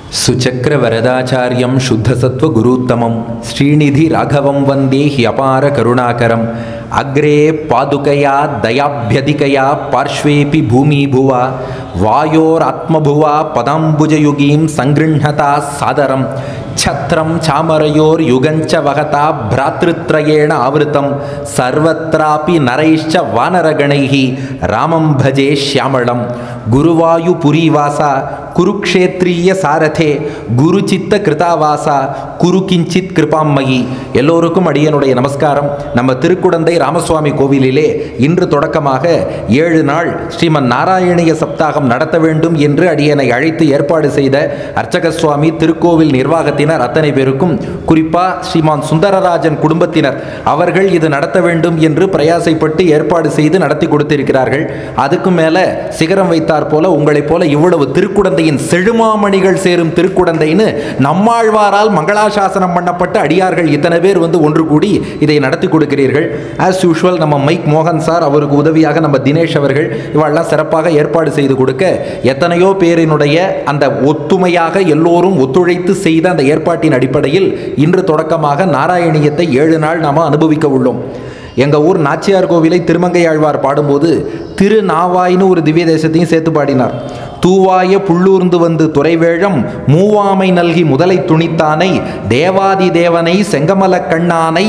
सुचक्रवरदाचार्यं शुद्धसत्त्वगुरूत्तमं श्रीनिधिराघवं वन्दे ह्यपारकरुणाकरम् अग्रे पादुकया दयाभ्यधिकया पार्श्वेऽपि भूमिभुवा वायोरात्मभुवा पदाम्बुजयुगीं सङ्गृह्णता सादरं छत्रं चामरयोर्युगञ्च वहता भ्रातृत्रयेण आवृतं सर्वत्रापि नरैश्च वानरगणैः रामं भजे श्यामळं गुरुवायुपुरीवासा குருக்ஷேத்ரிய சாரதே குரு சித்த கிருதாவாசா குரு கிஞ்சித் கிருபாம்மயி எல்லோருக்கும் அடியனுடைய நமஸ்காரம் நம்ம திருக்குடந்தை ராமசுவாமி கோவிலிலே இன்று தொடக்கமாக ஏழு நாள் ஸ்ரீமன் நாராயணிய சப்தாகம் நடத்த வேண்டும் என்று அடியனை அழைத்து ஏற்பாடு செய்த அர்ச்சக சுவாமி திருக்கோவில் நிர்வாகத்தினர் அத்தனை பேருக்கும் குறிப்பா ஸ்ரீமான் சுந்தரராஜன் குடும்பத்தினர் அவர்கள் இது நடத்த வேண்டும் என்று பிரயாசைப்பட்டு ஏற்பாடு செய்து நடத்தி கொடுத்திருக்கிறார்கள் அதுக்கு மேல சிகரம் வைத்தார் போல உங்களைப் போல இவ்வளவு திருக்குடந்தையின் செழுமாமணிகள் சேரும் திருக்குடந்தைன்னு நம்மாழ்வாரால் மங்களாசாசனம் பண்ணப்பட்ட அடியார்கள் இத்தனை பேர் வந்து ஒன்று கூடி இதை நடத்தி கொடுக்கிறீர்கள் ஆஸ் யூஷுவல் நம்ம மைக் மோகன் சார் அவருக்கு உதவியாக நம்ம தினேஷ் அவர்கள் இவெல்லாம் சிறப்பாக ஏற்பாடு செய்து கொடுக்க எத்தனையோ பேரினுடைய அந்த ஒத்துமையாக எல்லோரும் ஒத்துழைத்து செய்த அந்த ஏற்பாட்டின் அடிப்படையில் இன்று தொடக்கமாக நாராயணியத்தை ஏழு நாள் நாம் அனுபவிக்க உள்ளோம் எங்கள் ஊர் நாச்சியார் கோவிலை திருமங்கையாழ்வார் பாடும்போது திருநாவாய்னு ஒரு திவ்ய தேசத்தையும் சேர்த்து பாடினார் தூவாய புள்ளூர்ந்து வந்து துறைவேழம் மூவாமை நல்கி முதலை துணித்தானை தேவாதி தேவனை செங்கமல கண்ணானை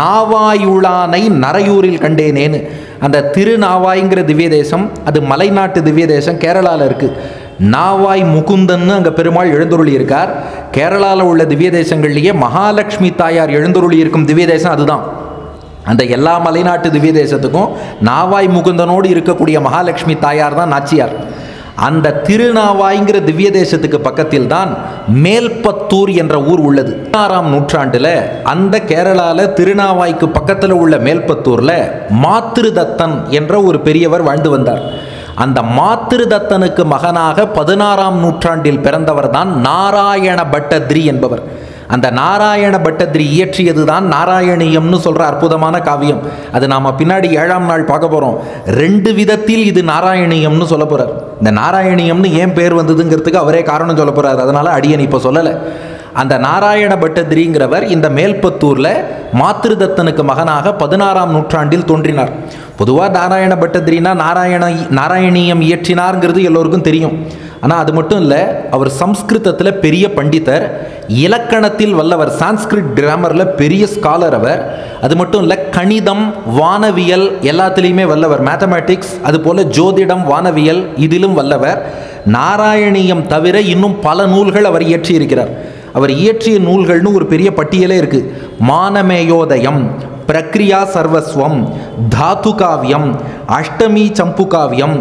நாவாயுளானை நரையூரில் கண்டேனேன்னு அந்த திருநாவாய்ங்கிற திவ்ய தேசம் அது மலைநாட்டு திவ்ய தேசம் கேரளாவில் இருக்குது நாவாய் முகுந்தன்னு அங்கே பெருமாள் எழுந்தருளி இருக்கார் கேரளாவில் உள்ள திவ்ய தேசங்கள்லேயே மகாலட்சுமி தாயார் எழுந்தருளி இருக்கும் திவ்ய தேசம் அதுதான் அந்த எல்லா மலைநாட்டு திவ்ய தேசத்துக்கும் நாவாய் முகுந்தனோடு இருக்கக்கூடிய மகாலட்சுமி தாயார் தான் நாச்சியார் அந்த திருநாவாய்ங்கிற திவ்ய தேசத்துக்கு பக்கத்தில் தான் மேல்பத்தூர் என்ற ஊர் உள்ளது பதினாறாம் நூற்றாண்டில் அந்த கேரளால திருநாவாய்க்கு பக்கத்தில் உள்ள மேல்பத்தூரில் மாத்திருதத்தன் என்ற ஒரு பெரியவர் வாழ்ந்து வந்தார் அந்த மாத்திருதத்தனுக்கு மகனாக பதினாறாம் நூற்றாண்டில் பிறந்தவர் தான் நாராயண பட்டத்ரி என்பவர் அந்த நாராயண பட்டத்ரி இயற்றியது தான் நாராயணியம்னு சொல்கிற அற்புதமான காவியம் அது நாம் பின்னாடி ஏழாம் நாள் பார்க்க போகிறோம் ரெண்டு விதத்தில் இது நாராயணியம்னு சொல்ல போகிறார் இந்த நாராயணியம்னு ஏன் பேர் வந்ததுங்கிறதுக்கு அவரே காரணம் சொல்ல போகிறார் அதனால் அடியன் இப்போ சொல்லலை அந்த நாராயண பட்டத்ரிங்கிறவர் இந்த மேல்பத்தூரில் மாத்திருதத்தனுக்கு மகனாக பதினாறாம் நூற்றாண்டில் தோன்றினார் பொதுவாக நாராயண பட்டத்ரினா நாராயண நாராயணியம் இயற்றினார்ங்கிறது எல்லோருக்கும் தெரியும் ஆனால் அது மட்டும் இல்லை அவர் சம்ஸ்கிருதத்தில் பெரிய பண்டிதர் இலக்கணத்தில் வல்லவர் சான்ஸ்கிரிட் கிராமரில் பெரிய ஸ்காலர் அவர் அது மட்டும் இல்லை கணிதம் வானவியல் எல்லாத்துலேயுமே வல்லவர் மேத்தமேட்டிக்ஸ் அதுபோல் ஜோதிடம் வானவியல் இதிலும் வல்லவர் நாராயணியம் தவிர இன்னும் பல நூல்கள் அவர் இயற்றியிருக்கிறார் அவர் இயற்றிய நூல்கள்னு ஒரு பெரிய பட்டியலே இருக்குது மானமேயோதயம் பிரக்ரியா சர்வஸ்வம் தாத்து காவியம் அஷ்டமி சம்பு காவியம்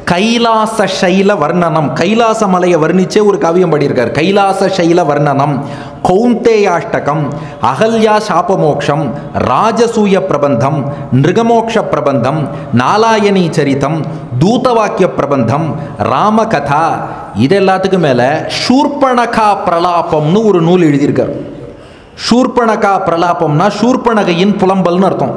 கைலாச சைல வர்ணனம் கைலாச மலையை வர்ணிச்சே ஒரு காவியம் பாடியிருக்கார் கைலாச சைல வர்ணனம் கௌந்தேயாஷ்டகம் அகல்யா சாபமோக்ஷம் ராஜசூய பிரபந்தம் நிருகமோக்ஷ பிரபந்தம் நாலாயணி சரிதம் தூதவாக்கிய பிரபந்தம் ராமகதா இது எல்லாத்துக்கும் மேலே ஷூர்பணகா பிரலாபம்னு ஒரு நூல் எழுதியிருக்கார் ஷூர்பணகா பிரலாபம்னா ஷூர்பணகையின் புலம்பல்னு அர்த்தம்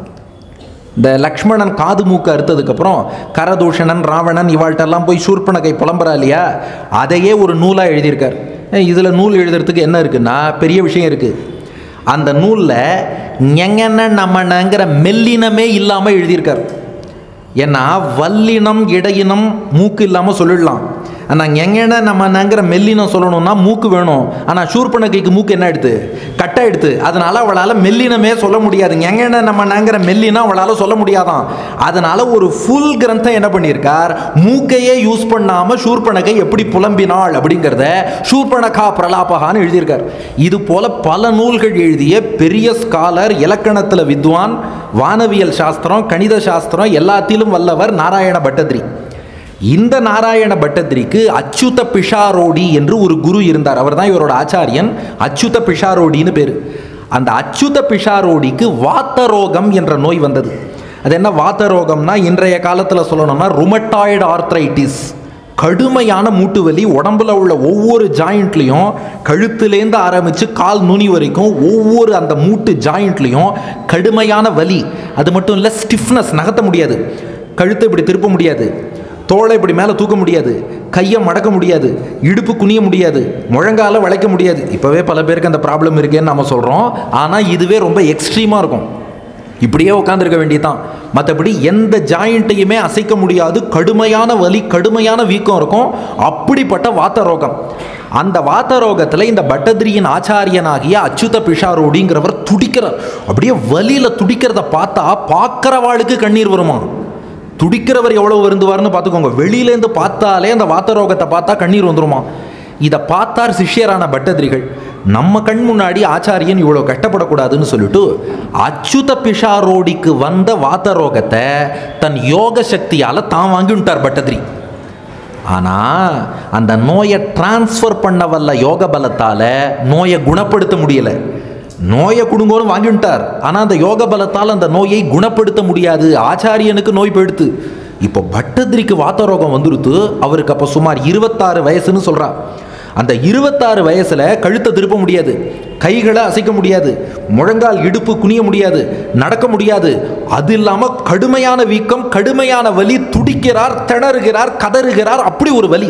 இந்த லக்ஷ்மணன் காது மூக்கு அறுத்ததுக்கப்புறம் கரதூஷணன் ராவணன் இவாள்கிட்டெல்லாம் போய் சூர்பனகை புலம்புறா இல்லையா அதையே ஒரு நூலாக எழுதியிருக்கார் இதில் நூல் எழுதுறதுக்கு என்ன இருக்குன்னா பெரிய விஷயம் இருக்குது அந்த நூலில் ஞெங்கன நமனங்கிற மெல்லினமே இல்லாமல் எழுதியிருக்கார் ஏன்னா வல்லினம் இடையினம் மூக்கு இல்லாமல் சொல்லிடலாம் ஆனால் எங்கன நம்மங்கிற மெல்லினம் சொல்லணும்னா மூக்கு வேணும் ஆனால் ஷூர்பனகைக்கு மூக்கு என்ன எடுத்து கட்டை எடுத்து அதனால அவளால் மெல்லினமே சொல்ல முடியாது எங்கன நம்மங்கிற மெல்லினா அவளால் சொல்ல முடியாதான் அதனால ஒரு ஃபுல் கிரந்தம் என்ன பண்ணியிருக்கார் மூக்கையே யூஸ் பண்ணாமல் ஷூர்பனகை எப்படி புலம்பினாள் அப்படிங்கிறத ஷூர்பனகா பிரலாபகான்னு எழுதியிருக்கார் இது போல பல நூல்கள் எழுதிய பெரிய ஸ்காலர் இலக்கணத்தில் வித்வான் வானவியல் சாஸ்திரம் கணித சாஸ்திரம் எல்லாத்திலும் வல்லவர் நாராயண பட்டத்ரி இந்த நாராயண பட்டத்திரிக்கு அச்சுத பிஷாரோடி என்று ஒரு குரு இருந்தார் அவர் தான் இவரோட ஆச்சாரியன் அச்சுத பிஷாரோடின்னு பேர் அந்த அச்சுத பிஷாரோடிக்கு வாத்தரோகம் என்ற நோய் வந்தது அது என்ன வாத்தரோகம்னா இன்றைய காலத்தில் சொல்லணும்னா ருமட்டாய்டு ஆர்த்ரைட்டிஸ் கடுமையான மூட்டு வலி உடம்புல உள்ள ஒவ்வொரு ஜாயிண்ட்லையும் கழுத்துலேருந்து ஆரம்பித்து கால் நுனி வரைக்கும் ஒவ்வொரு அந்த மூட்டு ஜாயிண்ட்லையும் கடுமையான வலி அது மட்டும் இல்லை ஸ்டிஃப்னஸ் நகர்த்த முடியாது கழுத்தை இப்படி திருப்ப முடியாது தோளை இப்படி மேலே தூக்க முடியாது கையை மடக்க முடியாது இடுப்பு குனிய முடியாது முழங்கால வளைக்க முடியாது இப்போவே பல பேருக்கு அந்த ப்ராப்ளம் இருக்கேன்னு நம்ம சொல்கிறோம் ஆனால் இதுவே ரொம்ப எக்ஸ்ட்ரீமாக இருக்கும் இப்படியே உட்காந்துருக்க வேண்டியதுதான் மற்றபடி எந்த ஜாயிண்ட்டையுமே அசைக்க முடியாது கடுமையான வலி கடுமையான வீக்கம் இருக்கும் அப்படிப்பட்ட வாத்த ரோகம் அந்த வாத்த ரோகத்தில் இந்த பட்டதிரியின் ஆச்சாரியனாகிய அச்சுத பிஷாரோடிங்கிறவர் துடிக்கிறார் அப்படியே வலியில் துடிக்கிறத பார்த்தா பார்க்குறவாளுக்கு கண்ணீர் வருமா துடிக்கிறவர் எவ்வளவு வருந்துவார்னு பார்த்துக்கோங்க வெளியிலேருந்து பார்த்தாலே அந்த வாத்த ரோகத்தை பார்த்தா கண்ணீர் வந்துருமா இதை பார்த்தார் சிஷ்யரான பட்டதிரிகள் நம்ம கண் முன்னாடி ஆச்சாரியன் இவ்வளோ கஷ்டப்படக்கூடாதுன்னு சொல்லிட்டு அச்சுத பிஷாரோடிக்கு வந்த வாத்த ரோகத்தை தன் யோக சக்தியால் தான் வாங்கிவிட்டார் பட்டதிரி ஆனால் அந்த நோயை டிரான்ஸ்ஃபர் பண்ண வல்ல யோக பலத்தால் நோயை குணப்படுத்த முடியலை நோயை கொடுங்கோன்னு வாங்கிவிட்டார் ஆனால் அந்த யோக பலத்தால் அந்த நோயை குணப்படுத்த முடியாது ஆச்சாரியனுக்கு நோய் போயிடுத்து இப்போ பட்டதிரிக்கு வாத்த ரோகம் வந்துருத்து அவருக்கு அப்போ சுமார் இருபத்தாறு வயசுன்னு சொல்றா அந்த இருபத்தாறு வயசுல கழுத்தை திருப்ப முடியாது கைகளை அசைக்க முடியாது முழங்கால் இடுப்பு குனிய முடியாது நடக்க முடியாது அது இல்லாம கடுமையான வீக்கம் கடுமையான வலி துடிக்கிறார் திணறுகிறார் கதறுகிறார் அப்படி ஒரு வலி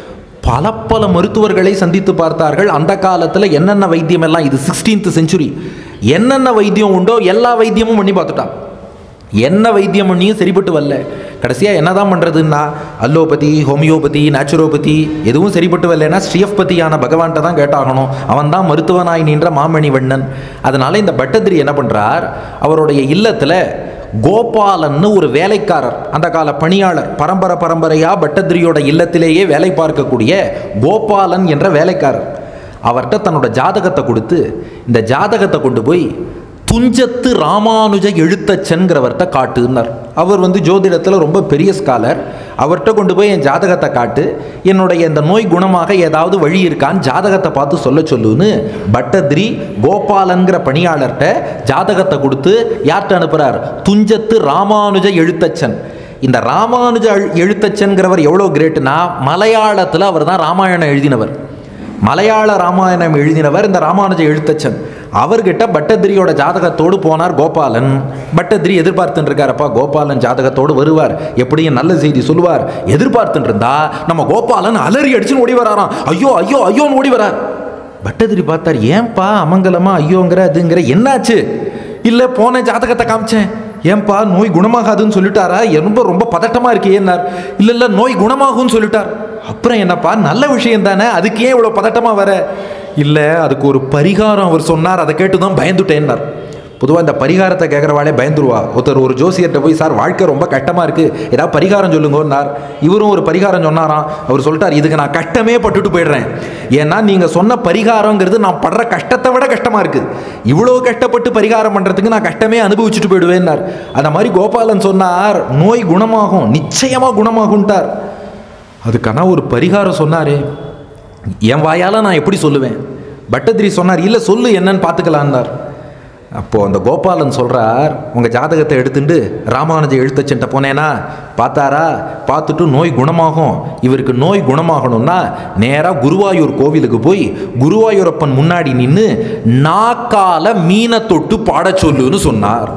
பல பல மருத்துவர்களை சந்தித்து பார்த்தார்கள் அந்த காலத்தில் என்னென்ன வைத்தியம் எல்லாம் இது சிக்ஸ்டீன்த் செஞ்சுரி என்னென்ன வைத்தியம் உண்டோ எல்லா வைத்தியமும் பண்ணி பார்த்துட்டான் என்ன வைத்தியம் பண்ணியும் சரிப்பட்டு வரல கடைசியாக என்னதான் பண்ணுறதுன்னா அல்லோபதி ஹோமியோபதி நேச்சுரோபதி எதுவும் சரிப்பட்டு வரலன்னா ஸ்ரீயப்பதியான பகவான்கிட்ட தான் கேட்டாகணும் அவன் தான் மருத்துவனாய் நின்ற மாமணி வண்ணன் அதனால இந்த பட்டதிரி என்ன பண்ணுறார் அவருடைய இல்லத்தில் கோபாலன்னு ஒரு வேலைக்காரர் அந்த கால பணியாளர் பரம்பரை பரம்பரையா பட்டதிரியோட இல்லத்திலேயே வேலை பார்க்கக்கூடிய கோபாலன் என்ற வேலைக்காரர் அவர்கிட்ட தன்னோட ஜாதகத்தை கொடுத்து இந்த ஜாதகத்தை கொண்டு போய் துஞ்சத்து ராமானுஜ எழுத்தச்சன்கிறவர்கிட்ட காட்டுன்னார் அவர் வந்து ஜோதிடத்தில் ரொம்ப பெரிய ஸ்காலர் அவர்கிட்ட கொண்டு போய் என் ஜாதகத்தை காட்டு என்னுடைய இந்த நோய் குணமாக ஏதாவது வழி இருக்கான்னு ஜாதகத்தை பார்த்து சொல்ல சொல்லுன்னு பட்டத்ரி கோபாலன்கிற பணியாளர்கிட்ட ஜாதகத்தை கொடுத்து யார்கிட்ட அனுப்புகிறார் துஞ்சத்து ராமானுஜ எழுத்தச்சன் இந்த ராமானுஜ எழு- எழுத்தச்சன்கிறவர் எவ்வளோ கிரேட்டுனா மலையாளத்தில் அவர் தான் ராமாயணம் எழுதினவர் மலையாள ராமாயணம் எழுதினவர் இந்த ராமானுஜ எழுத்தச்சன் அவர்கிட்ட பட்டதிரியோட ஜாதகத்தோடு போனார் கோபாலன் பட்டதிரி எதிர்பார்த்துட்டு இருக்காரப்பா கோபாலன் ஜாதகத்தோடு வருவார் எப்படியும் நல்ல செய்தி சொல்லுவார் எதிர்பார்த்துட்டு இருந்தா நம்ம கோபாலன் அலறி அடிச்சுன்னு ஓடி வராராம் ஐயோ ஐயோ ஐயோன்னு ஓடி வரார் பட்டதிரி பார்த்தார் ஏன்பா அமங்கலமா ஐயோங்கிற அதுங்கிற என்னாச்சு இல்லை போன ஜாதகத்தை காமிச்சேன் ஏன்பா நோய் குணமாகாதுன்னு சொல்லிட்டாரா ரொம்ப ரொம்ப பதட்டமா இருக்கே என்னார் இல்லை இல்லை நோய் குணமாகும்னு சொல்லிட்டார் அப்புறம் என்னப்பா நல்ல விஷயம் தானே அதுக்கு ஏன் இவ்வளோ பதட்டமா வர இல்லை அதுக்கு ஒரு பரிகாரம் அவர் சொன்னார் அதை கேட்டு தான் பயந்துட்டேன்னார் பொதுவாக இந்த பரிகாரத்தை கேட்குறவாளே பயந்துருவா ஒருத்தர் ஒரு ஜோசியர்கிட்ட போய் சார் வாழ்க்கை ரொம்ப கஷ்டமாக இருக்குது ஏதாவது பரிகாரம் சொல்லுங்கன்னார் இவரும் ஒரு பரிகாரம் சொன்னாராம் அவர் சொல்லிட்டார் இதுக்கு நான் கஷ்டமே பட்டுட்டு போயிடுறேன் ஏன்னா நீங்கள் சொன்ன பரிகாரங்கிறது நான் படுற கஷ்டத்தை விட கஷ்டமாக இருக்குது இவ்வளோ கஷ்டப்பட்டு பரிகாரம் பண்ணுறதுக்கு நான் கஷ்டமே அனுபவிச்சுட்டு போயிடுவேன்னார் அந்த மாதிரி கோபாலன் சொன்னார் நோய் குணமாகும் நிச்சயமாக குணமாகும்ட்டார் அதுக்கான ஒரு பரிகாரம் சொன்னாரே என் வாயால் நான் எப்படி சொல்லுவேன் பட்டதிரி சொன்னார் இல்லை சொல்லு என்னன்னு பார்த்துக்கலான்னார் அப்போது அந்த கோபாலன் சொல்கிறார் உங்கள் ஜாதகத்தை எடுத்துட்டு ராமானுஜ எழுத்தச்சன்ட்ட போனேனா பார்த்தாரா பார்த்துட்டு நோய் குணமாகும் இவருக்கு நோய் குணமாகணும்னா நேராக குருவாயூர் கோவிலுக்கு போய் குருவாயூரப்பன் முன்னாடி நின்று நாக்கால மீனை தொட்டு பாடச் சொல்லுன்னு சொன்னார்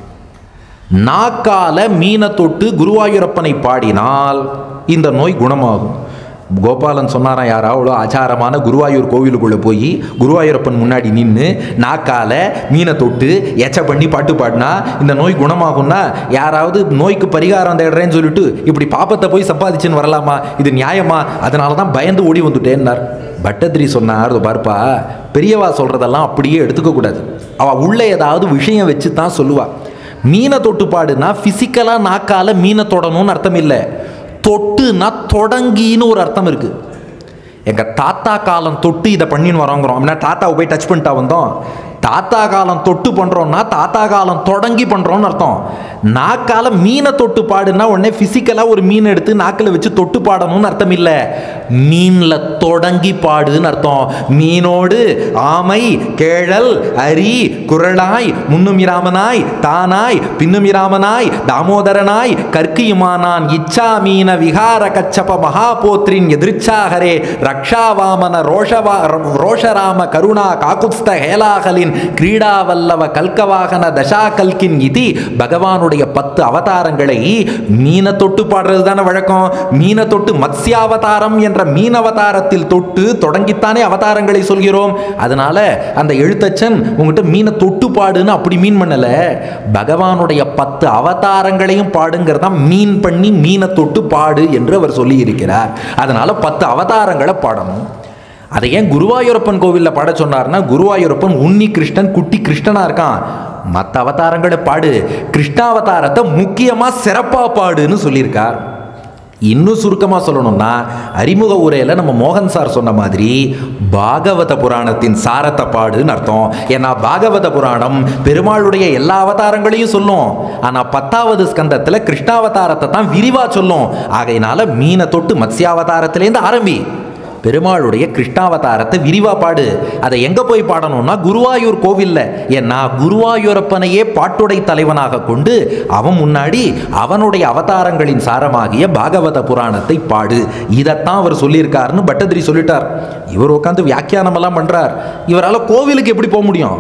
நாக்கால மீனை தொட்டு குருவாயூரப்பனை பாடினால் இந்த நோய் குணமாகும் கோபாலன் சொன்னாராம் யாரா அவ்வளோ ஆச்சாரமான குருவாயூர் கோவிலுக்குள்ளே போய் குருவாயூரப்பன் முன்னாடி நின்று நாக்கால மீனை தொட்டு எச்ச பண்ணி பாட்டு பாடினா இந்த நோய் குணமாகும்னா யாராவது நோய்க்கு பரிகாரம் தேடுறேன்னு சொல்லிட்டு இப்படி பாப்பத்தை போய் சம்பாதிச்சுன்னு வரலாமா இது நியாயமா அதனால தான் பயந்து ஓடி வந்துட்டேன்னார் பட்டத்ரி சொன்னார் "இதோ பாருப்பா பெரியவா சொல்கிறதெல்லாம் அப்படியே எடுத்துக்க கூடாது அவள் உள்ளே ஏதாவது விஷயம் வச்சு தான் சொல்லுவா மீனை தொட்டு பாடுனா ஃபிசிக்கலாக நாக்கால மீனை தொடணும்னு அர்த்தம் இல்லை தொட்டுனா தொடங்கின்னு ஒரு அர்த்தம் இருக்கு எங்க தாத்தா காலம் தொட்டு இதை பண்ணின்னு வரோங்கிறோம் அப்படின்னா தாத்தாவை போய் டச் பண்ணிட்டா வந்தோம் தாத்தா காலம் தொட்டு பண்றோம்னா தாத்தா காலம் தொடங்கி பண்றோம்னு அர்த்தம் நாக்கால மீனை தொட்டு பாடுனா உடனே பிசிக்கலா ஒரு மீன் எடுத்து நாக்கில் வச்சு தொட்டு பாடணும்னு அர்த்தம் இல்லை மீன்ல தொடங்கி பாடுன்னு அர்த்தம் மீனோடு ஆமை கேழல் அரி குரலாய் முன்னுமிராமனாய் தானாய் பின்னுமிராமனாய் தாமோதரனாய் கற்கியுமானான் இச்சா மீன விகார கச்சப மகாபோத்ரின் எதிர்ச்சாகரே ரக்ஷாவாமன ரோஷவா ரோஷராம கருணா காகுத்ஸ்த ஹேலாகலின் கிரீடாவல்லவ கல்கவாகன தசா கல்கின் இதி பகவானுடைய பகவானுடைய பத்து அவதாரங்களை மீனை தொட்டு பாடுறது தானே வழக்கம் மீனை தொட்டு மத்ஸ்யாவதாரம் என்ற மீன் அவதாரத்தில் தொட்டு தொடங்கித்தானே அவதாரங்களை சொல்கிறோம் அதனால அந்த எழுத்தச்சன் உங்ககிட்ட மீனை தொட்டு பாடுன்னு அப்படி மீன் பண்ணல பகவானுடைய பத்து அவதாரங்களையும் பாடுங்கிறதா மீன் பண்ணி மீனை தொட்டு பாடு என்று அவர் சொல்லி இருக்கிறார் அதனால பத்து அவதாரங்களை பாடணும் அதை ஏன் குருவாயூரப்பன் கோவிலில் பாட சொன்னார்னா குருவாயூரப்பன் உன்னி கிருஷ்ணன் குட்டி கிருஷ்ணனா இருக்கான் மற்ற அவதாரங்களை பாடு கிருஷ்ணாவதாரத்தை முக்கியமாக சிறப்பாக பாடுன்னு சொல்லியிருக்கார் இன்னும் சுருக்கமாக சொல்லணும்னா அறிமுக உரையில் நம்ம மோகன் சார் சொன்ன மாதிரி பாகவத புராணத்தின் சாரத்தை பாடுன்னு அர்த்தம் ஏன்னா பாகவத புராணம் பெருமாளுடைய எல்லா அவதாரங்களையும் சொல்லும் ஆனால் பத்தாவது ஸ்கந்தத்தில் கிருஷ்ணாவதாரத்தை தான் விரிவாக சொல்லும் ஆகையினால மீனை தொட்டு மத்ஸ்யாவதாரத்திலேருந்து ஆரம்பி பெருமாளுடைய கிருஷ்ணாவதாரத்தை விரிவா பாடு அதை எங்க போய் பாடணும்னா குருவாயூர் கோவில்ல ஏன்னா குருவாயூரப்பனையே பாட்டுடை தலைவனாக கொண்டு அவன் முன்னாடி அவனுடைய அவதாரங்களின் சாரமாகிய பாகவத புராணத்தை பாடு இதைத்தான் அவர் சொல்லியிருக்காருன்னு பட்டதிரி சொல்லிட்டார் இவர் உட்காந்து வியாக்கியானம் எல்லாம் பண்றார் இவரால் கோவிலுக்கு எப்படி போக முடியும்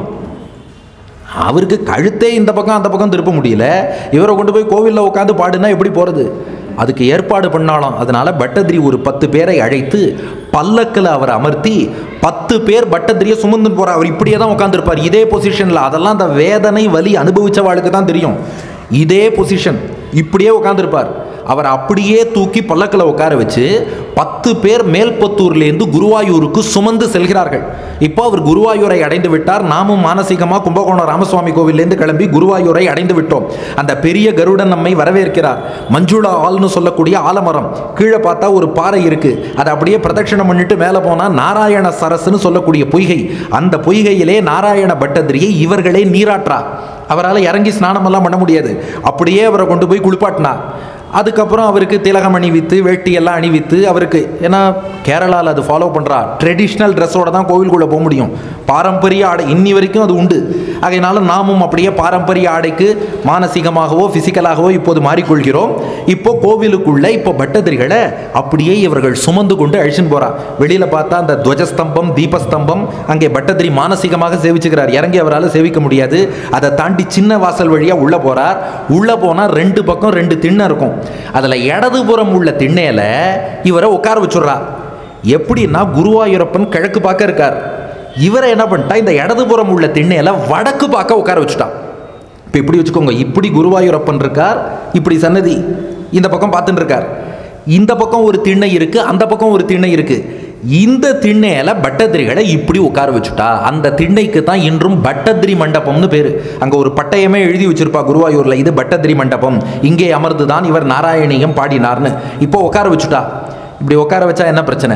அவருக்கு கழுத்தே இந்த பக்கம் அந்த பக்கம் திருப்ப முடியல இவரை கொண்டு போய் கோவிலில் உட்காந்து பாடுனா எப்படி போகிறது அதுக்கு ஏற்பாடு பண்ணாலும் அதனால பட்டதிரி ஒரு பத்து பேரை அழைத்து பல்லக்கில் அவர் அமர்த்தி பத்து பேர் பட்டதிரியை சுமந்துன்னு போறார் அவர் இப்படியே தான் உட்காந்துருப்பார் இதே பொசிஷனில் அதெல்லாம் அந்த வேதனை வலி அனுபவிச்சவாளுக்கு தான் தெரியும் இதே பொசிஷன் இப்படியே உட்காந்துருப்பார் அவர் அப்படியே தூக்கி பல்லக்கில் உட்கார வச்சு பத்து பேர் மேல்பத்தூர்லேருந்து குருவாயூருக்கு சுமந்து செல்கிறார்கள் இப்போ அவர் குருவாயூரை அடைந்து விட்டார் நாமும் மானசீகமாக கும்பகோணம் ராமசுவாமி கோவிலேருந்து கிளம்பி குருவாயூரை அடைந்து விட்டோம் அந்த பெரிய கருடன் நம்மை வரவேற்கிறார் மஞ்சுளா ஆல்னு சொல்லக்கூடிய ஆலமரம் கீழே பார்த்தா ஒரு பாறை இருக்கு அதை அப்படியே பிரதட்சணம் பண்ணிட்டு மேலே போனால் நாராயண சரஸ்ன்னு சொல்லக்கூடிய பொய்கை அந்த பொய்கையிலே நாராயண பட்டதிரியை இவர்களே நீராற்றா அவரால் இறங்கி ஸ்நானமெல்லாம் பண்ண முடியாது அப்படியே அவரை கொண்டு போய் குளிப்பாட்டினா அதுக்கப்புறம் அவருக்கு திலகம் அணிவித்து வேட்டி எல்லாம் அணிவித்து அவருக்கு ஏன்னா கேரளாவில் அது ஃபாலோ பண்ணுறா ட்ரெடிஷ்னல் ட்ரெஸ்ஸோட தான் கோவிலுக்குள்ளே போக முடியும் பாரம்பரிய ஆடை இன்னி வரைக்கும் அது உண்டு ஆகையினால நாமும் அப்படியே பாரம்பரிய ஆடைக்கு மானசீகமாகவோ ஃபிசிக்கலாகவோ இப்போது மாறிக்கொள்கிறோம் இப்போ கோவிலுக்குள்ளே இப்போ பட்டதிரிகளை அப்படியே இவர்கள் சுமந்து கொண்டு அழிச்சுன்னு போறா வெளியில் பார்த்தா அந்த துவஜஸ்தம்பம் தீபஸ்தம்பம் அங்கே பட்டதிரி மானசீகமாக சேவிச்சுக்கிறார் இறங்கி அவரால் சேவிக்க முடியாது அதை தாண்டி சின்ன வாசல் வழியாக உள்ளே போகிறார் உள்ளே போனால் ரெண்டு பக்கம் ரெண்டு திண்ணை இருக்கும் அதில் இடதுபுறம் உள்ள திண்ணையில் இவரை உட்கார வச்சுடுறா எப்படின்னா குருவாயூரப்பன் கிழக்கு பார்க்க இருக்கார் இவரை என்ன பண்ணிட்டா இந்த இடதுபுறம் உள்ள திண்ணையில் வடக்கு பார்க்க உட்கார வச்சுட்டான் இப்போ இப்படி வச்சுக்கோங்க இப்படி குருவாயூரப்பன் இருக்கார் இப்படி சன்னதி இந்த பக்கம் பார்த்துட்டு இருக்கார் இந்த பக்கம் ஒரு திண்ணை இருக்கு அந்த பக்கம் ஒரு திண்ணை இருக்கு இந்த திண்ணையில பட்டத்திரிகளை இப்படி உட்கார வச்சுட்டா அந்த திண்ணைக்கு தான் இன்றும் பட்டத்திரி மண்டபம்னு பேரு அங்க ஒரு பட்டயமே எழுதி வச்சிருப்பா குருவாயூர்ல இது பட்டத்திரி மண்டபம் இங்கே அமர்ந்து தான் இவர் நாராயணியம் பாடினார்னு இப்போ உட்கார வச்சுட்டா இப்படி உட்கார வச்சா என்ன பிரச்சனை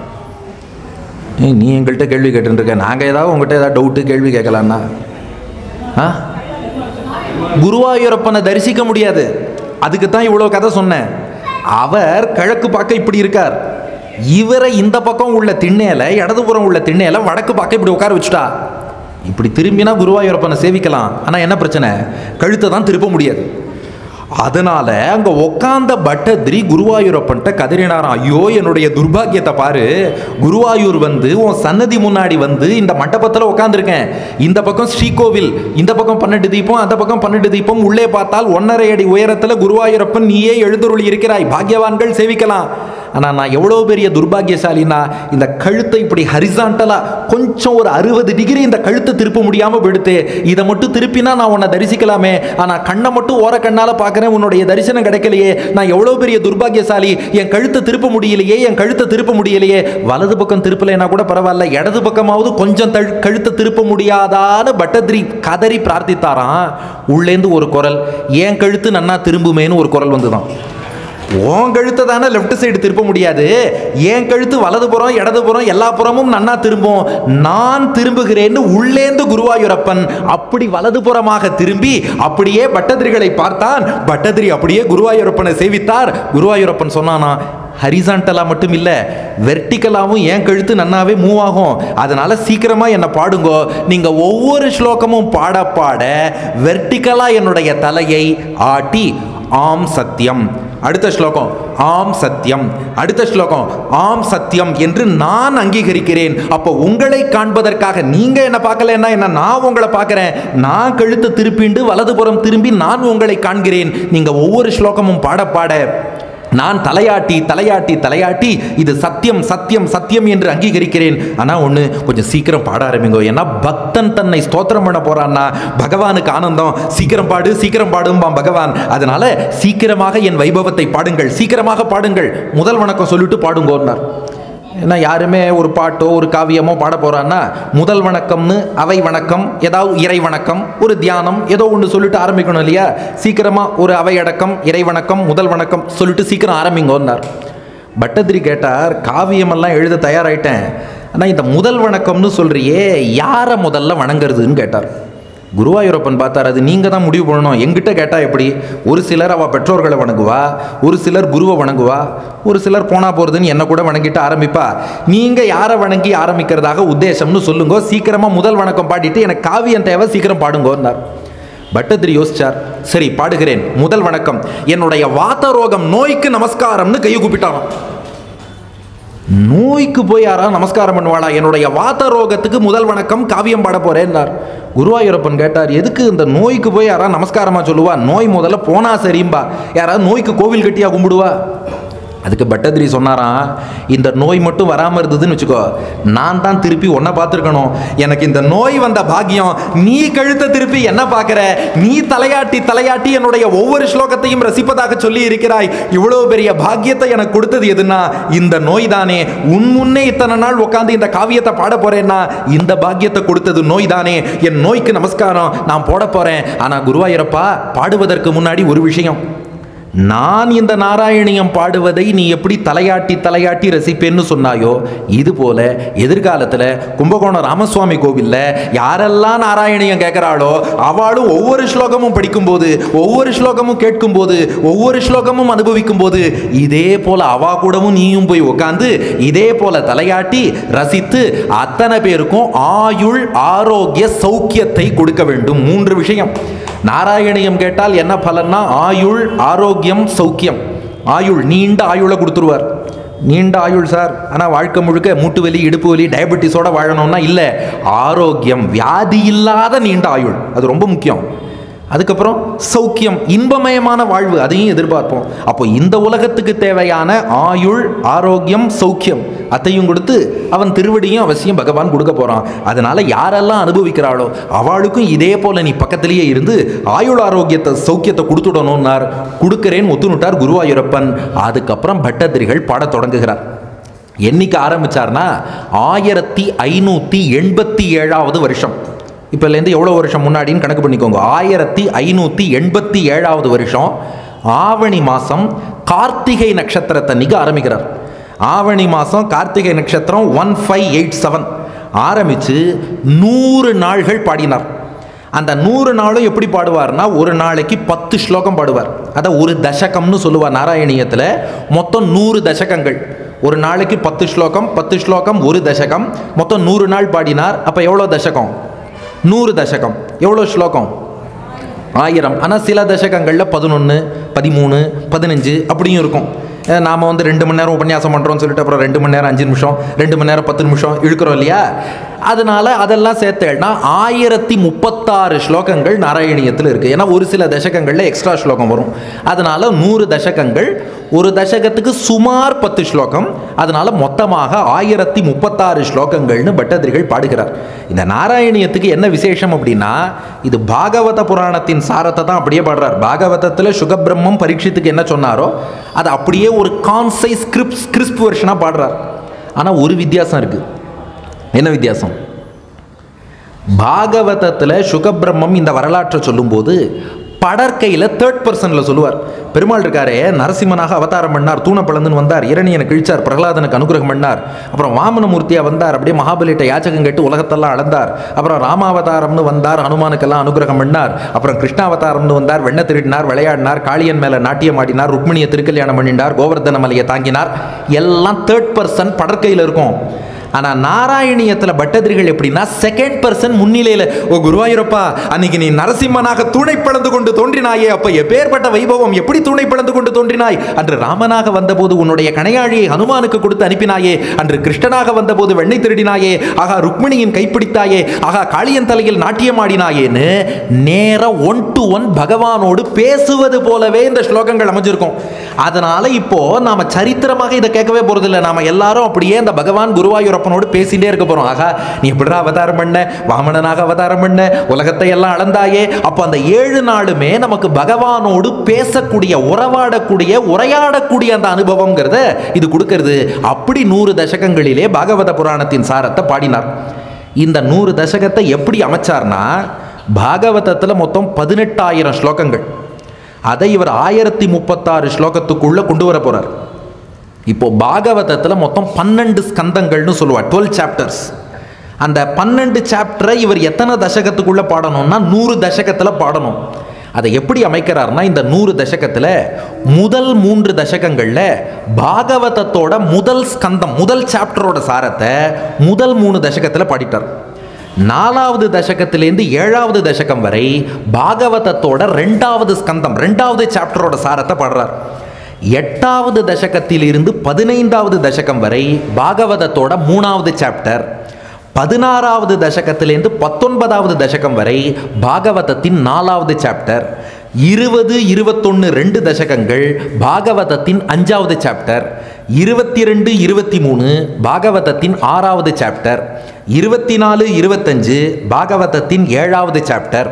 ஏய், நீ எங்கள்கிட்ட கேள்வி கேட்டுருக்க நாங்கள் ஏதாவது உங்கள்கிட்ட ஏதாவது டவுட்டு கேள்வி கேட்கலான்னா ஆ குருவாயூரப்பனை தரிசிக்க முடியாது அதுக்கு தான் இவ்வளோ கதை சொன்னேன் அவர் கிழக்கு பார்க்க இப்படி இருக்கார் இவரை இந்த பக்கம் உள்ள திண்ணையில இடதுபுறம் உள்ள திண்ணையில வடக்கு பார்க்க இப்படி உட்கார வச்சுட்டா இப்படி திரும்பினா குருவாயூரப்பனை சேவிக்கலாம் ஆனால் என்ன பிரச்சனை கழுத்தை தான் திருப்ப முடியாது அதனால அங்க உக்காந்த பட்டத்ரி குருவாயூரப்பன்ட்ட கதறினாராம் ஐயோ என்னுடைய துர்பாக்கியத்தை பாரு குருவாயூர் வந்து உன் சன்னதி முன்னாடி வந்து இந்த மண்டபத்தில் உட்காந்துருக்கேன் இந்த பக்கம் ஸ்ரீகோவில் இந்த பக்கம் பன்னெண்டு தீபம் அந்த பக்கம் பன்னெண்டு தீபம் உள்ளே பார்த்தால் ஒன்னரை அடி உயரத்தில் குருவாயூரப்பன் நீயே எழுந்தருளி இருக்கிறாய் பாக்யவான்கள் சேவிக்கலாம் ஆனால் நான் எவ்வளோ பெரிய துர்பாகியசாலினா இந்த கழுத்தை இப்படி ஹரிசாண்டலாக கொஞ்சம் ஒரு அறுபது டிகிரி இந்த கழுத்தை திருப்ப முடியாமல் போயிடுத்து இதை மட்டும் திருப்பினா நான் உன்னை தரிசிக்கலாமே ஆனால் கண்ணை மட்டும் ஓர கண்ணால் பார்க்குறேன் உன்னுடைய தரிசனம் கிடைக்கலையே நான் எவ்வளோ பெரிய துர்பாகியசாலி என் கழுத்தை திருப்ப முடியலையே என் கழுத்தை திருப்ப முடியலையே வலது பக்கம் திருப்பலைன்னா கூட பரவாயில்ல இடது பக்கமாவது கொஞ்சம் தழு கழுத்தை திருப்ப முடியாதான்னு பட்டத்ரி கதறி பிரார்த்தித்தாராம் உள்ளேந்து ஒரு குரல் என் கழுத்து நன்னா திரும்புமேன்னு ஒரு குரல் வந்துதான் உன் கழுத்தை தானே லெஃப்ட் சைடு திருப்ப முடியாது என் கழுத்து வலதுபுறம் இடதுபுறம் எல்லா புறமும் நன்னா திரும்பும் நான் திரும்புகிறேன்னு உள்ளேந்து குருவாயூரப்பன் அப்படி வலதுபுறமாக திரும்பி அப்படியே பட்டதிரிகளை பார்த்தான் பட்டதிரி அப்படியே குருவாயூரப்பனை சேவித்தார் குருவாயூரப்பன் சொன்னானா ஹரிசாண்டலாக மட்டும் இல்லை வெர்டிக்கலாகவும் என் கழுத்து நன்னாவே மூவ் ஆகும் அதனால சீக்கிரமா என்னை பாடுங்கோ நீங்க ஒவ்வொரு ஸ்லோகமும் பாட பாட வெர்டிக்கலா என்னுடைய தலையை ஆட்டி ஆம் சத்தியம் அடுத்த ஸ்லோகம் ஆம் சத்தியம் அடுத்த ஸ்லோகம் ஆம் சத்தியம் என்று நான் அங்கீகரிக்கிறேன் அப்போ உங்களை காண்பதற்காக நீங்க என்ன பார்க்கலன்னா என்ன நான் உங்களை பார்க்கிறேன் நான் கழுத்தை திருப்பிண்டு வலதுபுறம் திரும்பி நான் உங்களை காண்கிறேன் நீங்க ஒவ்வொரு ஸ்லோகமும் பாட பாட நான் தலையாட்டி தலையாட்டி தலையாட்டி இது சத்தியம் சத்தியம் சத்தியம் என்று அங்கீகரிக்கிறேன் ஆனால் ஒன்று கொஞ்சம் சீக்கிரம் பாட ஆரம்பிங்க ஏன்னா பக்தன் தன்னை ஸ்தோத்திரம் பண்ண போறான்னா பகவானுக்கு ஆனந்தம் சீக்கிரம் பாடு சீக்கிரம் பாடும்பான் பகவான் அதனால சீக்கிரமாக என் வைபவத்தை பாடுங்கள் சீக்கிரமாக பாடுங்கள் முதல் வணக்கம் சொல்லிட்டு பாடுங்கோன்னார் ஏன்னா யாருமே ஒரு பாட்டோ ஒரு காவியமோ பாட போறான்னா முதல் வணக்கம்னு அவை வணக்கம் ஏதாவது இறை வணக்கம் ஒரு தியானம் ஏதோ ஒன்று சொல்லிட்டு ஆரம்பிக்கணும் இல்லையா சீக்கிரமா ஒரு அவை அடக்கம் இறை வணக்கம் முதல் வணக்கம் சொல்லிட்டு சீக்கிரம் ஆரம்பிங்கன்னார் பட்டதிரி கேட்டார் காவியமெல்லாம் எழுத தயாராயிட்டேன் ஆனால் இந்த முதல் வணக்கம்னு சொல்றியே யாரை முதல்ல வணங்குறதுன்னு கேட்டார் குருவாயூரப்பன் பார்த்தார் அது நீங்கள் தான் முடிவு பண்ணணும் எங்கிட்ட கேட்டால் எப்படி ஒரு சிலர் அவள் பெற்றோர்களை வணங்குவா ஒரு சிலர் குருவை வணங்குவா ஒரு சிலர் போனா போகிறதுன்னு என்ன கூட வணங்கிட்டு ஆரம்பிப்பா நீங்கள் யாரை வணங்கி ஆரம்பிக்கிறதாக உத்தேசம்னு சொல்லுங்க சீக்கிரமாக முதல் வணக்கம் பாடிட்டு எனக்கு காவியம் தேவை சீக்கிரம் பாடுங்கன்னார் பட்டத்திரி யோசிச்சார் சரி பாடுகிறேன் முதல் வணக்கம் என்னுடைய வாத ரோகம் நோய்க்கு நமஸ்காரம்னு கையை கூப்பிட்டாராம் நோய்க்கு போய் யாரா நமஸ்காரம் பண்ணுவாளா என்னுடைய வாத ரோகத்துக்கு முதல் வணக்கம் காவியம் பாட போறேன்னார் குருவாயூரப்பன் கேட்டார் எதுக்கு இந்த நோய்க்கு போய் யாரா நமஸ்காரமா சொல்லுவா நோய் முதல்ல போனா சரிம்பா யாராவது நோய்க்கு கோவில் கட்டியா கும்பிடுவா அதுக்கு பட்டதிரி சொன்னாராம் இந்த நோய் மட்டும் வராமல் இருந்ததுன்னு வச்சுக்கோ நான் தான் திருப்பி உன்னை பார்த்துருக்கணும் எனக்கு இந்த நோய் வந்த பாக்கியம் நீ கழுத்தை திருப்பி என்ன பார்க்குற நீ தலையாட்டி தலையாட்டி என்னுடைய ஒவ்வொரு ஸ்லோகத்தையும் ரசிப்பதாக சொல்லி இருக்கிறாய் இவ்வளோ பெரிய பாக்கியத்தை எனக்கு கொடுத்தது எதுனா இந்த நோய் தானே உன் முன்னே இத்தனை நாள் உட்காந்து இந்த காவியத்தை பாட போறேன்னா இந்த பாக்கியத்தை கொடுத்தது நோய் தானே என் நோய்க்கு நமஸ்காரம் நான் போட போறேன் ஆனா குருவாயூரப்பா பாடுவதற்கு முன்னாடி ஒரு விஷயம் நான் இந்த நாராயணியம் பாடுவதை நீ எப்படி தலையாட்டி தலையாட்டி ரசிப்பேன்னு சொன்னாயோ இது போல எதிர்காலத்தில் கும்பகோணம் ராமசுவாமி கோவில்ல யாரெல்லாம் நாராயணியம் கேட்குறாளோ அவளும் ஒவ்வொரு ஸ்லோகமும் படிக்கும்போது ஒவ்வொரு ஸ்லோகமும் கேட்கும்போது ஒவ்வொரு ஸ்லோகமும் அனுபவிக்கும் போது இதே போல அவா கூடவும் நீயும் போய் உட்காந்து இதே போல தலையாட்டி ரசித்து அத்தனை பேருக்கும் ஆயுள் ஆரோக்கிய சௌக்கியத்தை கொடுக்க வேண்டும் மூன்று விஷயம் நாராயணியம் கேட்டால் என்ன பலன்னா ஆயுள் ஆரோக்கியம் சௌக்கியம் ஆயுள் நீண்ட ஆயுளை கொடுத்துருவார் நீண்ட ஆயுள் சார் ஆனால் வாழ்க்கை முழுக்க மூட்டு வலி இடுப்பு வலி டயபெட்டிஸோட வாழணும்னா இல்லை ஆரோக்கியம் வியாதி இல்லாத நீண்ட ஆயுள் அது ரொம்ப முக்கியம் அதுக்கப்புறம் சௌக்கியம் இன்பமயமான வாழ்வு அதையும் எதிர்பார்ப்போம் அப்போ இந்த உலகத்துக்கு தேவையான ஆயுள் ஆரோக்கியம் சௌக்கியம் அத்தையும் கொடுத்து அவன் திருவடியும் அவசியம் பகவான் கொடுக்க போறான் அதனால யாரெல்லாம் அனுபவிக்கிறாளோ அவளுக்கும் இதே போல நீ பக்கத்திலேயே இருந்து ஆயுள் ஆரோக்கியத்தை சௌக்கியத்தை கொடுத்துடணும்னார் கொடுக்கிறேன் ஒத்துணுட்டார் குருவாயூரப்பன் அதுக்கப்புறம் பட்டதிரிகள் பாடத் தொடங்குகிறார் என்னைக்கு ஆரம்பிச்சார்னா ஆயிரத்தி ஐநூற்றி எண்பத்தி ஏழாவது வருஷம் இப்போலேருந்து எவ்வளோ வருஷம் முன்னாடின்னு கணக்கு பண்ணிக்கோங்க ஆயிரத்தி ஐநூற்றி எண்பத்தி ஏழாவது வருஷம் ஆவணி மாதம் கார்த்திகை நட்சத்திரத்தன்னைக்கு ஆரம்பிக்கிறார் ஆவணி மாதம் கார்த்திகை நட்சத்திரம் ஒன் ஃபைவ் எயிட் செவன் ஆரம்பித்து நூறு நாள்கள் பாடினார் அந்த நூறு நாளும் எப்படி பாடுவார்னா ஒரு நாளைக்கு பத்து ஸ்லோகம் பாடுவார் அதை ஒரு தசகம்னு சொல்லுவார் நாராயணியத்தில் மொத்தம் நூறு தசகங்கள் ஒரு நாளைக்கு பத்து ஸ்லோகம் பத்து ஸ்லோகம் ஒரு தசகம் மொத்தம் நூறு நாள் பாடினார் அப்போ எவ்வளோ தசகம் நூறு தசகம் எவ்வளோ ஸ்லோகம் ஆயிரம் ஆனால் சில தசகங்களில் பதினொன்று பதிமூணு பதினஞ்சு அப்படியும் இருக்கும் நாம் வந்து ரெண்டு மணி நேரம் உபன்யாசம் பண்ணுறோம்னு சொல்லிட்டு அப்புறம் ரெண்டு மணி நேரம் அஞ்சு நிமிஷம் ரெண்டு மணி நேரம் பத்து நிமிஷம் இழுக்கிறோம் இல்லையா அதனால அதெல்லாம் சேர்த்தேன்னா ஆயிரத்தி முப்பத்தாறு ஸ்லோகங்கள் நாராயணியத்தில் இருக்குது ஏன்னா ஒரு சில தசகங்களில் எக்ஸ்ட்ரா ஸ்லோகம் வரும் அதனால நூறு தசகங்கள் ஒரு தசகத்துக்கு சுமார் பத்து ஸ்லோகம் அதனால மொத்தமாக ஆயிரத்தி முப்பத்தாறு ஸ்லோகங்கள்னு பட்டதிரிகள் பாடுகிறார் இந்த நாராயணியத்துக்கு என்ன விசேஷம் அப்படின்னா இது பாகவத புராணத்தின் சாரத்தை தான் அப்படியே பாடுறார் பாகவதத்தில் சுகபிரம்மம் பரீட்சித்துக்கு என்ன சொன்னாரோ அதை அப்படியே ஒரு கான்சைஸ் கிரிப்ஸ் கிறிஸ்ப் வெர்ஷனாக பாடுறார் ஆனால் ஒரு வித்தியாசம் இருக்குது என்ன வித்தியாசம் பாகவதத்தில் சுகபிரம்மம் இந்த வரலாற்றை சொல்லும்போது படற்கையில் தேர்ட் பர்சனில் சொல்லுவார் பெருமாள் இருக்காரே நரசிம்மனாக அவதாரம் பண்ணார் தூணப்பழந்துன்னு வந்தார் இரணியனை கிழிச்சார் பிரகலாதனுக்கு அனுகிரகம் பண்ணார் அப்புறம் வாமனமூர்த்தியாக வந்தார் அப்படியே மகாபலிட்ட யாச்சகம் கேட்டு உலகத்தெல்லாம் அளந்தார் அப்புறம் ராமாவதாரம்னு வந்தார் ஹனுமானுக்கெல்லாம் அனுகிரகம் பண்ணார் அப்புறம் கிருஷ்ணாவதாரம்னு வந்தார் வெண்ண திருடினார் விளையாடினார் காளியன் மேலே நாட்டியம் ஆடினார் ருக்மிணியை திருக்கல்யாணம் பண்ணினார் கோவர்தன மலையை தாங்கினார் எல்லாம் தேர்ட் பர்சன் படற்கையில் இருக்கும் ஆனால் நாராயணியத்தில் பட்டதிரிகள் எப்படின்னா செகண்ட் பர்சன் முன்னிலையில் ஓ குருவாயூரப்பா அன்னைக்கு நீ நரசிம்மனாக துணை பிளந்து கொண்டு தோன்றினாயே அப்ப எப்பேற்பட்ட வைபவம் எப்படி துணை பிளந்து கொண்டு தோன்றினாய் அன்று ராமனாக வந்தபோது உன்னுடைய கணையாழியை ஹனுமானுக்கு கொடுத்து அனுப்பினாயே அன்று கிருஷ்ணனாக வந்தபோது வெண்ணை திருடினாயே ஆகா ருக்மிணியின் கைப்பிடித்தாயே ஆகா காளியன் தலையில் நாட்டியம் ஆடினாயேன்னு நேர ஒன் டு ஒன் பகவானோடு பேசுவது போலவே இந்த ஸ்லோகங்கள் அமைஞ்சிருக்கும் அதனால இப்போ நாம சரித்திரமாக இதை கேட்கவே போறதில்லை நாம எல்லாரும் அப்படியே இந்த பகவான் குருவாயூரப்பனோடு பேசிட்டே இருக்க போறோம் ஆகா நீ எப்படிடா அவதாரம் பண்ண வாமனனாக அவதாரம் பண்ண உலகத்தை எல்லாம் அளந்தாயே அப்போ அந்த ஏழு நாளுமே நமக்கு பகவானோடு பேசக்கூடிய உறவாடக்கூடிய உரையாடக்கூடிய அந்த அனுபவங்கிறத இது கொடுக்கிறது அப்படி நூறு தசகங்களிலே பாகவத புராணத்தின் சாரத்தை பாடினார் இந்த நூறு தசகத்தை எப்படி அமைச்சார்னா பாகவதத்தில் மொத்தம் பதினெட்டாயிரம் ஸ்லோகங்கள் அதை இவர் ஆயிரத்தி முப்பத்தாறு ஸ்லோகத்துக்குள்ள கொண்டு வர போறார் இப்போ பாகவதத்தில் மொத்தம் பன்னெண்டு ஸ்கந்தங்கள்னு சொல்லுவார் டுவெல் சாப்டர்ஸ் அந்த பன்னெண்டு சாப்டரை இவர் எத்தனை தசகத்துக்குள்ள பாடணும்னா நூறு தசகத்தில் பாடணும் அதை எப்படி அமைக்கிறார்னா இந்த நூறு தசகத்தில் முதல் மூன்று தசகங்களில் பாகவதத்தோட முதல் ஸ்கந்தம் முதல் சாப்டரோட சாரத்தை முதல் மூணு தசகத்தில் பாடிட்டார் நாலாவது தசகத்திலேருந்து ஏழாவது தசகம் வரை பாகவதத்தோட ரெண்டாவது ஸ்கந்தம் ரெண்டாவது சாப்டரோட சாரத்தை பாடுறார் எட்டாவது தசகத்திலிருந்து பதினைந்தாவது தசகம் வரை பாகவதத்தோட மூணாவது சாப்டர் பதினாறாவது தசகத்திலேருந்து பத்தொன்பதாவது தசகம் வரை பாகவதத்தின் நாலாவது சாப்டர் இருபது இருபத்தொன்று ரெண்டு தசகங்கள் பாகவதத்தின் அஞ்சாவது சாப்டர் இருபத்தி ரெண்டு இருபத்தி மூணு பாகவதத்தின் ஆறாவது சாப்டர் இருபத்தி நாலு இருபத்தஞ்சு பாகவதத்தின் ஏழாவது சாப்டர்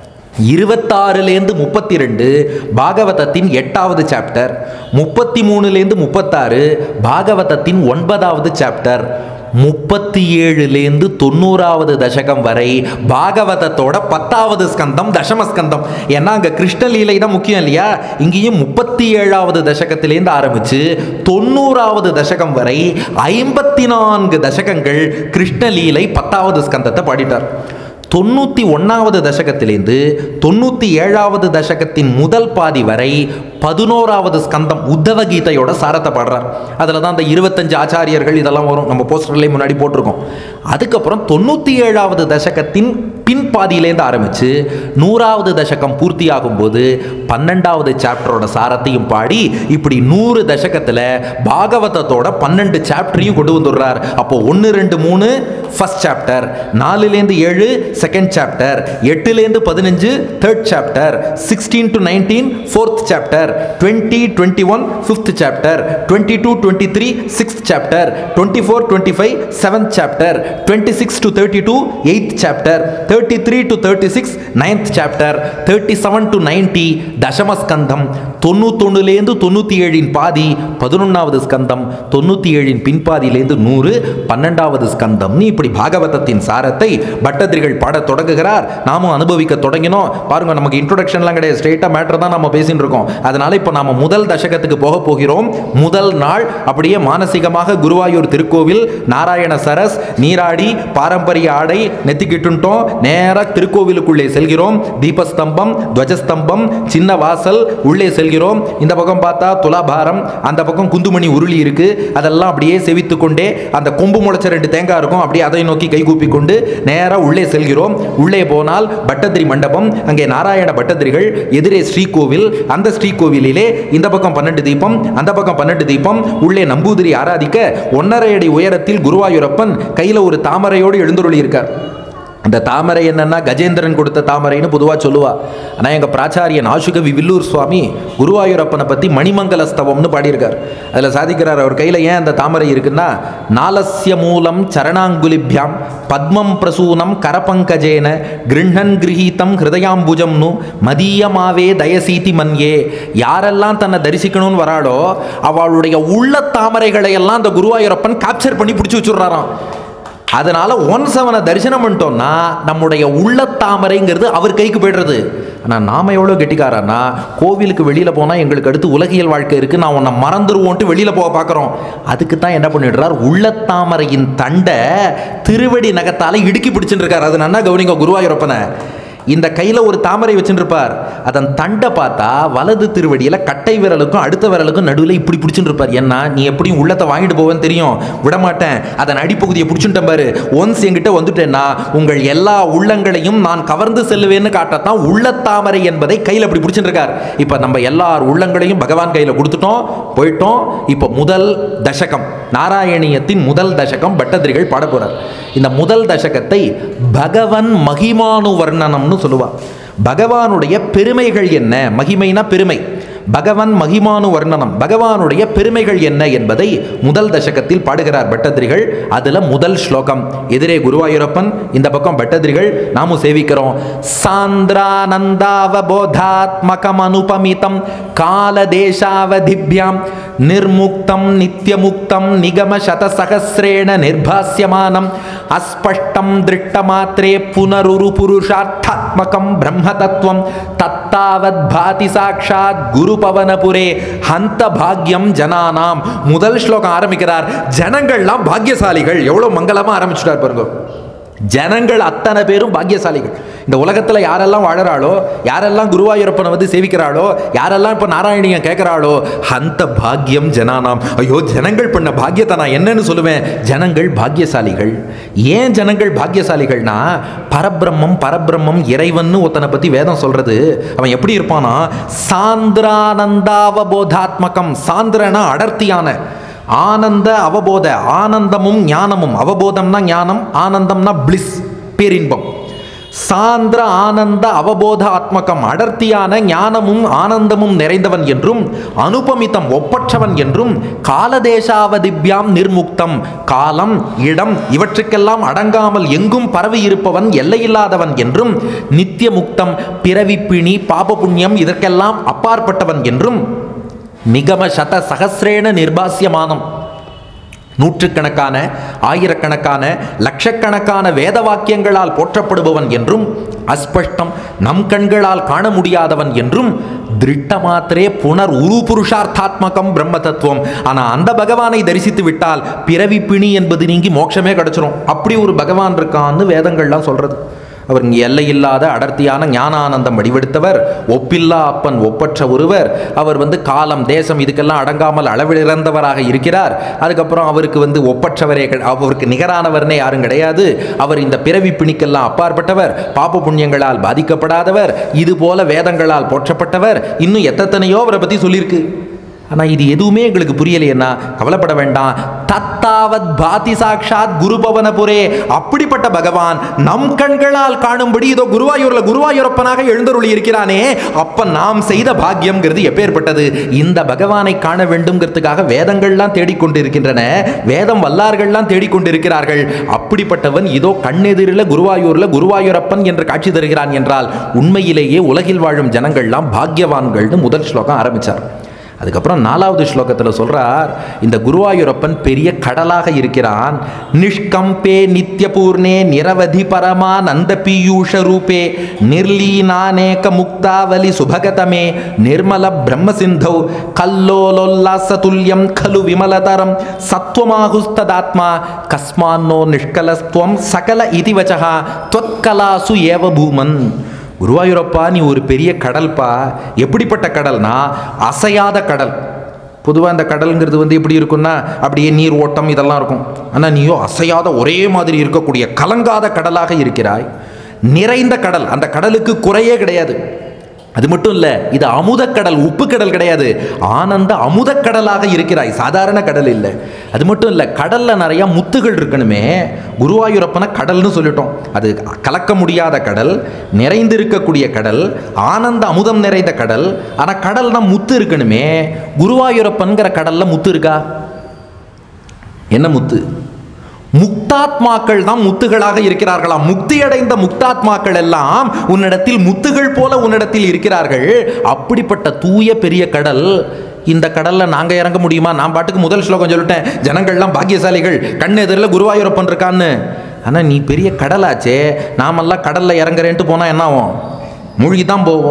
இருபத்தாறுலேருந்து முப்பத்தி ரெண்டு பாகவதத்தின் எட்டாவது சாப்டர் முப்பத்தி மூணுலேருந்து முப்பத்தாறு பாகவதத்தின் ஒன்பதாவது சாப்டர் முப்பத்தி ஏழுலேருந்து தொண்ணூறாவது தசகம் வரை பாகவதத்தோட பத்தாவது ஸ்கந்தம் தசம ஸ்கந்தம் ஏன்னா அங்கே கிருஷ்ணலீலை தான் முக்கியம் இல்லையா இங்கேயும் முப்பத்தி ஏழாவது தசகத்திலேருந்து ஆரம்பிச்சு தொண்ணூறாவது தசகம் வரை ஐம்பத்தி நான்கு தசகங்கள் கிருஷ்ணலீலை பத்தாவது ஸ்கந்தத்தை பாடிட்டார் தொண்ணூற்றி ஒன்றாவது தசகத்திலேருந்து தொண்ணூற்றி ஏழாவது தசகத்தின் முதல் பாதி வரை பதினோராவது ஸ்கந்தம் உத்தவ கீதையோட சாரத்தை பாடுறார் அதில் தான் அந்த இருபத்தஞ்சு ஆச்சாரியர்கள் இதெல்லாம் வரும் நம்ம போஸ்டர்லேயே முன்னாடி போட்டிருக்கோம் அதுக்கப்புறம் தொண்ணூற்றி ஏழாவது தசகத்தின் பின்பாதியிலேருந்து ஆரம்பித்து நூறாவது தசகம் பூர்த்தியாகும் போது பன்னெண்டாவது சாப்டரோட சாரத்தையும் பாடி இப்படி நூறு தசகத்தில் பாகவதத்தோட பன்னெண்டு சாப்டரையும் கொண்டு வந்துடுறார் அப்போ ஒன்று ரெண்டு மூணு ஃபர்ஸ்ட் சாப்டர் நாலுலேருந்து ஏழு செகண்ட் சாப்டர் எட்டுலேருந்து பதினஞ்சு third chapter sixteen to nineteen fourth chapter twenty twenty one fifth chapter twenty two twenty three sixth chapter twenty four twenty five seventh chapter twenty six to thirty two eighth chapter thirty three to thirty six ninth chapter thirty seven to ninety தசமஸ்கந்தம் தொண்ணூத்தொன்னுலேருந்து தொண்ணூற்றி ஏழின் பாதி பதினொன்றாவது ஸ்கந்தம் தொண்ணூற்றி ஏழின் பின்பாதியிலேருந்து நூறு பன்னெண்டாவது ஸ்கந்தம்னு இப்படி பாகவதத்தின் சாரத்தை பட்டதிரிகள் பாடத் தொடங்குகிறார் நாமும் அனுபவிக்க தொடங்கினோம் பாருங்க நமக்கு இன்ட்ரோடக்ஷன்லாம் கிடையாது ஸ்ட்ரெயிட்டாக மேட்டர் தான் நம்ம பேசிட்டு இருக்கோம் அதனால இப்போ நாம முதல் தசகத்துக்கு போக போகிறோம் முதல் நாள் அப்படியே மானசீகமாக குருவாயூர் திருக்கோவில் நாராயண சரஸ் நீராடி பாரம்பரிய ஆடை நெத்திக்கிட்டுட்டோம் நேராக திருக்கோவிலுக்குள்ளே செல்கிறோம் தீபஸ்தம்பம் துவஜஸ்தம்பம் சின்ன வாசல் உள்ளே செல்கிறோம் இந்த பக்கம் பார்த்தா துலாபாரம் அந்த பக்கம் குந்துமணி உருளி இருக்கு அதெல்லாம் அப்படியே செவித்து கொண்டே அந்த கொம்பு முளைச்ச ரெண்டு தேங்காய் இருக்கும் அப்படியே அதை நோக்கி கைகூப்பி கொண்டு நேராக உள்ளே செல்கிறோம் உள்ளே போனால் பட்டதிரி மண்டபம் அங்கே நாராயண பட்டதிரிகள் எதிரே ஸ்ரீகோவில் அந்த ஸ்ரீகோவிலிலே இந்த பக்கம் பன்னெண்டு தீபம் அந்த பக்கம் பன்னெண்டு தீபம் உள்ளே நம்பூதிரி ஆராதிக்க ஒன்னரை அடி உயரத்தில் குருவாயூரப்பன் கையில் ஒரு தாமரையோடு எழுந்துருளி இருக்கார் அந்த தாமரை என்னன்னா கஜேந்திரன் கொடுத்த தாமரைன்னு பொதுவாக சொல்லுவா ஆனால் எங்கள் பிராச்சாரியன் ஆசுகவி வில்லூர் சுவாமி குருவாயூரப்பனை பற்றி மணிமங்கல ஸ்தவம்னு பாடியிருக்கார் அதில் சாதிக்கிறார் அவர் கையில் ஏன் அந்த தாமரை இருக்குன்னா நாலஸ்ய மூலம் சரணாங்குலிபியாம் பத்மம் பிரசூனம் கரபங்கஜேன கிருண்ணன் கிரகீதம் ஹிருதயாம்புஜம்னு மதியமாவே தயசீதி மன்யே யாரெல்லாம் தன்னை தரிசிக்கணும்னு வராளோ அவளுடைய உள்ள தாமரைகளை எல்லாம் அந்த குருவாயூரப்பன் கேப்சர் பண்ணி பிடிச்சி வச்சுடுறாராம் அதனால ஒன்ஸ் அவனை தரிசனம் பண்ணிட்டோம்னா நம்முடைய உள்ள தாமரைங்கிறது அவர் கைக்கு போய்டுறது ஆனால் நாம எவ்வளோ கெட்டிக்காரன்னா கோவிலுக்கு வெளியில் போனால் எங்களுக்கு அடுத்து உலகியல் வாழ்க்கை இருக்குது நான் உன்னை மறந்துருவோன்ட்டு வெளியில் போக பார்க்குறோம் அதுக்கு தான் என்ன பண்ணிடுறார் உள்ளத்தாமரையின் தண்டை திருவடி நகத்தால் இடுக்கி பிடிச்சுட்டு இருக்கார் அது நன்னா கவனிங்க குருவாயூரப்பனை இந்த கையில் ஒரு தாமரை வச்சுருப்பார் அதன் தண்டை பார்த்தா வலது திருவடியில் கட்டை விரலுக்கும் அடுத்த விரலுக்கும் நடுவில் இப்படி பிடிச்சுட்டு இருப்பார் ஏன்னா நீ எப்படியும் உள்ளத்தை வாங்கிட்டு போவேன்னு தெரியும் விடமாட்டேன் அதன் அடிப்பகுதியை பிடிச்சுட்டேன் பாரு ஒன்ஸ் என்கிட்ட வந்துட்டேன்னா உங்கள் எல்லா உள்ளங்களையும் நான் கவர்ந்து செல்லுவேன்னு காட்டத்தான் உள்ளத்தாமரை என்பதை கையில் அப்படி பிடிச்சிட்டு இருக்கார் இப்போ நம்ம எல்லார் உள்ளங்களையும் பகவான் கையில் கொடுத்துட்டோம் போயிட்டோம் இப்போ முதல் தசகம் நாராயணியத்தின் முதல் தசகம் பட்டதிரிகள் பாட போறார் இந்த முதல் தசகத்தை பகவன் மகிமானு வர்ணனம்னு சொல்லுவா பகவானுடைய பெருமைகள் என்ன மகிமைனா பெருமை பகவன் மகிமானு வர்ணனம் பகவானுடைய பெருமைகள் என்ன என்பதை முதல் தசகத்தில் பாடுகிறார் பட்டதிரிகள் அதுல முதல் ஸ்லோகம் எதிரே குருவாயூரப்பன் இந்த பக்கம் பட்டதிரிகள் நாமும் சேவிக்கிறோம் சாந்திரானந்தாவபோதாத்மகம் அனுபமிதம் கால தேசாவதிபியாம் நிர்முக்தம் நித்தியமுக்தம் நிகம சதசகசிரேண நிர்பாஸ்யமானம் அஸ்பஷ்டம் திருஷ்டமாத்திரே புனருரு புருஷார்த்தாத்மகம் பிரம்மதத்துவம் தத்தாவத் பாதி சாட்சாத் குரு பவனபுரே ஹந்த பாக்யம் ஜனானாம் முதல் ஸ்லோகம் ஆரம்பிக்கிறார் ஜனங்கள்லாம் பாக்கியசாலிகள் எவ்வளவு மங்களமா ஆரம்பிச்சுட்டார் பாருங்க ஜனங்கள் அத்தனை பேரும் பாக்கியசாலிகள் இந்த உலகத்தில் யாரெல்லாம் வாழறாளோ யாரெல்லாம் குருவாயூரப்பனை வந்து சேவிக்கிறாளோ யாரெல்லாம் இப்போ நாராயணியம் கேட்குறாளோ அந்த பாக்கியம் ஜனானாம் ஐயோ ஜனங்கள் பண்ண பாக்கியத்தை நான் என்னன்னு சொல்லுவேன் ஜனங்கள் பாக்கியசாலிகள் ஏன் ஜனங்கள் பாக்கியசாலிகள்னா பரபிரம்மம் பரபிரம்மம் இறைவன்னு ஒருத்தனை பற்றி வேதம் சொல்றது அவன் எப்படி இருப்பானா சாந்திரானந்தாவபோதாத்மகம் சாந்திரனா அடர்த்தியான ஆனந்த அவபோத ஆனந்தமும் ஞானமும் அவபோதம்னா ஞானம் ஆனந்தம்னா பிளிஸ் பேரின்பம் சாந்திர ஆனந்த அவபோத ஆத்மகம் அடர்த்தியான ஞானமும் ஆனந்தமும் நிறைந்தவன் என்றும் அனுபமித்தம் ஒப்பற்றவன் என்றும் காலதேசாவதிபியாம் நிர்முக்தம் காலம் இடம் இவற்றுக்கெல்லாம் அடங்காமல் எங்கும் பரவி இருப்பவன் எல்லையில்லாதவன் என்றும் நித்திய முக்தம் பிறவி பிணி பாப புண்ணியம் இதற்கெல்லாம் அப்பாற்பட்டவன் என்றும் நிகம சத சகசிரேன நிர்பாசியமானம் நூற்றுக்கணக்கான ஆயிரக்கணக்கான லட்சக்கணக்கான வேத வாக்கியங்களால் போற்றப்படுபவன் என்றும் அஸ்பஷ்டம் நம் கண்களால் காண முடியாதவன் என்றும் திருட்ட மாத்திரே புனர் உரு புருஷார்த்தாத்மகம் பிரம்ம தத்துவம் ஆனால் அந்த பகவானை தரிசித்து விட்டால் பிறவி பிணி என்பது நீங்கி மோட்சமே கிடைச்சிரும் அப்படி ஒரு பகவான் இருக்கான்னு வேதங்கள்லாம் சொல்றது அவர் இங்கே எல்லையில்லாத அடர்த்தியான ஞானானந்தம் வடிவெடுத்தவர் ஒப்பில்லா அப்பன் ஒப்பற்ற ஒருவர் அவர் வந்து காலம் தேசம் இதுக்கெல்லாம் அடங்காமல் அளவிலிறந்தவராக இருக்கிறார் அதுக்கப்புறம் அவருக்கு வந்து ஒப்பற்றவரே கிடை- அவருக்கு நிகரானவர்னே யாரும் கிடையாது அவர் இந்த பிறவி பிணிக்கெல்லாம் அப்பாற்பட்டவர் பாப புண்ணியங்களால் பாதிக்கப்படாதவர் இது போல வேதங்களால் போற்றப்பட்டவர் இன்னும் எத்தனையோ அவரை பற்றி சொல்லியிருக்கு ஆனால் இது எதுவுமே எங்களுக்கு புரியலையேன்னா கவலைப்பட வேண்டாம் தத்தாவத் பாதி சாட்சாத் குருபவனபுரே அப்படிப்பட்ட பகவான் நம் கண்களால் காணும்படி இதோ குருவாயூர்ல குருவாயூரப்பனாக எழுந்தருளி இருக்கிறானே அப்ப நாம் செய்த பாக்கியம்ங்கிறது எப்பேற்பட்டது இந்த பகவானை காண வேண்டும்ங்கிறதுக்காக வேதங்கள்லாம் தேடிக்கொண்டிருக்கின்றன வேதம் வல்லார்கள்லாம் தேடிக்கொண்டிருக்கிறார்கள் அப்படிப்பட்டவன் இதோ கண்ணெதிரில் குருவாயூர்ல குருவாயூரப்பன் என்று காட்சி தருகிறான் என்றால் உண்மையிலேயே உலகில் வாழும் ஜனங்கள்லாம் பாக்கியவான்கள்னு முதல் ஸ்லோகம் ஆரம்பிச்சார் அதுக்கப்புறம் நாலாவது ஸ்லோகத்தில் சொல்றார் இந்த குருவாயூரப்பன் பெரிய கடலாக இருக்கிறான் நிஷ்கம்பே நித்யபூர்ணே நிரவதி பரமா நந்த பீயூஷ ரூபே நிர்லீனானேக முக்தாவலி சுபகதமே நிர்மல பிரம்ம சிந்தௌ கல்லோலோல்லாச துல்லியம் கலு விமலதரம் சத்வமாகுஸ்ததாத்மா கஸ்மான்னோ நிஷ்கலஸ்துவம் சகல இதிவச்சகா त्वत्कलासु ஏவ பூமன் குருவாயூரப்பா நீ ஒரு பெரிய கடல்பா எப்படிப்பட்ட கடல்னா அசையாத கடல் பொதுவாக இந்த கடல்ங்கிறது வந்து எப்படி இருக்கும்னா அப்படியே நீர் ஓட்டம் இதெல்லாம் இருக்கும் ஆனால் நீயோ அசையாத ஒரே மாதிரி இருக்கக்கூடிய கலங்காத கடலாக இருக்கிறாய் நிறைந்த கடல் அந்த கடலுக்கு குறையே கிடையாது அது மட்டும் இல்லை இது அமுதக்கடல் உப்பு கடல் கிடையாது ஆனந்த அமுதக்கடலாக இருக்கிறாய் சாதாரண கடல் இல்லை அது மட்டும் இல்லை கடல்ல நிறைய முத்துகள் இருக்கணுமே குருவாயூரப்பனை கடல்னு சொல்லிட்டோம் அது கலக்க முடியாத கடல் நிறைந்திருக்கக்கூடிய கடல் ஆனந்த அமுதம் நிறைந்த கடல் ஆனால் கடல்னா முத்து இருக்கணுமே குருவாயூரப்பன்கிற கடல்ல முத்து இருக்கா என்ன முத்து முக்தாத்மாக்கள் தான் முத்துகளாக இருக்கிறார்களாம் முக்தி அடைந்த முக்தாத்மாக்கள் எல்லாம் உன்னிடத்தில் முத்துகள் போல உன்னிடத்தில் இருக்கிறார்கள் அப்படிப்பட்ட தூய பெரிய கடல் இந்த கடல்ல நாங்க இறங்க முடியுமா நான் பாட்டுக்கு முதல் ஸ்லோகம் சொல்லிட்டேன் ஜனங்கள்லாம் பாக்கியசாலிகள் கண் எதிரில் குருவாயூரப்பன் இருக்கான்னு ஆனா நீ பெரிய கடலாச்சே நாமெல்லாம் கடல்ல இறங்குறேன்ட்டு போனா என்ன ஆகும் மூழ்கி தான் போவோம்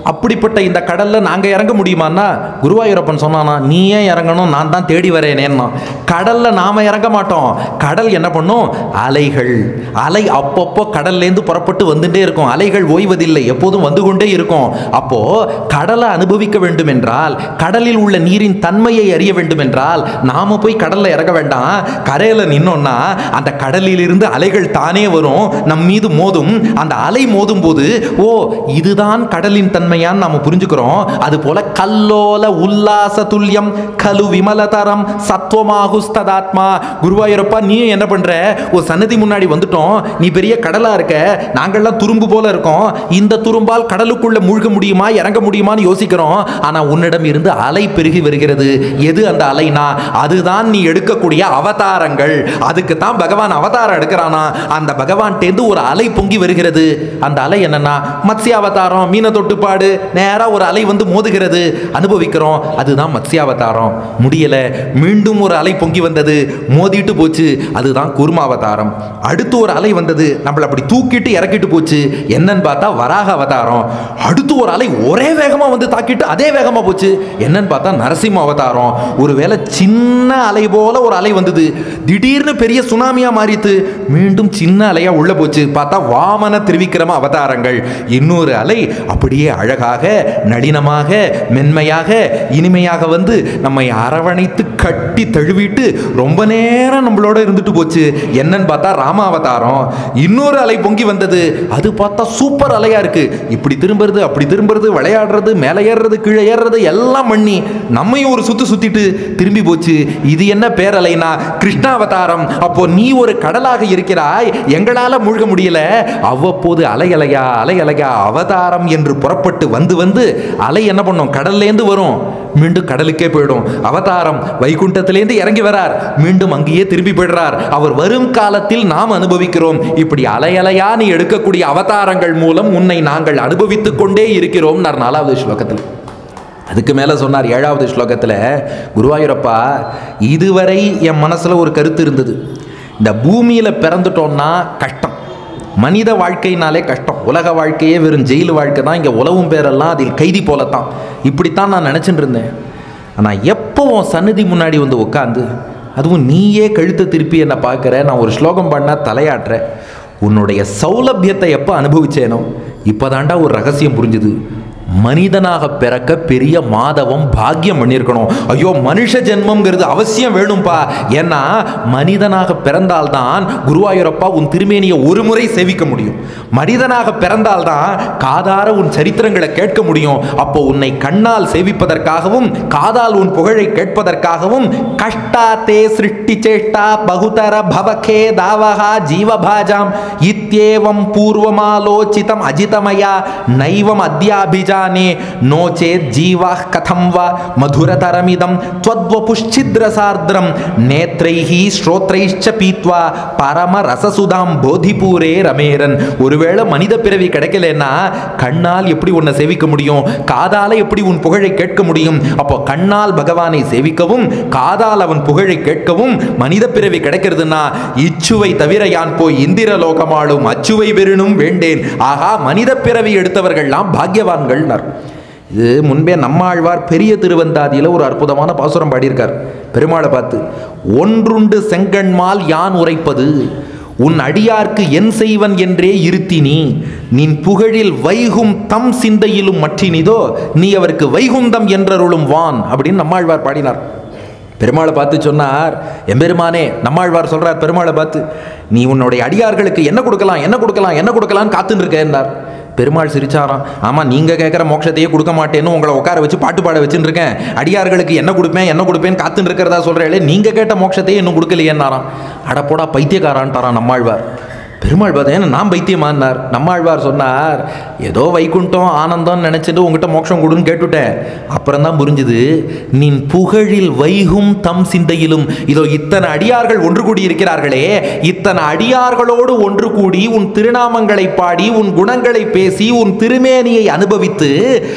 அப்படிப்பட்ட இந்த கடல்ல நாங்க இறங்க முடியுமான்னா குருவாயூரப்பன் சொன்னானா நீ ஏன் இறங்கணும் நான் தான் தேடி வரேனேன்னா கடல்ல நாம இறங்க மாட்டோம் கடல் என்ன பண்ணும் அலைகள் அலை அப்பப்போ கடல்லேருந்து புறப்பட்டு வந்துட்டே இருக்கும் அலைகள் ஓய்வதில்லை எப்போதும் வந்து கொண்டே இருக்கும் அப்போ கடலை அனுபவிக்க வேண்டும் என்றால் கடலில் உள்ள நீரின் தன்மையை அறிய வேண்டும் என்றால் நாம போய் கடல்ல இறங்க வேண்டாம் கரையில நின்னோம்னா அந்த கடலில் இருந்து அலைகள் தானே வரும் நம் மீது மோதும் அந்த அலை மோதும் போது ஓ இதுதான் கடலின் தன்மையான்னு நாம புரிஞ்சுக்கிறோம் அது போல கல்லோல உல்லாச துல்லியம் கலு விமலதரம் சத்வமாகுஸ்ததாத்மா குருவாயூரப்பா நீ என்ன பண்ற ஒரு சன்னதி முன்னாடி வந்துட்டோம் நீ பெரிய கடலா இருக்க நாங்கள்லாம் துரும்பு போல இருக்கோம் இந்த துரும்பால் கடலுக்குள்ள மூழ்க முடியுமா இறங்க முடியுமான்னு யோசிக்கிறோம் ஆனா உன்னிடம் இருந்து அலை பெருகி வருகிறது எது அந்த அலைனா அதுதான் நீ எடுக்கக்கூடிய அவதாரங்கள் அதுக்கு தான் பகவான் அவதாரம் எடுக்கிறானா அந்த பகவான் டேந்து ஒரு அலை பொங்கி வருகிறது அந்த அலை என்னன்னா மத்ஸ்ய அவதாரம் மீன தொட்டுப்பாடு நேரா ஒரு அலை வந்து மோதுகிறது அனுபவிக்கிறோம் அதுதான் மத்ஸ்ய அவதாரம் முடியல மீண்டும் ஒரு அலை பொங்கி வந்தது மோதிட்டு போச்சு அதுதான் கூர்ம அவதாரம் அடுத்து ஒரு அலை வந்தது நம்மளை அப்படி தூக்கிட்டு இறக்கிட்டு போச்சு என்னன்னு பார்த்தா வராக அவதாரம் அடுத்து ஒரு அலை ஒரே வேகமா வந்து தாக்கிட்டு அதே வேகமா போச்சு என்னன்னு பார்த்தா நரசிம்ம அவதாரம் ஒருவேளை சின்ன அலை போல ஒரு அலை வந்தது திடீர்னு பெரிய சுனாமியா மாறித்து மீண்டும் சின்ன அலையா உள்ள போச்சு பார்த்தா வாமன திருவிக்கிரம அவதாரங்கள் இன்னொரு அலை அப்படியே அழகாக நளினமாக மென்மையாக இனிமையாக வந்து நம்மை அரவணைத்து கட்டி தழுவிட்டு ரொம்ப நேரம் நம்மளோட இருந்துட்டு போச்சு என்னன்னு பார்த்தா ராம அவதாரம் இன்னொரு அலை பொங்கி வந்தது அது பார்த்தா சூப்பர் அலையா இருக்கு இப்படி திரும்புறது அப்படி திரும்புறது விளையாடுறது மேலே ஏறுறது கீழே ஏறுறது எல்லாம் பண்ணி நம்மையும் ஒரு சுத்து சுத்திட்டு திரும்பி போச்சு இது என்ன பேரலைனா கிருஷ்ணாவதாரம் அப்போ நீ ஒரு கடலாக இருக்கிறாய் எங்களால மூழ்க முடியல அவ்வப்போது அலை அலையா அலை அலையா அவதாரம் என்று புறப்பட்டு வந்து வந்து அலை என்ன பண்ணும் கடல்லேருந்து வரும் மீண்டும் கடலுக்கே போயிடும் அவதாரம் வைகுண்டத்திலேருந்து இறங்கி வரார் மீண்டும் அங்கேயே திரும்பி போயிடுறார் அவர் வரும் காலத்தில் நாம் அனுபவிக்கிறோம் இப்படி அலை அலையா நீ எடுக்கக்கூடிய அவதாரங்கள் மூலம் உன்னை நாங்கள் அனுபவித்துக் கொண்டே இருக்கிறோம் நாலாவது ஸ்லோகத்தில் அதுக்கு மேலே சொன்னார் ஏழாவது ஸ்லோகத்தில் குருவாயூரப்பா இதுவரை என் மனசில் ஒரு கருத்து இருந்தது இந்த பூமியில் பிறந்துட்டோம்னா கஷ்டம் மனித வாழ்க்கைனாலே கஷ்டம் உலக வாழ்க்கையே வெறும் ஜெயில் வாழ்க்கை தான் இங்கே உலவும் பேரெல்லாம் அதில் கைதி போலத்தான் இப்படித்தான் நான் நினச்சிட்டு இருந்தேன் ஆனால் எப்போ உன் சன்னதி முன்னாடி வந்து உட்காந்து அதுவும் நீயே கழுத்தை திருப்பி என்னை பார்க்குற நான் ஒரு ஸ்லோகம் பண்ணால் தலையாட்டுறேன் உன்னுடைய சௌலபியத்தை எப்போ அனுபவிச்சேனோ இப்போதாண்டா ஒரு ரகசியம் புரிஞ்சுது மனிதனாக பிறக்க பெரிய மாதவம் பாக்கியம் பண்ணியிருக்கணும் ஐயோ மனுஷ ஜென்மம்ங்கிறது அவசியம் வேணும்பா ஏன்னா மனிதனாக பிறந்தால்தான் குருவாயூரப்பா உன் திருமேனியை ஒரு முறை சேவிக்க முடியும் மனிதனாக பிறந்தால்தான் காதார உன் சரித்திரங்களை கேட்க முடியும் அப்போ உன்னை கண்ணால் சேவிப்பதற்காகவும் காதால் உன் புகழை கேட்பதற்காகவும் கஷ்டா தே சிருஷ்டி சேஷ்டா பகுதர பவகே தாவகா ஜீவபாஜாம் இத்யேவம் பூர்வமாலோச்சிதம் அஜிதமயா நைவம் அத்யாபிஜானே நோ சேத் ஜீவா கதம் வா மதுரதரமிதம் त्वद्वपुश्चिद्रसार्द्रं நேத்ரைஹ ஸ்ரோத்ரைश्च பீத்வா பரம ரசசுதாம் போதிபூரே ரமேரன் ஒருவேளை மனித பிறவி கிடைக்கலன்னா கண்ணால் எப்படி உன்னை சேவிக்க முடியும் காதால எப்படி உன் புகழை கேட்க முடியும் அப்போ கண்ணால் பகவானை சேவிக்கவும் காதால் அவன் புகழை கேட்கவும் மனித பிறவி கிடைக்கிறதுனா இச்சுவை தவிர யான் போய் இந்திர லோகமாளும் அச்சுவை பெறினும் வேண்டேன் ஆகா மனித பிறவி எடுத்தவர்கள்லாம் பாக்யவான்கள்னர் இது முன்பே நம்மாழ்வார் பெரிய திருவந்தாதியில் ஒரு அற்புதமான பாசுரம் பாடியிருக்கார் பெருமாளை பார்த்து ஒன்றுண்டு செங்கண்மால் யான் உரைப்பது உன் அடியார்க்கு என் செய்வன் என்றே இருத்தினி நின் புகழில் வைகும் தம் சிந்தையிலும் மற்றினிதோ நீ அவருக்கு வைகுந்தம் என்றருளும் வான் அப்படின்னு நம்மாழ்வார் பாடினார் பெருமாளை பார்த்து சொன்னார் எம்பெருமானே நம்மாழ்வார் சொல்றார் பெருமாளை பார்த்து நீ உன்னுடைய அடியார்களுக்கு என்ன கொடுக்கலாம் என்ன கொடுக்கலாம் என்ன கொடுக்கலாம்னு காத்துன்னு இருக்க என்றார் பெருமாள் சிரிச்சாராம் ஆமாம் நீங்கள் கேட்குற மோட்சத்தையே கொடுக்க மாட்டேன்னு உங்களை உட்கார வச்சு பாட்டு பாட வச்சுன்னு இருக்கேன் அடியார்களுக்கு என்ன கொடுப்பேன் என்ன கொடுப்பேன்னு காத்துன்னு இருக்கிறதா சொல்கிறேன் நீங்கள் கேட்ட மோட்சத்தையே இன்னும் கொடுக்கலையேன்னாராம் அடப்போடா பைத்தியக்காரான்ட்டாராம் நம்மாழ்வார் பெருமாள் பார்த்தேன் நான் பைத்தியமானார் நம்மாழ்வார் சொன்னார் ஏதோ வைகுண்டம் ஆனந்தம் நினச்சிட்டு உங்ககிட்ட மோட்சம் கொடுன்னு கேட்டுட்டேன் அப்புறம் தான் புரிஞ்சுது நின் புகழில் வைகும் தம் சிந்தையிலும் இதோ இத்தனை அடியார்கள் ஒன்று கூடி இருக்கிறார்களே இத்தனை அடியார்களோடு ஒன்று கூடி உன் திருநாமங்களை பாடி உன் குணங்களை பேசி உன் திருமேனியை அனுபவித்து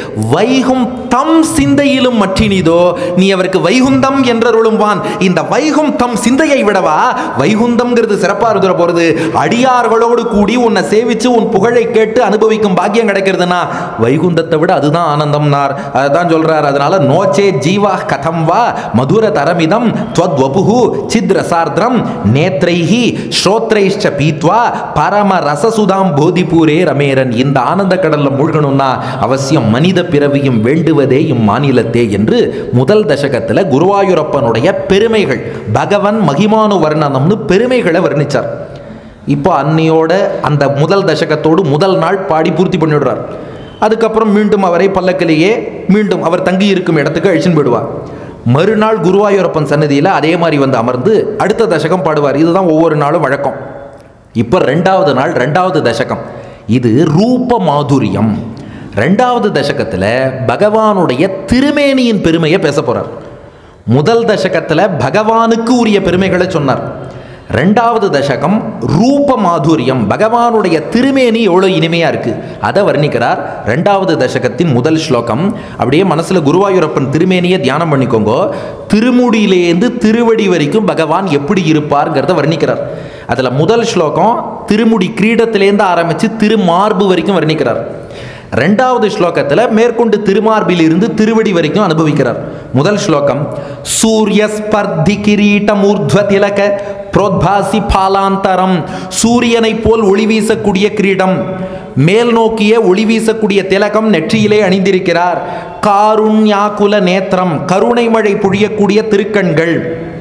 வைகும் தம் சிந்தையிலும் மற்றினிதோ நீ அவருக்கு வைகுந்தம் என்றருளும் வான் இந்த வைகும் தம் சிந்தையை விடவா வைகுந்தம்ங்கிறது சிறப்பாக இருந்துட போகிறது அடியார் அடியார்களோடு கூடி உன்னை சேவிச்சு உன் புகழை கேட்டு அனுபவிக்கும் பாக்கியம் கிடைக்கிறதுனா வைகுந்தத்தை விட அதுதான் ஆனந்தம்னார் அதுதான் சொல்றார் அதனால நோச்சே ஜீவா கதம் வா மதுர தரமிதம் துவத் வபுகு சித்ரசார்திரம் நேத்ரைஹி ஸ்ரோத்ரைஷ்ச பீத்வா பரம ரசசுதாம் போதிபூரே ரமேரன் இந்த ஆனந்த கடல்ல மூழ்கணும்னா அவசியம் மனித பிறவியும் வேண்டுவதே இம்மாநிலத்தே என்று முதல் தசகத்துல குருவாயூரப்பனுடைய பெருமைகள் பகவன் மகிமானு வர்ணனம்னு பெருமைகளை வர்ணிச்சார் இப்போ அன்னையோட அந்த முதல் தசகத்தோடு முதல் நாள் பாடி பூர்த்தி பண்ணிவிடுறார் அதுக்கப்புறம் மீண்டும் அவரை பல்லக்கிலேயே மீண்டும் அவர் தங்கி இருக்கும் இடத்துக்கு அழிச்சுன்னு போயிடுவார் மறுநாள் குருவாயூரப்பன் சன்னதியில் அதே மாதிரி வந்து அமர்ந்து அடுத்த தசகம் பாடுவார் இதுதான் ஒவ்வொரு நாளும் வழக்கம் இப்போ ரெண்டாவது நாள் ரெண்டாவது தசகம் இது ரூப மாதுரியம் ரெண்டாவது தசகத்தில் பகவானுடைய திருமேனியின் பெருமையை பேச போறார் முதல் தசகத்தில் பகவானுக்கு உரிய பெருமைகளை சொன்னார் ரெண்டாவது தசகம் ரூப மாதுரியம் பகவானுடைய திருமேனி எவ்வளோ இனிமையா இருக்கு அதை வர்ணிக்கிறார் ரெண்டாவது தசகத்தின் முதல் ஸ்லோகம் அப்படியே மனசுல குருவாயூரப்பன் திருமேனியை தியானம் பண்ணிக்கோங்க திருமுடியிலேருந்து திருவடி வரைக்கும் பகவான் எப்படி இருப்பார்ங்கிறத வர்ணிக்கிறார் அதில் முதல் ஸ்லோகம் திருமுடி கிரீடத்திலேருந்து ஆரம்பித்து திருமார்பு வரைக்கும் வர்ணிக்கிறார் ரெண்டாவது ஸ்லோகத்தில் மேற்கொண்டு திருமார்பில் இருந்து திருவடி வரைக்கும் அனுபவிக்கிறார் முதல் ஸ்லோகம் சூரிய ஸ்பர்தி கிரீட மூர்த்வ திலக புரோத்பாசி பாலாந்தரம் சூரியனைப் போல் ஒளி வீசக்கூடிய கிரீடம் மேல் நோக்கிய ஒளி வீசக்கூடிய திலகம் நெற்றியிலே அணிந்திருக்கிறார் காருண்யாகுல நேத்திரம் கருணை மழை பொழியக்கூடிய திருக்கண்கள்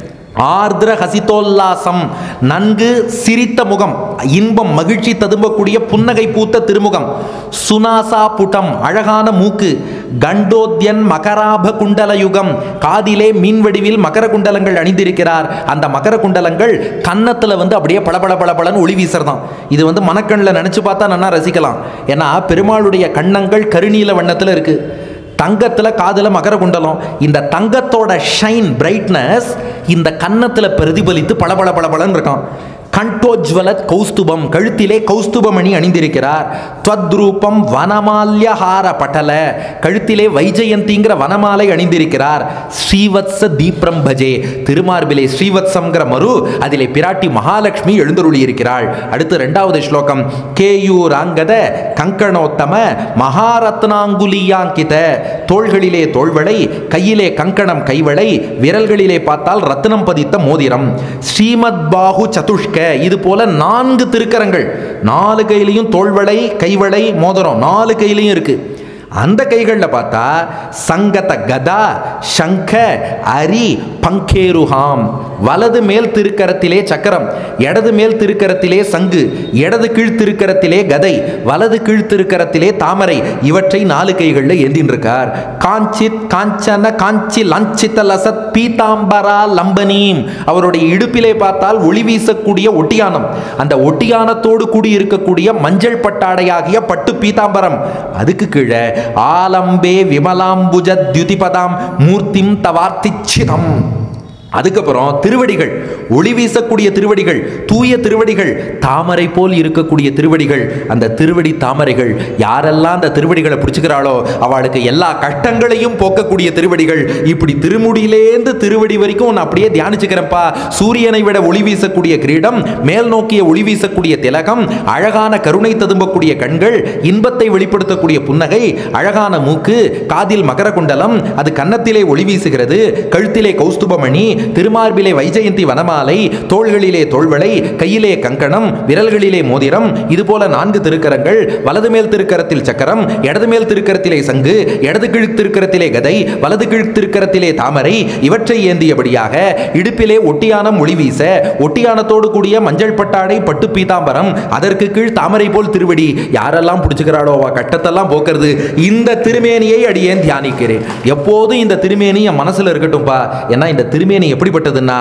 ஆர்திர ஹசிதோல்லாசம் நன்கு சிரித்த முகம் இன்பம் மகிழ்ச்சி ததும்பக்கூடிய புன்னகை பூத்த திருமுகம் சுனாசா புடம் அழகான மூக்கு கண்டோத்யன் மகராப குண்டல யுகம் காதிலே மீன் வடிவில் மகர குண்டலங்கள் அணிந்திருக்கிறார் அந்த மகர குண்டலங்கள் கன்னத்துல வந்து அப்படியே பளபள பளபளன்னு ஒளி வீசுறதாம் இது வந்து மனக்கண்ணில் நினைச்சு பார்த்தா நல்லா ரசிக்கலாம் ஏன்னா பெருமாளுடைய கண்ணங்கள் கருநீல வண்ணத்துல இருக்கு தங்கத்தில் காதில் மகர குண்டலம் இந்த தங்கத்தோட ஷைன் பிரைட்னஸ் இந்த கன்னத்தில் பிரதிபலித்து பளபள பளபளன்னு இருக்கான் கண்டோஜ்வல கௌஸ்துபம் கழுத்திலே கௌஸ்துபமணி அணிந்திருக்கிறார் துவத்ரூபம் வனமால்யஹார பட்டல கழுத்திலே வைஜெயந்திங்கிற வனமாலை அணிந்திருக்கிறார் ஸ்ரீவத்ச தீப்ரம் பஜே திருமார்பிலே ஸ்ரீவத்சம்ங்கிற மரு அதிலே பிராட்டி மகாலட்சுமி எழுந்தருளி இருக்கிறாள் அடுத்து ரெண்டாவது ஸ்லோகம் கேயூராங்கத கங்கணோத்தம மகாரத்னாங்குலியாங்கித தோள்களிலே தோள்வளை கையிலே கங்கணம் கைவளை விரல்களிலே பார்த்தால் ரத்னம் பதித்த மோதிரம் ஸ்ரீமத் பாகு சதுஷ்க இது போல நான்கு திருக்கரங்கள் நாலு கையிலையும் தோள்வளை கைவளை மோதிரம் நாலு கையிலையும் இருக்கு அந்த கைகளில் பார்த்தா சங்கத கதா சங்க அரி பங்கேருஹாம் வலது மேல் திருக்கரத்திலே சக்கரம் இடது மேல் திருக்கரத்திலே சங்கு இடது கீழ் திருக்கரத்திலே கதை வலது கீழ் திருக்கரத்திலே தாமரை இவற்றை நாலு கைகளில் ஏந்தின்னு இருக்கார் காஞ்சித் காஞ்சன காஞ்சி லஞ்சித்த லசத் பீதாம்பரா லம்பனீம் அவருடைய இடுப்பிலே பார்த்தால் ஒளி வீசக்கூடிய ஒட்டியானம் அந்த ஒட்டியானத்தோடு கூடி இருக்கக்கூடிய மஞ்சள் பட்டாடையாகிய பட்டு பீதாம்பரம் அதுக்கு கீழே ஆலம்பே விமலாம்புஜ தியுதிபதாம் மூர்த்திம் தவார்த்திச்சிதம் அதுக்கப்புறம் திருவடிகள் ஒளி வீசக்கூடிய திருவடிகள் தூய திருவடிகள் தாமரை போல் இருக்கக்கூடிய திருவடிகள் அந்த திருவடி தாமரைகள் யாரெல்லாம் அந்த திருவடிகளை பிடிச்சுக்கிறாளோ அவளுக்கு எல்லா கஷ்டங்களையும் போக்கக்கூடிய திருவடிகள் இப்படி திருமுடியிலேந்து திருவடி வரைக்கும் உன்னை அப்படியே தியானிச்சுக்கிறப்பா சூரியனை விட ஒளி வீசக்கூடிய கிரீடம் மேல் நோக்கிய ஒளி வீசக்கூடிய திலகம் அழகான கருணை ததும்பக்கூடிய கண்கள் இன்பத்தை வெளிப்படுத்தக்கூடிய புன்னகை அழகான மூக்கு காதில் மகர குண்டலம் அது கன்னத்திலே ஒளி வீசுகிறது கழுத்திலே கௌஸ்துபமணி திருமார்பிலே வைஜெயந்தி வனமாலை தோள்களிலே தோள்வளை கையிலே கங்கணம் விரல்களிலே மோதிரம் இதுபோல நான்கு திருக்கரங்கள் வலது மேல் திருக்கரத்தில் சக்கரம் இடது மேல் திருக்கரத்திலே சங்கு இடது கீழ் திருக்கரத்திலே கதை வலது கீழ் திருக்கரத்திலே தாமரை இவற்றை ஏந்தியபடியாக இடுப்பிலே ஒட்டியானம் ஒளி வீச ஒட்டியானத்தோடு கூடிய மஞ்சள் பட்டாடை பட்டு பீதாம்பரம் அதற்கு கீழ் தாமரை போல் திருவடி யாரெல்லாம் பிடிச்சுக்கிறாளோ அவ கட்டத்தெல்லாம் போக்குறது இந்த திருமேனியை அடியேன் தியானிக்கிறேன் எப்போதும் இந்த திருமேனி என் மனசுல இருக்கட்டும்பா ஏன்னா இந்த திருமேனி எப்படிப்பட்டதுன்னா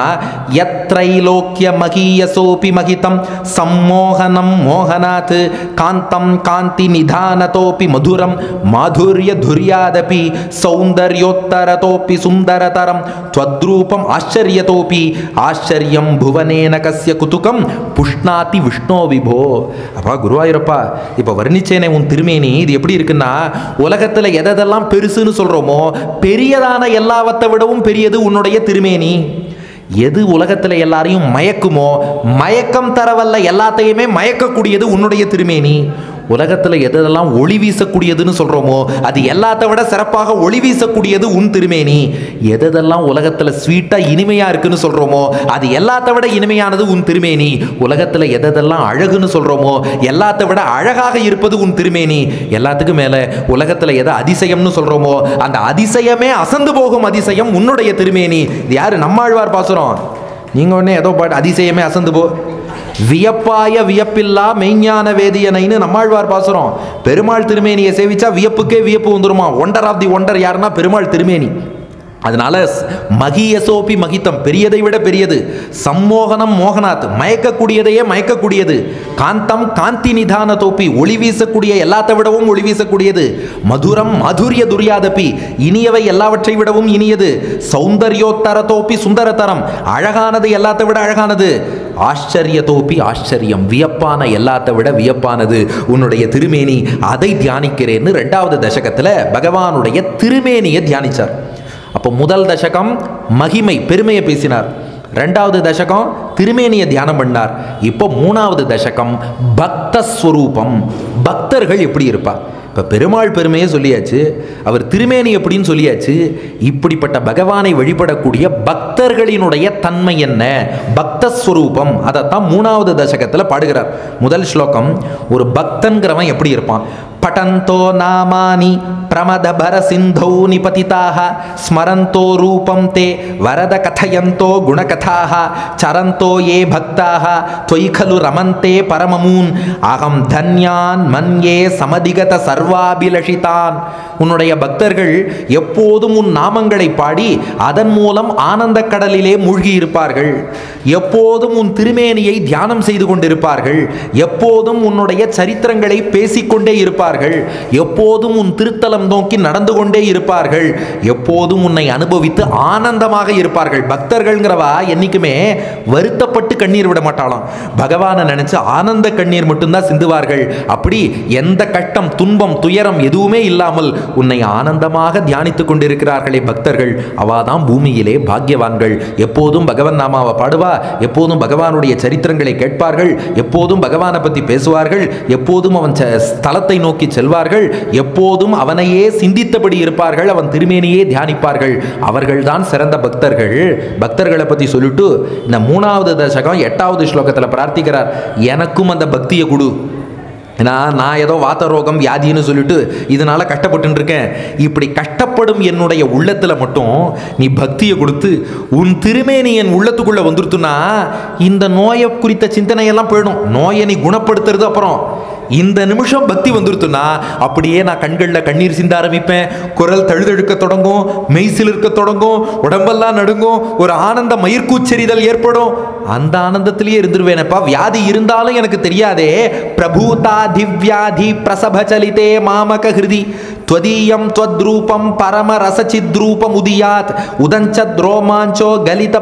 எத்ரைலோக்கிய மகீயசோபி மகிதம் சம்மோகனம் மோகனாத் காந்தம் காந்தி நிதானதோபி மதுரம் மாதுரிய துரியாதபி சௌந்தர்யோத்தரதோபி சுந்தரதரம் त्वद्रूपम् ஆச்சரியத்தோபி ஆச்சரியம் புவனேன கஸ்ய குதுகம் புஷ்ணாதி விஷ்ணோ விபோ அப்பா குருவாயூரப்பா இப்போ வர்ணிச்சேனே உன் திருமேனி இது எப்படி இருக்குன்னா உலகத்தில் எதெல்லாம் பெருசுன்னு சொல்கிறோமோ பெரியதான எல்லாவற்றை விடவும் பெரியது உன்னுடைய திருமேனி எது உலகத்தில் எல்லாரையும் மயக்குமோ மயக்கம் தரவல்ல எல்லாத்தையுமே மயக்கக்கூடியது உன்னுடைய திருமேனி உலகத்தில் எதெல்லாம் ஒளி வீசக்கூடியதுன்னு சொல்கிறோமோ அது எல்லாத்த விட சிறப்பாக ஒளி வீசக்கூடியது உன் திருமேனி எதெல்லாம் உலகத்தில் ஸ்வீட்டாக இனிமையாக இருக்குன்னு சொல்கிறோமோ அது எல்லாத்த விட இனிமையானது உன் திருமேனி உலகத்தில் எதெல்லாம் அழகுன்னு சொல்கிறோமோ எல்லாத்த விட அழகாக இருப்பது உன் திருமேனி எல்லாத்துக்கும் மேலே உலகத்தில் எதை அதிசயம்னு சொல்கிறோமோ அந்த அதிசயமே அசந்து போகும் அதிசயம் உன்னுடைய திருமேனி இது யாரு நம்மாழ்வார் பாசுறோம் நீங்கள் ஒன்றே ஏதோ பாட்டு அதிசயமே அசந்து போ வியப்பாய வியப்பில்லா மெய்ஞான வேதியனைன்னு நம்மாழ்வார் பாசுறோம் பெருமாள் திருமேனியை சேவிச்சா வியப்புக்கே வியப்பு வந்துருமா ஒண்டர் ஆஃப் தி ஒண்டர் யாருன்னா பெருமாள் திருமேனி அதனால ஸ்- மகியசோபி மகித்தம் பெரியதை விட பெரியது சம்மோகனம் மோகனாத் மயக்கக்கூடியதையே மயக்கக்கூடியது காந்தம் காந்தி நிதான தோப்பி ஒளி வீசக்கூடிய எல்லாத்தை விடவும் ஒளி வீசக்கூடியது மதுரம் மதுரிய துரியாதபி இனியவை எல்லாவற்றை விடவும் இனியது சௌந்தர்யோத்தர தோப்பி சுந்தரதரம் அழகானது எல்லாத்தை விட அழகானது ஆச்சரியத்தோப்பி ஆச்சரியம் வியப்பான எல்லாத்தை விட வியப்பானது உன்னுடைய திருமேனி அதை தியானிக்கிறேன்னு ரெண்டாவது தசகத்தில் பகவானுடைய திருமேனியை தியானிச்சார் அப்போ முதல் தசகம் மகிமை பெருமையை பேசினார் ரெண்டாவது தசகம் திருமேனியை தியானம் பண்ணார் இப்போ மூணாவது தசகம் பக்த ஸ்வரூபம் பக்தர்கள் எப்படி இருப்பா இப்போ பெருமாள் பெருமையை சொல்லியாச்சு அவர் திருமேனி எப்படின்னு சொல்லியாச்சு இப்படிப்பட்ட பகவானை வழிபடக்கூடிய பக்தர்களினுடைய தன்மை என்ன பக்த ஸ்வரூபம் அதைத்தான் மூணாவது தசகத்தில் பாடுகிறார் முதல் ஸ்லோகம் ஒரு பக்தன்கிறவன் எப்படி இருப்பான் பட்டந்தோ நாமானி பிரமதபர சிந்தௌ நிபதிதாக ஸ்மரந்தோ ரூபம் தே வரத கथयन्तो குணகதாः சரந்தோ ஏ பக்தாः त्वयि खलु ரமந்தே பரமமூன் அகம் தன்யான் மன்யே சமதிகத சர்வாபிலஷிதான் உன்னுடைய பக்தர்கள் எப்போதும் உன் நாமங்களை பாடி அதன் மூலம் ஆனந்த கடலிலே மூழ்கி இருப்பார்கள் எப்போதும் உன் திருமேனியை தியானம் செய்து கொண்டிருப்பார்கள் எப்போதும் உன்னுடைய சரித்திரங்களை பேசிக்கொண்டே இருப்பார்கள் எப்போதும் உன் திருத்தலம் நோக்கி நடந்து கொண்டே இருப்பார்கள் எப்போதும் உன்னை அனுபவித்து ஆனந்தமாக இருப்பார்கள் பக்தர்கள்ங்கிறவா என்னைக்குமே வருத்தப்பட்டு கண்ணீர் விட மாட்டாளாம் பகவானை நினைச்சு ஆனந்த கண்ணீர் மட்டும்தான் சிந்துவார்கள் அப்படி எந்த கஷ்டம் துன்பம் துயரம் எதுவுமே இல்லாமல் உன்னை ஆனந்தமாக தியானித்துக் கொண்டிருக்கிறார்களே பக்தர்கள் அவாதான் பூமியிலே பாக்கியவான்கள் எப்போதும் பகவன் நாமாவை பாடுவா எப்போதும் பகவானுடைய சரித்திரங்களை கேட்பார்கள் எப்போதும் பகவானை பற்றி பேசுவார்கள் எப்போதும் அவன் ச- ஸ்தலத்தை நோக்கி செல்வார்கள் எப்போதும் அவனையே சிந்தித்தபடி இருப்பார்கள் அவன் திருமேனியே தியானிப்பார்கள் அவர்கள்தான் சிறந்த பக்தர்கள் பக்தர்களை பற்றி சொல்லிட்டு இந்த மூணாவது தசகம் எட்டாவது ஸ்லோகத்தில் பிரார்த்திக்கிறார் எனக்கும் அந்த பக்தியை கொடு ஏன்னா நான் ஏதோ வாத்த ரோகம் வியாதின்னு சொல்லிட்டு இதனால கஷ்டப்பட்டு இருக்கேன் இப்படி கஷ்டப்படும் என்னுடைய உள்ளத்துல மட்டும் நீ பக்தியை கொடுத்து உன் திருமேனி என் உள்ளத்துக்குள்ள வந்துருத்துனா இந்த நோயை குறித்த சிந்தனையெல்லாம் போயிடும் நோயை நீ குணப்படுத்துறது அப்புறம் இந்த நிமிஷம் பக்தி வந்துருத்துனா அப்படியே நான் கண்களில் கண்ணீர் சிந்த ஆரம்பிப்பேன் குரல் தழுதழுக்க தொடங்கும் மெய்சில் இருக்க தொடங்கும் உடம்பெல்லாம் நடுங்கும் ஒரு ஆனந்த மயிர்கூச்செறிதல் ஏற்படும் அந்த ஆனந்தத்திலேயே இருந்துருவேனப்பா வியாதி இருந்தாலும் எனக்கு தெரியாதே பிரபூதா திவ்யாதி பிரசபச்சலிதே மாமக ஹிருதி त्वदीयं त्वद्रूपं परमरसचिद्रूपमुदीयात् उदञ्चद्रोमाञ्चो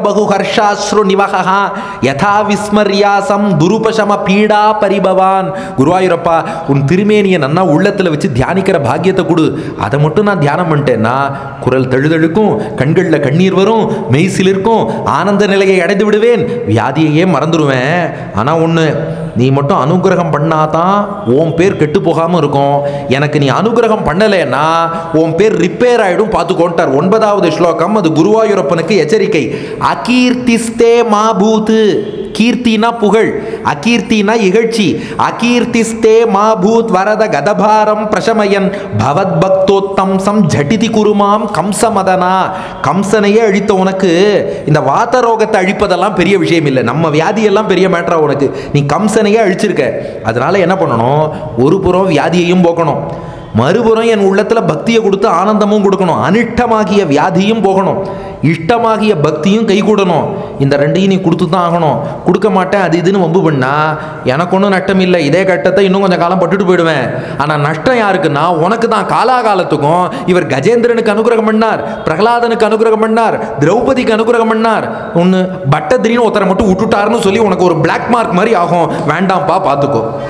गलितबहुहर्षाश्रुनिवहः यथा விஸ்மரியாசம் துருபசம பீடா பரிபவான் குருவாயூரப்பா உன் திருமேனியை நன்னா உள்ளத்தில் வச்சு தியானிக்கிற பாக்கியத்தை கொடு அதை மட்டும் நான் தியானம் பண்ணிட்டேன்னா குரல் தழுதழுக்கும் கண்களில் கண்ணீர் வரும் மெய்சில் இருக்கும் ஆனந்த நிலையை அடைந்து விடுவேன் வியாதியையே மறந்துடுவேன் ஆனால் ஒன்று நீ மட்டும் அனுகிரகம் பண்ணாதான் உன் பேர் கெட்டு போகாமல் இருக்கும் எனக்கு நீ அனுகிரகம் பண்ணலைன்னா உன் பேர் ரிப்பேர் ஆயிடும் பார்த்துக்கோன்ட்டார் ஒன்பதாவது ஸ்லோகம் அது குருவாயூரப்பனுக்கு எச்சரிக்கை அகீர்த்திஸ்தே மாபூத்து கீர்த்தினா புகழ் அகீர்த்தினா இகழ்ச்சி அகீர்த்திஸ்தே மாபூத் வரத கதபாரம் பிரசமயன் பவத் பக்தோத்தம் சம் ஜட்டிதி குருமாம் கம்சமதனா கம்சனையே அழித்த உனக்கு இந்த வாத ரோகத்தை அழிப்பதெல்லாம் பெரிய விஷயம் இல்லை நம்ம வியாதியெல்லாம் பெரிய மேட்டரா உனக்கு நீ கம்சனையே அழிச்சிருக்க அதனால என்ன பண்ணணும் ஒரு புறம் வியாதியையும் போக்கணும் மறுபுறம் என் உள்ளத்தில் பக்தியை கொடுத்து ஆனந்தமும் கொடுக்கணும் அனிஷ்டமாகிய வியாதியும் போகணும் இஷ்டமாகிய பக்தியும் கைகூடணும் இந்த ரெண்டையும் நீ கொடுத்து தான் ஆகணும் கொடுக்க மாட்டேன் அது இதுன்னு வம்பு பண்ணா எனக்கு ஒன்றும் நஷ்டம் இல்லை இதே கட்டத்தை இன்னும் கொஞ்சம் காலம் பட்டுட்டு போயிடுவேன் ஆனால் நஷ்டம் யாருக்குன்னா உனக்கு தான் காலாகாலத்துக்கும் இவர் கஜேந்திரனுக்கு அனுகிரகம் பண்ணார் பிரகலாதனுக்கு அனுகிரகம் பண்ணார் திரௌபதிக்கு அனுகிரகம் பண்ணார் ஒன்று பட்டத்திரின்னு ஒருத்தரை மட்டும் விட்டுட்டாருன்னு சொல்லி உனக்கு ஒரு பிளாக் மார்க் மாதிரி ஆகும் வேண்டாம்ப்பா பார்த்துக்கோ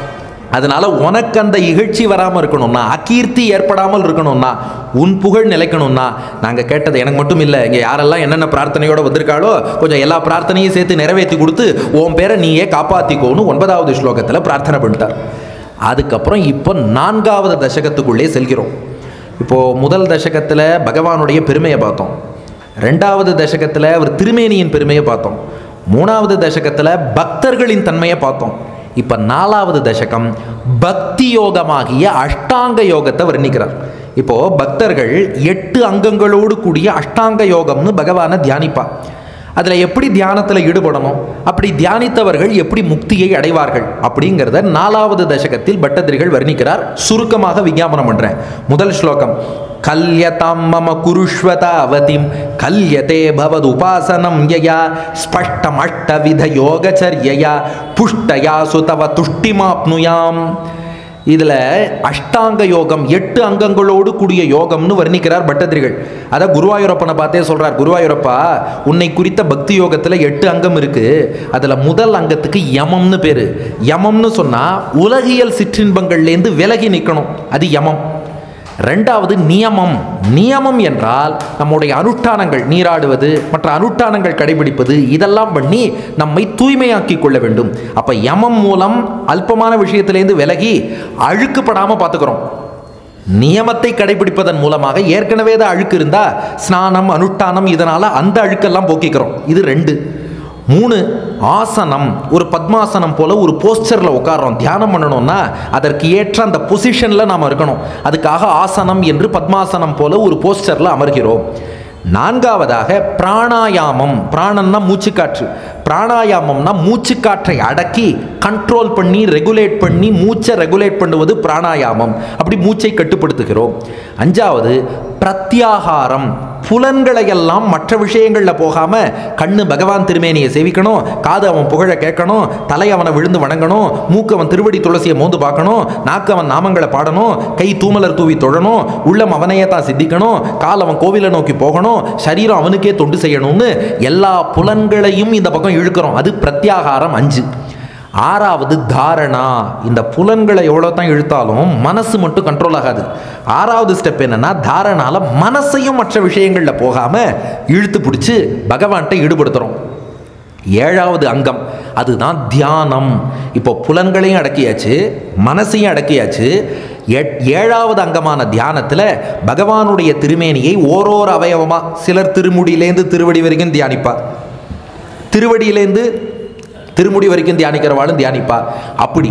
அதனால உனக்கு அந்த இகழ்ச்சி வராமல் இருக்கணும்னா அகீர்த்தி ஏற்படாமல் இருக்கணும்னா உன் புகழ் நிலைக்கணும்னா நாங்கள் கேட்டது எனக்கு மட்டும் இல்லை இங்கே யாரெல்லாம் என்னென்ன பிரார்த்தனையோட வந்திருக்காளோ கொஞ்சம் எல்லா பிரார்த்தனையும் சேர்த்து நிறைவேற்றி கொடுத்து உன் பேரை நீயே காப்பாத்திக்கோன்னு ஒன்பதாவது ஸ்லோகத்தில் பிரார்த்தனை பண்ணிட்டார் அதுக்கப்புறம் இப்போ நான்காவது தசகத்துக்குள்ளே செல்கிறோம் இப்போது முதல் தசகத்தில் பகவானுடைய பெருமையை பார்த்தோம் ரெண்டாவது தசகத்தில் அவர் திருமேனியின் பெருமையை பார்த்தோம் மூணாவது தசகத்தில் பக்தர்களின் தன்மையை பார்த்தோம் இப்போ நாலாவது தசகம் பக்தி யோகமாகிய அஷ்டாங்க யோகத்தை வர்ணிக்கிறார் இப்போ பக்தர்கள் எட்டு அங்கங்களோடு கூடிய அஷ்டாங்க யோகம்னு பகவானை தியானிப்பா அதில் எப்படி தியானத்தில் ஈடுபடணும் அப்படி தியானித்தவர்கள் எப்படி முக்தியை அடைவார்கள் அப்படிங்கிறத நாலாவது தசகத்தில் பட்டதிரிகள் வர்ணிக்கிறார் சுருக்கமாக விஞ்ஞாபனம் பண்ணுறேன் முதல் ஸ்லோகம் கல்யதாம் மம குருஷ்வதா அவதிம் கல்யதே பவது உபாசனம் யயா ஸ்பஷ்டம் அஷ்டவித யோகச்சரியயா புஷ்டயா சுதவ துஷ்டிமாப்னுயாம் இதில் அஷ்டாங்க யோகம் எட்டு அங்கங்களோடு கூடிய யோகம்னு வர்ணிக்கிறார் பட்டதிரிகள் அதை குருவாயூரப்பனை பார்த்தே சொல்கிறார் குருவாயூரப்பா உன்னை குறித்த பக்தி யோகத்தில் எட்டு அங்கம் இருக்குது அதில் முதல் அங்கத்துக்கு யமம்னு பேர் யமம்னு சொன்னால் உலகியல் சிற்றின்பங்கள்லேருந்து விலகி நிற்கணும் அது யமம் ரெண்டாவது நியமம் நியமம் என்றால் நம்முடைய அனுஷ்டானங்கள் நீராடுவது மற்ற அனுஷ்டானங்கள் கடைபிடிப்பது இதெல்லாம் பண்ணி நம்மை தூய்மையாக்கி கொள்ள வேண்டும் அப்போ யமம் மூலம் அல்பமான விஷயத்திலேருந்து விலகி அழுக்குப்படாமல் பார்த்துக்கிறோம் நியமத்தை கடைபிடிப்பதன் மூலமாக ஏற்கனவே தான் அழுக்கு இருந்தால் ஸ்நானம் அனுஷ்டானம் இதனால் அந்த அழுக்கெல்லாம் போக்கிக்கிறோம் இது ரெண்டு மூணு ஆசனம் ஒரு பத்மாசனம் போல ஒரு போஸ்டரில் உட்கார்றோம் தியானம் பண்ணணும்னா அதற்கு ஏற்ற அந்த பொசிஷனில் நாம் இருக்கணும் அதுக்காக ஆசனம் என்று பத்மாசனம் போல ஒரு போஸ்டரில் அமர்கிறோம் நான்காவதாக பிராணாயாமம் பிராணன்னா மூச்சுக்காற்று பிராணாயாமம்னா மூச்சுக்காற்றை அடக்கி கண்ட்ரோல் பண்ணி ரெகுலேட் பண்ணி மூச்சை ரெகுலேட் பண்ணுவது பிராணாயாமம் அப்படி மூச்சை கட்டுப்படுத்துகிறோம் அஞ்சாவது பிரத்யாகாரம் புலன்களை எல்லாம் மற்ற விஷயங்களில் போகாமல் கண்ணு பகவான் திருமேனியை சேவிக்கணும் காது அவன் புகழ கேட்கணும் தலை அவனை விழுந்து வணங்கணும் மூக்கு அவன் திருவடி துளசியை மோந்து பார்க்கணும் நாக்கு அவன் நாமங்களை பாடணும் கை தூமலர் தூவி தொழணும் உள்ளம் அவனையே தான் சித்திக்கணும் கால் அவன் கோவிலை நோக்கி போகணும் சரீரம் அவனுக்கே தொண்டு செய்யணும்னு எல்லா புலன்களையும் இந்த பக்கம் இழுக்கிறோம் அது பிரத்யாகாரம் அஞ்சு ஆறாவது தாரணா இந்த புலன்களை எவ்வளோ தான் இழுத்தாலும் மனசு மட்டும் கண்ட்ரோல் ஆகாது ஆறாவது ஸ்டெப் என்னன்னா தாரணால மனசையும் மற்ற விஷயங்களில் போகாமல் இழுத்து பிடிச்சி பகவான்கிட்ட ஈடுபடுத்துகிறோம் ஏழாவது அங்கம் அதுதான் தியானம் இப்போ புலன்களையும் அடக்கியாச்சு மனசையும் அடக்கியாச்சு எட்- ஏழாவது அங்கமான தியானத்தில் பகவானுடைய திருமேனியை ஓரோரு அவயவமாக சிலர் திருமுடியிலேருந்து திருவடி வரைக்கும் தியானிப்பா திருவடியிலேருந்து திருமுடி வரைக்கும் தியானிக்கிறவாளும் தியானிப்பா அப்படி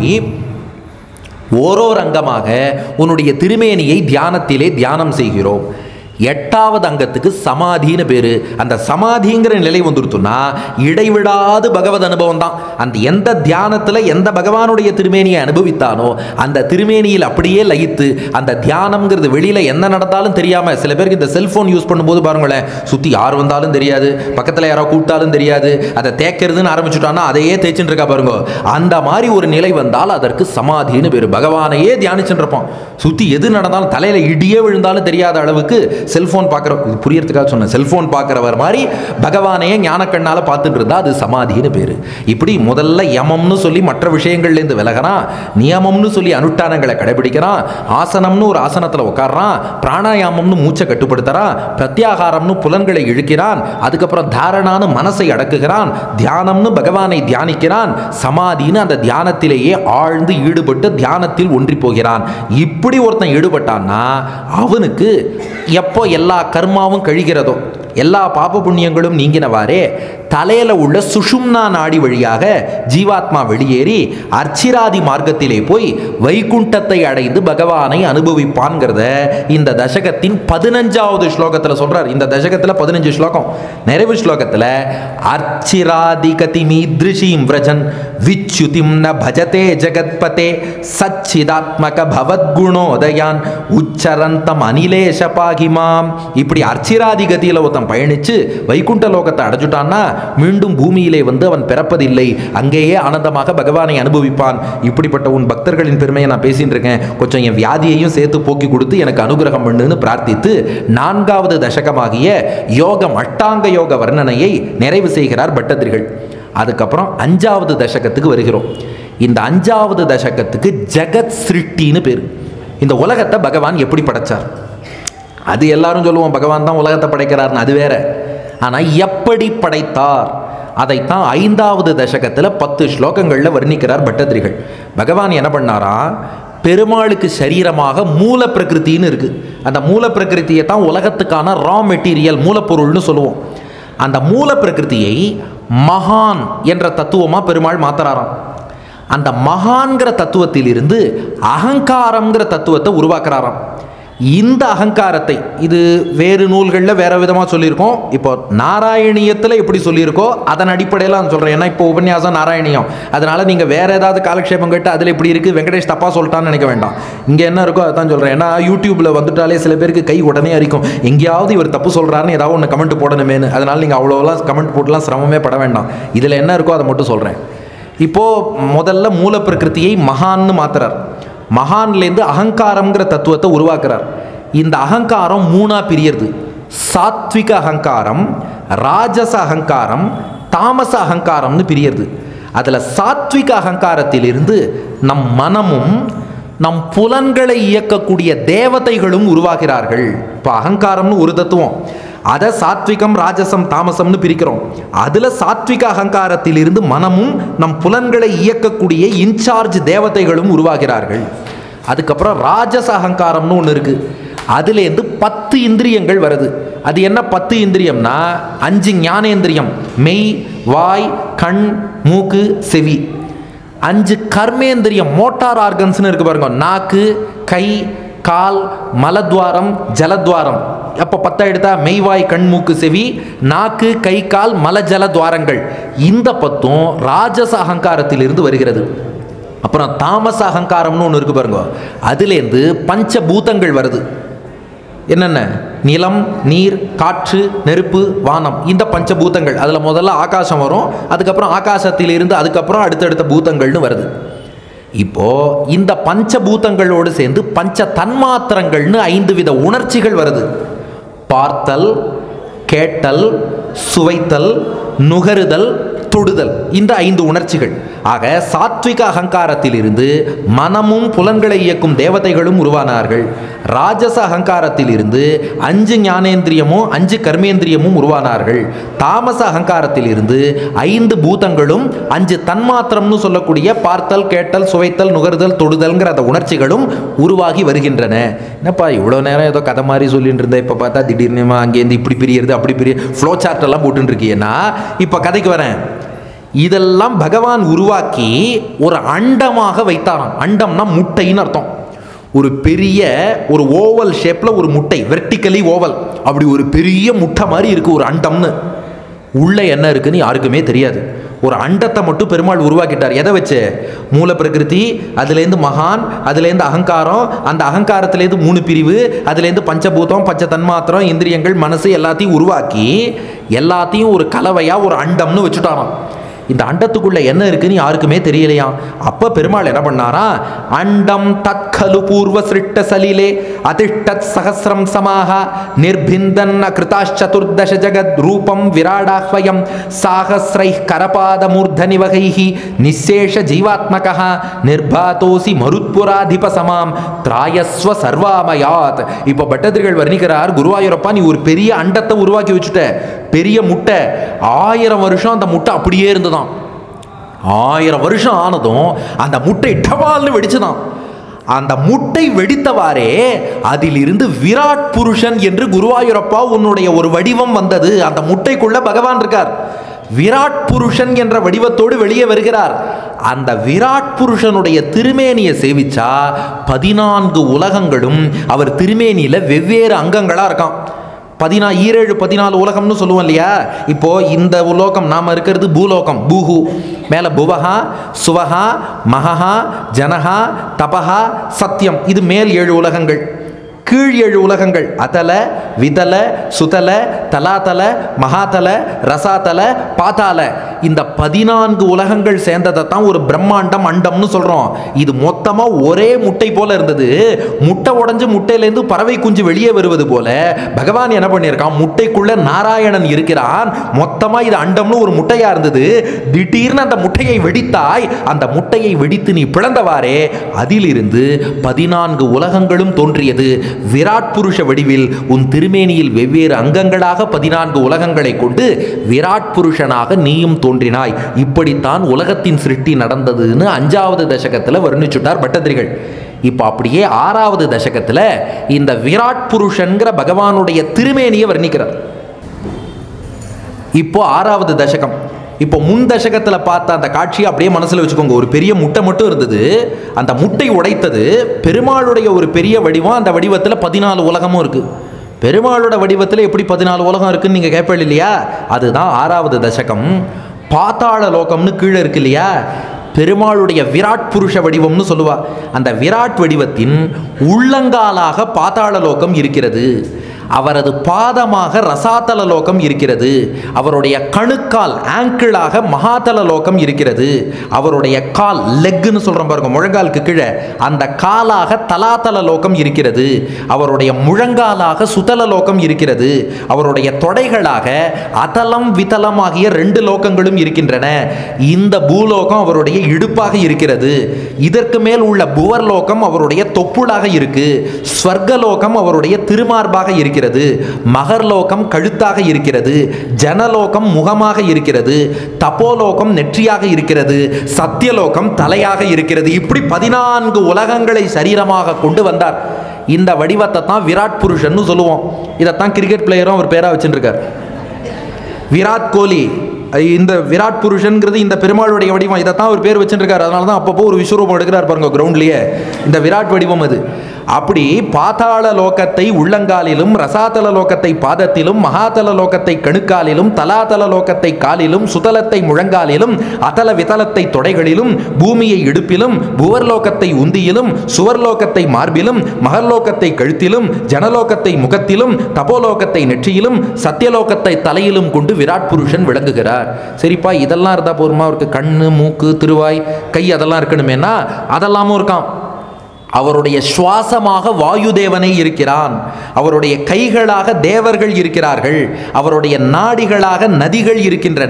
ஓரோர் அங்கமாக உன்னுடைய திருமேனியை தியானத்திலே தியானம் செய்கிறோம் எட்டாவது அங்கத்துக்கு சமாதின்னு பேரு அந்த சமாதிங்கிற நிலை வந்துருத்துன்னா இடைவிடாது பகவத் அனுபவம் தான் அந்த எந்த தியானத்தில் எந்த பகவானுடைய திருமேனியை அனுபவித்தானோ அந்த திருமேனியில் அப்படியே லயித்து அந்த தியானம்ங்கிறது வெளியில் என்ன நடந்தாலும் தெரியாமல் சில பேருக்கு இந்த செல்ஃபோன் யூஸ் பண்ணும்போது பாருங்களேன் சுற்றி யார் வந்தாலும் தெரியாது பக்கத்தில் யாரோ கூப்பிட்டாலும் தெரியாது அதை தேய்க்கிறதுன்னு ஆரம்பிச்சுட்டான்னா அதையே தேய்ச்சிட்டு இருக்கா பாருங்க அந்த மாதிரி ஒரு நிலை வந்தால் அதற்கு சமாதின்னு பேர் பகவானையே தியானிச்சுட்டு இருப்போம் சுற்றி எது நடந்தாலும் தலையில் இடியே விழுந்தாலும் தெரியாத அளவுக்கு செல்ஃபோன் பார்க்குற இது புரியறதுக்காக சொன்னேன் செல்ஃபோன் பார்க்குறவர் மாதிரி பகவானையே ஞானக்கண்ணால் பார்த்துட்டு இருந்தால் அது சமாதின்னு பேர் இப்படி முதல்ல யமம்னு சொல்லி மற்ற விஷயங்கள்லேருந்து விலகிறான் நியமம்னு சொல்லி அனுஷ்டானங்களை கடைபிடிக்கிறான் ஆசனம்னு ஒரு ஆசனத்தில் உட்கார்றான் பிராணாயாமம்னு மூச்சை கட்டுப்படுத்துறான் பிரத்யாகாரம்னு புலன்களை இழுக்கிறான் அதுக்கப்புறம் தாரணான்னு மனசை அடக்குகிறான் தியானம்னு பகவானை தியானிக்கிறான் சமாதின்னு அந்த தியானத்திலேயே ஆழ்ந்து ஈடுபட்டு தியானத்தில் ஒன்றி போகிறான் இப்படி ஒருத்தன் ஈடுபட்டான்னா அவனுக்கு எப்போ எல்லா கர்மாவும் கழிகிறதோ எல்லா பாப புண்ணியங்களும் நீங்கினவாறே தலையில உள்ள சுஷும்னா நாடி வழியாக ஜீவாத்மா வெளியேறி அர்ச்சிராதி மார்க்கத்திலே போய் வைகுண்டத்தை அடைந்து பகவானை அனுபவிப்பான்ங்கிறத இந்த தசகத்தின் பதினஞ்சாவது ஸ்லோகத்தில் சொல்றார் இந்த தசகத்தில் பதினஞ்சு ஸ்லோகம் நிறைவு ஸ்லோகத்தில் அர்ச்சிராதி கதி மீத்ரிஷீம் விரஜன் விச்சுதிம் ந பஜதே ஜெகத்பதே சச்சிதாத்மக பவத்குணோதயான் உச்சரந்தம் அனிலேஷ பாகிமாம் இப்படி அர்ச்சிராதி கதியில் ஒருத்தன் பயணிச்சு வைகுண்ட லோகத்தை அடைஞ்சுட்டான்னா மீண்டும் பூமியிலே வந்து அவன் பிறப்பதில்லை அங்கேயே ஆனந்தமாக பகவானை அனுபவிப்பான் இப்படிப்பட்ட உன் பக்தர்களின் பெருமையை நான் பேசிட்டு இருக்கேன் கொஞ்சம் என் வியாதியையும் சேர்த்து போக்கி கொடுத்து எனக்கு அனுகிரகம் பண்ணுன்னு பிரார்த்தித்து நான்காவது தசகமாகிய யோகம் அஷ்டாங்க யோக வர்ணனையை நிறைவு செய்கிறார் பட்டதிரிகள் அதுக்கப்புறம் அஞ்சாவது தசகத்துக்கு வருகிறோம் இந்த அஞ்சாவது தசகத்துக்கு ஜெகத் சிருஷ்டின்னு பேர் இந்த உலகத்தை பகவான் எப்படி படைச்சார் அது எல்லாரும் சொல்லுவோம் பகவான் தான் உலகத்தை படைக்கிறார்னு அது வேற ஆனால் எப்படி படைத்தார் அதைத்தான் ஐந்தாவது தசகத்தில் பத்து ஸ்லோகங்களில் வர்ணிக்கிறார் பட்டதிரிகள் பகவான் என்ன பண்ணாரா பெருமாளுக்கு சரீரமாக மூல பிரகிருத்தின்னு இருக்கு அந்த மூல பிரகிருத்தியை தான் உலகத்துக்கான ரா மெட்டீரியல் மூலப்பொருள்னு சொல்லுவோம் அந்த மூல பிரகிருதியை மகான் என்ற தத்துவமாக பெருமாள் மாத்துறாராம் அந்த மகான்கிற தத்துவத்திலிருந்து அகங்காரம்ங்கிற தத்துவத்தை உருவாக்குறாராம் இந்த அகங்காரத்தை இது வேறு நூல்களில் வேற விதமாக சொல்லியிருக்கோம் இப்போ நாராயணியத்தில் எப்படி சொல்லியிருக்கோ அதன் அடிப்படையில் நான் சொல்கிறேன் ஏன்னா இப்போ உபன்யாசம் நாராயணியம் அதனால நீங்கள் வேற ஏதாவது காலக்ஷேபம் கேட்டு அதில் இப்படி இருக்குது வெங்கடேஷ் தப்பா சொல்லிட்டான்னு நினைக்க வேண்டாம் இங்கே என்ன இருக்கோ அதான் சொல்கிறேன் ஏன்னா யூடியூப்பில் வந்துட்டாலே சில பேருக்கு கை உடனே அரிக்கும் எங்கேயாவது இவர் தப்பு சொல்கிறாருன்னு ஏதாவது ஒன்று கமெண்ட் போடணுமேனு அதனால நீங்கள் அவ்வளோலாம் கமெண்ட் போட்டுலாம் சிரமமே பட வேண்டாம் இதில் என்ன இருக்கோ அதை மட்டும் சொல்கிறேன் இப்போது முதல்ல மூல பிரகிருதியை மகான்னு மாத்துறார் மகான்லேருந்து அகங்காரம்ங்கிற தத்துவத்தை உருவாக்குறார் இந்த அகங்காரம் மூணா பிரியறது சாத்விக அகங்காரம் ராஜச அகங்காரம் தாமச அகங்காரம்னு பிரியறது அதில் சாத்விக அகங்காரத்திலிருந்து நம் மனமும் நம் புலன்களை இயக்கக்கூடிய தேவதைகளும் உருவாகிறார்கள் இப்போ அகங்காரம்னு ஒரு தத்துவம் அதை சாத்விகம் ராஜசம் தாமசம்னு பிரிக்கிறோம் அதில் சாத்விக அகங்காரத்திலிருந்து மனமும் நம் புலன்களை இயக்கக்கூடிய இன்சார்ஜ் தேவதைகளும் உருவாகிறார்கள் அதுக்கப்புறம் ராஜச அகங்காரம்னு ஒன்று இருக்குது அதுலேருந்து பத்து இந்திரியங்கள் வருது அது என்ன பத்து இந்திரியம்னா அஞ்சு ஞானேந்திரியம் மெய் வாய் கண் மூக்கு செவி அஞ்சு கர்மேந்திரியம் மோட்டார் ஆர்கன்ஸ்னு இருக்கு பாருங்க நாக்கு கை கால் மலத்வாரம் ஜலத்வாரம் அப்போ பத்தா எடுத்தா மெய்வாய் கண் மூக்கு செவி நாக்கு கை கால் மலஜல துவாரங்கள் இந்த பத்தும் ராஜச அகங்காரத்திலிருந்து வருகிறது அப்புறம் தாமச அகங்காரம்னு ஒன்று இருக்கு பாருங்க அதுலேருந்து பஞ்சபூதங்கள் வருது என்னென்ன நிலம் நீர் காற்று நெருப்பு வானம் இந்த பஞ்சபூதங்கள் அதில் முதல்ல ஆகாசம் வரும் அதுக்கப்புறம் ஆகாசத்திலிருந்து அதுக்கப்புறம் அடுத்தடுத்த பூதங்கள்னு வருது இப்போ இந்த பஞ்சபூதங்களோடு சேர்ந்து பஞ்ச தன்மாத்திரங்கள்னு ஐந்து வித உணர்ச்சிகள் வருது பார்த்தல் கேட்டல் சுவைத்தல் நுகருதல் தொடுதல் இந்த ஐந்து உணர்ச்சிகள் ஆக சாத்விக அகங்காரத்திலிருந்து மனமும் புலன்களை இயக்கும் தேவதைகளும் உருவானார்கள் ராஜச அகங்காரத்திலிருந்து அஞ்சு ஞானேந்திரியமும் அஞ்சு கர்மேந்திரியமும் உருவானார்கள் தாமச அகங்காரத்திலிருந்து ஐந்து பூதங்களும் அஞ்சு தன்மாத்திரம்னு சொல்லக்கூடிய பார்த்தல் கேட்டல் சுவைத்தல் நுகர்தல் தொடுதல்ங்கிற அந்த உணர்ச்சிகளும் உருவாகி வருகின்றன என்னப்பா இவ்வளோ நேரம் ஏதோ கதை மாதிரி சொல்லிட்டு இருந்தேன் இப்போ பார்த்தா திடீர்னு அங்கேருந்து இப்படி பிரியறது அப்படி பிரிய ஃப்ளோ சார்ட் எல்லாம் போட்டுட்டு இருக்கியேன்னா இப்போ கதைக்கு வரேன் இதெல்லாம் பகவான் உருவாக்கி ஒரு அண்டமாக வைத்தாராம் அண்டம்னா முட்டைன்னு அர்த்தம் ஒரு பெரிய ஒரு ஓவல் ஷேப்பில் ஒரு முட்டை வெர்டிக்கலி ஓவல் அப்படி ஒரு பெரிய முட்டை மாதிரி இருக்குது ஒரு அண்டம்னு உள்ளே என்ன இருக்குன்னு யாருக்குமே தெரியாது ஒரு அண்டத்தை மட்டும் பெருமாள் உருவாக்கிட்டார் எதை வச்சு மூல பிரகிருதி அதுலேருந்து மகான் அதுலேருந்து அகங்காரம் அந்த அகங்காரத்துலேருந்து மூணு பிரிவு அதுலேருந்து பஞ்சபூதம் பஞ்ச தன்மாத்திரம் இந்திரியங்கள் மனசு எல்லாத்தையும் உருவாக்கி எல்லாத்தையும் ஒரு கலவையாக ஒரு அண்டம்னு வச்சுட்டாராம் இந்த அண்டத்துக்குள்ள என்ன இருக்குன்னு யாருக்குமே தெரியலையாம் அப்ப பெருமாள் என்ன பண்ணாரா அண்டம் தத்கலு பூர்வ சிருஷ்ட சலிலே அதிஷ்டத் சகசிரம் சமாக நிர்பிந்தன் கிருதாச்சதுர்தச ஜகத் ரூபம் விராடாஹ்வயம் சாகசிரை கரபாத மூர்த நிவகைஹி நிசேஷ ஜீவாத்மகா நிர்பாதோசி மருத்புராதிப சமாம் திராயஸ்வ சர்வாமயாத் இப்போ பட்டதிரிகள் வர்ணிக்கிறார் குருவாயூரப்பா நீ ஒரு பெரிய அண்டத்தை உருவாக்கி வச்சுட்ட பெரிய முட்டை ஆயிரம் வருஷம் அந்த முட்டை அப்படியே இருந்ததாம் ஆயிரம் வருஷம் ஆனதும் அந்த முட்டை டபால்னு வெடிச்சுதான் அந்த முட்டை வெடித்தவாறே அதிலிருந்து விராட் புருஷன் என்று குருவாயூரப்பா உன்னுடைய ஒரு வடிவம் வந்தது அந்த முட்டைக்குள்ள பகவான் இருக்கார் விராட் புருஷன் என்ற வடிவத்தோடு வெளியே வருகிறார் அந்த விராட் புருஷனுடைய திருமேனியை சேவிச்சா பதினான்கு உலகங்களும் அவர் திருமேனியில வெவ்வேறு அங்கங்களா இருக்கான் பதினா ஈரேழு பதினாலு உலகம்னு சொல்லுவோம் இல்லையா இப்போ இந்த உலோகம் நாம இருக்கிறது பூலோகம் பூஹு மேல புவஹா சுவஹா மகஹா ஜனஹா தபஹா சத்தியம் இது மேல் ஏழு உலகங்கள் கீழ் ஏழு உலகங்கள் அதல விதல சுதல தலாதல மகாதல ரசாதல பாதால இந்த பதினான்கு உலகங்கள் சேர்ந்ததை தான் ஒரு பிரம்மாண்டம் அண்டம்னு சொல்றோம் இது மொத்தமா ஒரே முட்டை போல இருந்தது முட்டை உடைஞ்சு முட்டையிலேருந்து பறவை குஞ்சு வெளியே வருவது போல பகவான் என்ன பண்ணியிருக்கான் முட்டைக்குள்ள நாராயணன் இருக்கிறான் மொத்தமா இது அண்டம்னு ஒரு முட்டையா இருந்தது திடீர்னு அந்த முட்டையை வெடித்தாய் அந்த முட்டையை வெடித்து நீ பிளந்தவாறே அதிலிருந்து பதினான்கு உலகங்களும் தோன்றியது விராட் புருஷ வடிவில் உன் திருமேனியில் வெவ்வேறு அங்கங்களாக பதினான்கு உலகங்களை கொண்டு விராட் புருஷனாக நீயும் தோன்றினாய் இப்படித்தான் உலகத்தின் சிருஷ்டி நடந்ததுன்னு அஞ்சாவது தசகத்தில் வர்ணிச்சுட்டார் பட்டதிரிகள் இப்போ அப்படியே ஆறாவது தசகத்தில் இந்த விராட் புருஷன்கிற பகவானுடைய திருமேனியை வர்ணிக்கிறார் இப்போ ஆறாவது தசகம் இப்போ முன் தசகத்தில் பார்த்த அந்த காட்சியை அப்படியே மனசில் வச்சுக்கோங்க ஒரு பெரிய முட்டை மட்டும் இருந்தது அந்த முட்டை உடைத்தது பெருமாளுடைய ஒரு பெரிய வடிவம் அந்த வடிவத்தில் பதினாலு உலகமும் இருக்கு பெருமாளோட வடிவத்தில் எப்படி பதினாலு உலகம் இருக்குன்னு நீங்கள் கேட்பீங்க இல்லையா அதுதான் ஆறாவது தசகம் பாத்தாள லோகம்னு கீழே இருக்கு இல்லையா பெருமாளுடைய விராட் புருஷ வடிவம்னு சொல்லுவா அந்த விராட் வடிவத்தின் உள்ளங்காலாக பாதாள லோகம் இருக்கிறது அவரது பாதமாக ரசாதல லோகம் இருக்கிறது அவருடைய கணுக்கால் ஆங்கிளாக மகாதல லோகம் இருக்கிறது அவருடைய கால் லெக்குன்னு சொல்கிறோம் பாருங்க முழங்காலுக்கு கீழே அந்த காலாக தலாதல லோகம் இருக்கிறது அவருடைய முழங்காலாக சுதல லோகம் இருக்கிறது அவருடைய தொடைகளாக அதலம் விதலம் ஆகிய ரெண்டு லோகங்களும் இருக்கின்றன இந்த பூலோகம் அவருடைய இடுப்பாக இருக்கிறது இதற்கு மேல் உள்ள புவர்லோகம் அவருடைய தொப்புளாக இருக்கு ஸ்வர்கலோகம் அவருடைய திருமார்பாக இருக்கிறது மகர்லோகம் கழுத்தாக இருக்கிறது ஜனலோகம் முகமாக இருக்கிறது தபோலோகம் நெற்றியாக இருக்கிறது சத்தியலோகம் தலையாக இருக்கிறது இப்படி பதினான்கு உலகங்களை சரீரமாக கொண்டு வந்தார் இந்த வடிவத்தை தான் விராட் புருஷன்னு சொல்லுவோம் இதைத்தான் கிரிக்கெட் பிளேயரும் அவர் பேரா வச்சுருக்கார் விராட் கோலி இந்த விராட் புருஷன்ங்கிறது இந்த பெருமாளுடைய வடிவம் இதைத்தான் ஒரு பேர் வச்சுருக்காரு அதனால தான் அப்பப்போ ஒரு விஸ்வரூபம் எடுக்கிறார் பாருங்க கிரவுண்ட்லேயே இந்த விராட் வடிவம் அது அப்படி பாதாள லோகத்தை உள்ளங்காலிலும் ரசாதல லோகத்தை பாதத்திலும் மகாதல லோகத்தை கணுக்காலிலும் தலாதல லோகத்தை காலிலும் சுதலத்தை முழங்காலிலும் அதல விதலத்தை தொடைகளிலும் பூமியை இடுப்பிலும் புவர்லோகத்தை உந்தியிலும் சுவர்லோகத்தை மார்பிலும் மகர்லோகத்தை கழுத்திலும் ஜனலோகத்தை முகத்திலும் தபோலோகத்தை நெற்றியிலும் சத்தியலோகத்தை தலையிலும் கொண்டு விராட் புருஷன் விளங்குகிறார் சரிப்பா இதெல்லாம் இருந்தால் போருமா அவருக்கு கண்ணு மூக்கு திருவாய் கை அதெல்லாம் இருக்கணுமேனா அதெல்லாமும் இருக்கான் அவருடைய சுவாசமாக வாயு தேவனை இருக்கிறான் அவருடைய கைகளாக தேவர்கள் இருக்கிறார்கள் அவருடைய நாடிகளாக நதிகள் இருக்கின்றன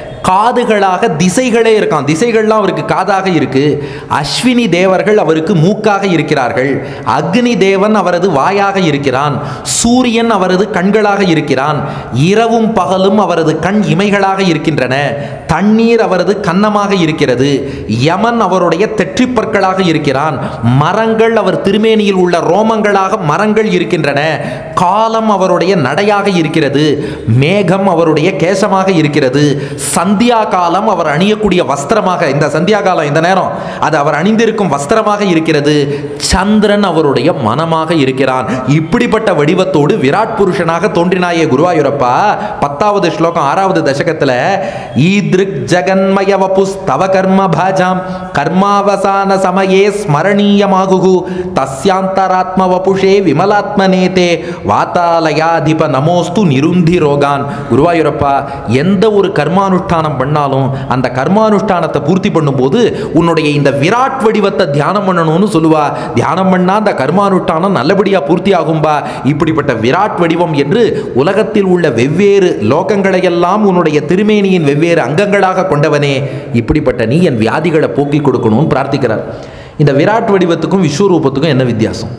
காதுகளாக திசைகளே இருக்கான் திசைகள்லாம் அவருக்கு காதாக இருக்கு அஸ்வினி தேவர்கள் அவருக்கு மூக்காக இருக்கிறார்கள் அக்னி தேவன் அவரது வாயாக இருக்கிறான் சூரியன் அவரது கண்களாக இருக்கிறான் இரவும் பகலும் அவரது கண் இமைகளாக இருக்கின்றன தண்ணீர் அவரது கன்னமாக இருக்கிறது யமன் அவருடைய தெற்றிப்பற்களாக இருக்கிறான் மரங்கள் அவர் திருமேனியில் உள்ள ரோமங்களாக மரங்கள் இருக்கின்றன காலம் அவருடைய நடையாக இருக்கிறது மேகம் அவருடைய கேசமாக இருக்கிறது சந்தியா காலம் அவர் அணியக்கூடிய வஸ்திரமாக இந்த சந்தியா காலம் இந்த நேரம் அது அவர் அணிந்திருக்கும் வஸ்திரமாக இருக்கிறது சந்திரன் அவருடைய மனமாக இருக்கிறான் இப்படிப்பட்ட வடிவத்தோடு விராட் புருஷனாக தோன்றினாயே குருவாயூரப்பா பத்தாவது ஸ்லோகம் ஆறாவது தசகத்தில் ஈத்ருக் ஜகன்மய வபுஸ் தவ கர்ம பாஜாம் கர்மாவசான சமயே ஸ்மரணீயமாகுகு தஸ்யாந்தராத்ம வபுஷே விமலாத்மனேதே வாத்தாலயாதிப நமோஸ்து நிருந்தி ரோகான் குருவாயூரப்பா எந்த ஒரு கர்மானுஷ்டானம் பண்ணாலும் அந்த கர்மானுஷ்டானத்தை பூர்த்தி பண்ணும்போது உன்னுடைய இந்த விராட் வடிவத்தை தியானம் பண்ணணும்னு சொல்லுவா தியானம் பண்ணா அந்த கர்மானுஷ்டானம் நல்லபடியா பூர்த்தி ஆகும்பா இப்படிப்பட்ட விராட் வடிவம் என்று உலகத்தில் உள்ள வெவ்வேறு லோகங்களையெல்லாம் உன்னுடைய திருமேனியின் வெவ்வேறு அங்கங்களாக கொண்டவனே இப்படிப்பட்ட நீ என் வியாதிகளை போக்கி கொடுக்கணும்னு பிரார்த்திக்கிறார் இந்த விராட் வடிவத்துக்கும் விஸ்வரூபத்துக்கும் என்ன வித்தியாசம்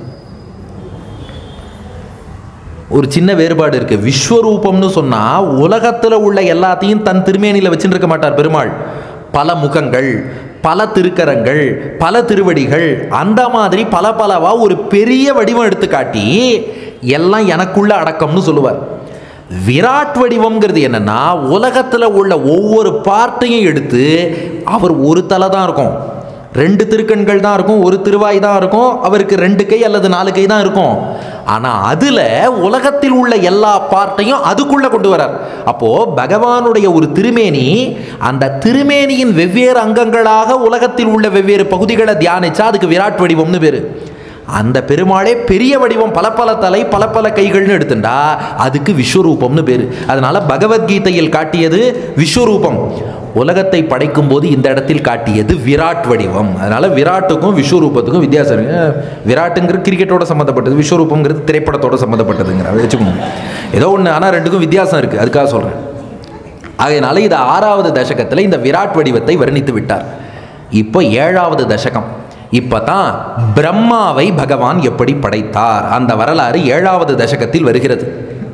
ஒரு சின்ன வேறுபாடு இருக்கு விஸ்வரூபம்னு சொன்னா உலகத்துல உள்ள எல்லாத்தையும் தன் திருமேனியில வச்சுட்டு இருக்க மாட்டார் பெருமாள் பல முகங்கள் பல திருக்கரங்கள் பல திருவடிகள் அந்த மாதிரி பல பலவா ஒரு பெரிய வடிவம் எடுத்து காட்டி எல்லாம் எனக்குள்ள அடக்கம்னு சொல்லுவார் விராட் வடிவம்ங்கிறது என்னன்னா உலகத்துல உள்ள ஒவ்வொரு பார்ட்டையும் எடுத்து அவர் ஒரு தலை தான் இருக்கும் ரெண்டு திருக்கண்கள் தான் இருக்கும் ஒரு திருவாய் தான் இருக்கும் அவருக்கு ரெண்டு கை அல்லது நாலு கை தான் இருக்கும் ஆனால் அதில் உலகத்தில் உள்ள எல்லா பார்ட்டையும் அதுக்குள்ளே கொண்டு வரார் அப்போது பகவானுடைய ஒரு திருமேனி அந்த திருமேனியின் வெவ்வேறு அங்கங்களாக உலகத்தில் உள்ள வெவ்வேறு பகுதிகளை தியானிச்சா அதுக்கு விராட் வடிவம்னு பேர் அந்த பெருமாளே பெரிய வடிவம் பல பல தலை பல பல கைகள்னு எடுத்துட்டா அதுக்கு விஸ்வரூபம்னு பேர் அதனால பகவத்கீதையில் காட்டியது விஸ்வரூபம் உலகத்தை படைக்கும் போது இந்த இடத்தில் காட்டியது விராட் வடிவம் அதனால விராட்டுக்கும் விஸ்வரூபத்துக்கும் வித்தியாசம் இருக்கு விராட்டுங்கிறது கிரிக்கெட்டோட சம்மந்தப்பட்டது விஸ்வரூபங்கிறது திரைப்படத்தோட சம்மந்தப்பட்டதுங்கிற வச்சுக்கோங்க ஏதோ ஒன்று ஆனால் ரெண்டுக்கும் வித்தியாசம் இருக்குது அதுக்காக சொல்கிறேன் ஆகையினால இது ஆறாவது தசகத்தில் இந்த விராட் வடிவத்தை வர்ணித்து விட்டார் இப்போ ஏழாவது தசகம் இப்போ தான் பிரம்மாவை பகவான் எப்படி படைத்தார் அந்த வரலாறு ஏழாவது தசகத்தில் வருகிறது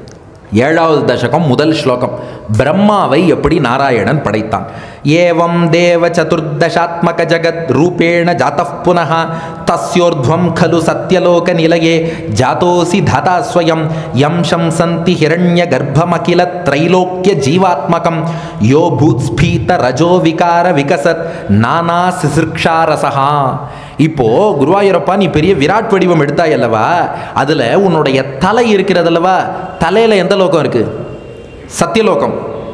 ஏழாவது தசகம் முதல் ஸ்லோகம் பிரம்மாவை எப்படி நாராயணன் படைத்தான் ஏவம் தேவ சதுர்தசாத்மக ஜகத் ரூபேண ஜாத்தः புனः தஸ்யோர்ध्वं खलु சத்யலோக நிலையே ஜாதோசி தாதா ஸ்வயம் யம் சம்சந்தி ஹிரண்ய கர்ப்பமகில த்ரைலோக்கிய ஜீவாத்மகம் யோ பூத்ஸ்பீத ரஜோ விகார விகசத் நானா சிசிருக்ஷாரசகா இப்போ குருவாயூரப்பா நீ பெரிய விராட் வடிவம் எடுத்தாய் அல்லவா அதுல உன்னுடைய தலை இருக்கிறது அல்லவா தலையில எந்த லோகம் இருக்கு சத்தியலோகம்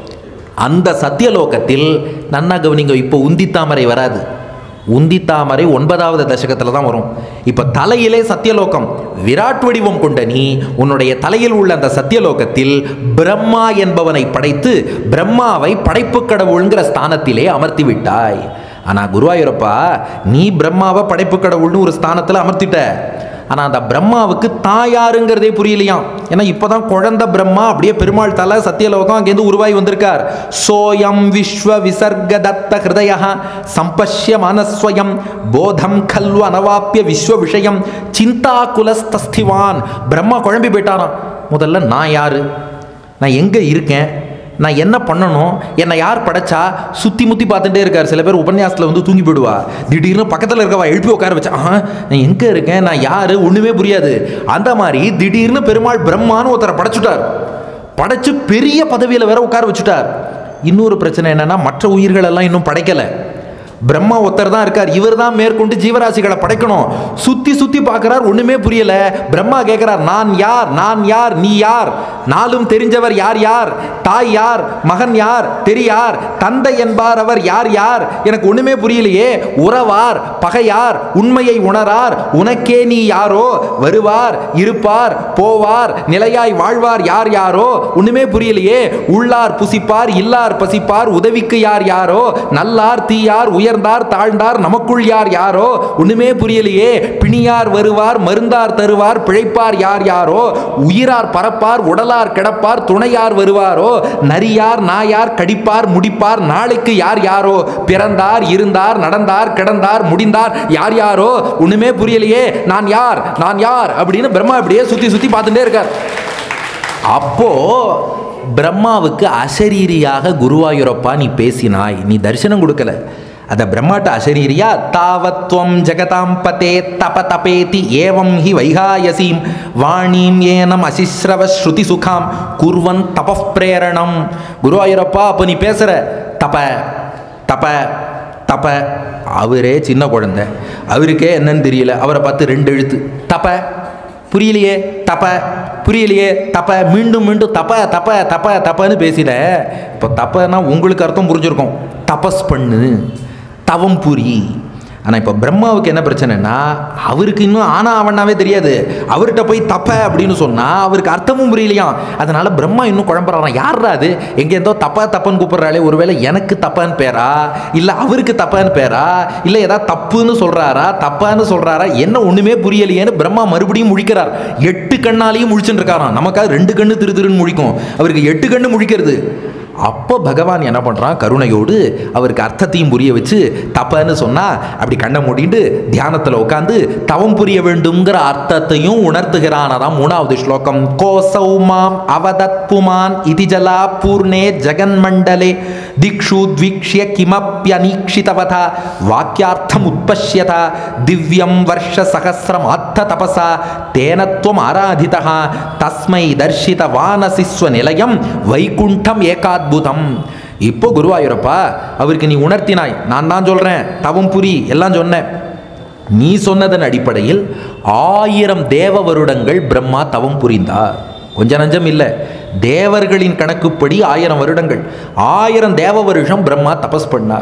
அந்த சத்தியலோகத்தில் நன்னா கவனிங்க இப்போ உந்தி தாமரை வராது உந்தி தாமரை ஒன்பதாவது தசகத்தில் தான் வரும் இப்போ தலையிலே சத்தியலோகம் விராட் வடிவம் கொண்ட நீ உன்னுடைய தலையில் உள்ள அந்த சத்தியலோகத்தில் பிரம்மா என்பவனை படைத்து பிரம்மாவை படைப்பு கடவுள்ங்கிற ஸ்தானத்திலே அமர்த்தி விட்டாய் ஆனால் குருவாயூரப்பா நீ பிரம்மாவை படைப்பு கடவுள்னு ஒரு ஸ்தானத்தில் அமர்த்திட்ட ஆனால் அந்த பிரம்மாவுக்கு தாயாருங்கிறதே புரியலையாம் ஏன்னா இப்போதான் குழந்தை பிரம்மா அப்படியே பெருமாள் தலை சத்தியலோகம் அங்கேருந்து உருவாகி வந்திருக்கார் சோயம் விஸ்வ விசர்க தத்த ஹிருதய சம்பஷ்ய மனஸ்வயம் போதம் கல்வ அனவாப்பிய விஸ்வ விஷயம் சிந்தா குலஸ்தஸ்திவான் பிரம்மா குழம்பி போயிட்டாராம் முதல்ல நான் யாரு நான் எங்கே இருக்கேன் நான் என்ன பண்ணணும் என்னை யார் படைச்சா சுற்றி முற்றி பார்த்துட்டே இருக்கார் சில பேர் உபன்யாசத்தில் வந்து தூங்கி போயிடுவா திடீர்னு பக்கத்தில் இருக்கவா எழுப்பி உட்கார வச்சா ஆ நான் எங்கே இருக்கேன் நான் யார் ஒன்றுமே புரியாது அந்த மாதிரி திடீர்னு பெருமாள் பிரம்மான்னு ஒருத்தரை படைச்சுட்டார் படைச்சு பெரிய பதவியில் வேற உட்கார வச்சுட்டார் இன்னொரு பிரச்சனை என்னன்னா மற்ற உயிர்கள் எல்லாம் இன்னும் படைக்கலை பிரம்மா ஒருத்தர் தான் இருக்கார் இவர் தான் மேற்கொண்டு ஜீவராசிகளை படைக்கணும் சுத்தி சுத்தி பார்க்கிறார் ஒண்ணுமே புரியல பிரம்மா கேட்கிறார் நான் யார் நான் யார் நீ யார் நாளும் தெரிஞ்சவர் யார் யார் தாய் யார் மகன் யார் தெரியார் தந்தை என்பார் அவர் யார் யார் எனக்கு ஒண்ணுமே புரியலையே உறவார் பகையார் உண்மையை உணரார் உனக்கே நீ யாரோ வருவார் இருப்பார் போவார் நிலையாய் வாழ்வார் யார் யாரோ ஒண்ணுமே புரியலையே உள்ளார் புசிப்பார் இல்லார் பசிப்பார் உதவிக்கு யார் யாரோ நல்லார் தீயார் உயர்ந்தார் தாழ்ந்தார் நமக்குள் யார் யாரோ ஒண்ணுமே புரியலையே பிணியார் வருவார் மருந்தார் தருவார் பிழைப்பார் யார் யாரோ உயிரார் பறப்பார் உடலார் கிடப்பார் துணையார் வருவாரோ நரியார் நாயார் கடிப்பார் முடிப்பார் நாளைக்கு யார் யாரோ பிறந்தார் இருந்தார் நடந்தார் கிடந்தார் முடிந்தார் யார் யாரோ ஒண்ணுமே புரியலையே நான் யார் நான் யார் அப்படின்னு பிரம்மா அப்படியே சுத்தி சுத்தி பார்த்துட்டே இருக்கார் அப்போ பிரம்மாவுக்கு அசரீரியாக குருவாயூரப்பா நீ பேசினாய் நீ தரிசனம் கொடுக்கல அத பிரம்மாட்ட அசரீரியா தாவத்வம் ஜெகதாம் பதே தப தபேதி ஏவம் ஹி வைகாயசீம் வாணீம் ஏனம் அசிஸ்ரவ ஸ்ருதி சுகாம் குர்வன் தப பிரேரணம் குருவாயூரப்பா அப்போ நீ பேசுற தப தப தப அவரே சின்ன குழந்தை அவருக்கே என்னன்னு தெரியல அவரை பார்த்து ரெண்டு எழுத்து தப புரியலையே தப்ப புரியலையே தப்ப மீண்டும் மீண்டும் தப்ப தப்ப தப்ப தப்பன்னு பேசிட இப்போ தப்பன்னா உங்களுக்கு அர்த்தம் புரிஞ்சிருக்கும் தபஸ் பண்ணு தவம் புரி ஆனால் இப்போ பிரம்மாவுக்கு என்ன பிரச்சனைனா அவருக்கு இன்னும் ஆனா அவனாவே தெரியாது அவர்கிட்ட போய் தப்ப அப்படின்னு சொன்னால் அவருக்கு அர்த்தமும் புரியலையாம் அதனால பிரம்மா இன்னும் குழம்புறாராம் யாரா அது எங்கேருந்தோ தப்பா தப்பன்னு கூப்பிட்றாளே ஒருவேளை எனக்கு தப்பான்னு பேரா இல்லை அவருக்கு தப்பான்னு பேரா இல்லை ஏதாவது தப்புன்னு சொல்கிறாரா தப்பான்னு சொல்கிறாரா என்ன ஒன்றுமே புரியலையேன்னு பிரம்மா மறுபடியும் முழிக்கிறார் எட்டு கண்ணாலையும் முழிச்சுட்டு இருக்காராம் நமக்காக ரெண்டு கண்ணு திரு திருன்னு முழிக்கும் அவருக்கு எட்டு கண்ணு முழிக்கிறது அப்போ பகவான் என்ன பண்ணுறான் கருணையோடு அவருக்கு அர்த்தத்தையும் புரிய வச்சு தப்பன்னு சொன்னால் அப்படி கண்ணை மூடிட்டு தியானத்தில் உட்காந்து தவம் புரிய வேண்டுங்கிற அர்த்தத்தையும் உணர்த்துகிறான் அதான் மூணாவது ஸ்லோகம் கோசௌ மாம் அவதத் புமான் இதி ஜலா பூர்ணே ஜெகன்மண்டலே திக்ஷு த்வீக்ஷ்ய கிமப்யனீக்ஷிதவதா வாக்கியார்த்தம் உற்பஷ்யதா திவ்யம் வருஷ சகசிரம் அர்த்த தபசா தேனத்வம் ஆராதிதா தஸ்மை தர்ஷித வானசிஸ்வ நிலையம் வைகுண்டம் ஏகாத்புதம் இப்போ குருவாயூரப்பா அவருக்கு நீ உணர்த்தினாய் நான் தான் சொல்கிறேன் தவம் புரி எல்லாம் சொன்னேன் நீ சொன்னதன் அடிப்படையில் ஆயிரம் தேவ வருடங்கள் பிரம்மா தவம் புரிந்தார் கொஞ்ச நஞ்சம் இல்லை தேவர்களின் கணக்குப்படி ஆயிரம் வருடங்கள் ஆயிரம் தேவ வருஷம் பிரம்மா தபஸ் பண்ணார்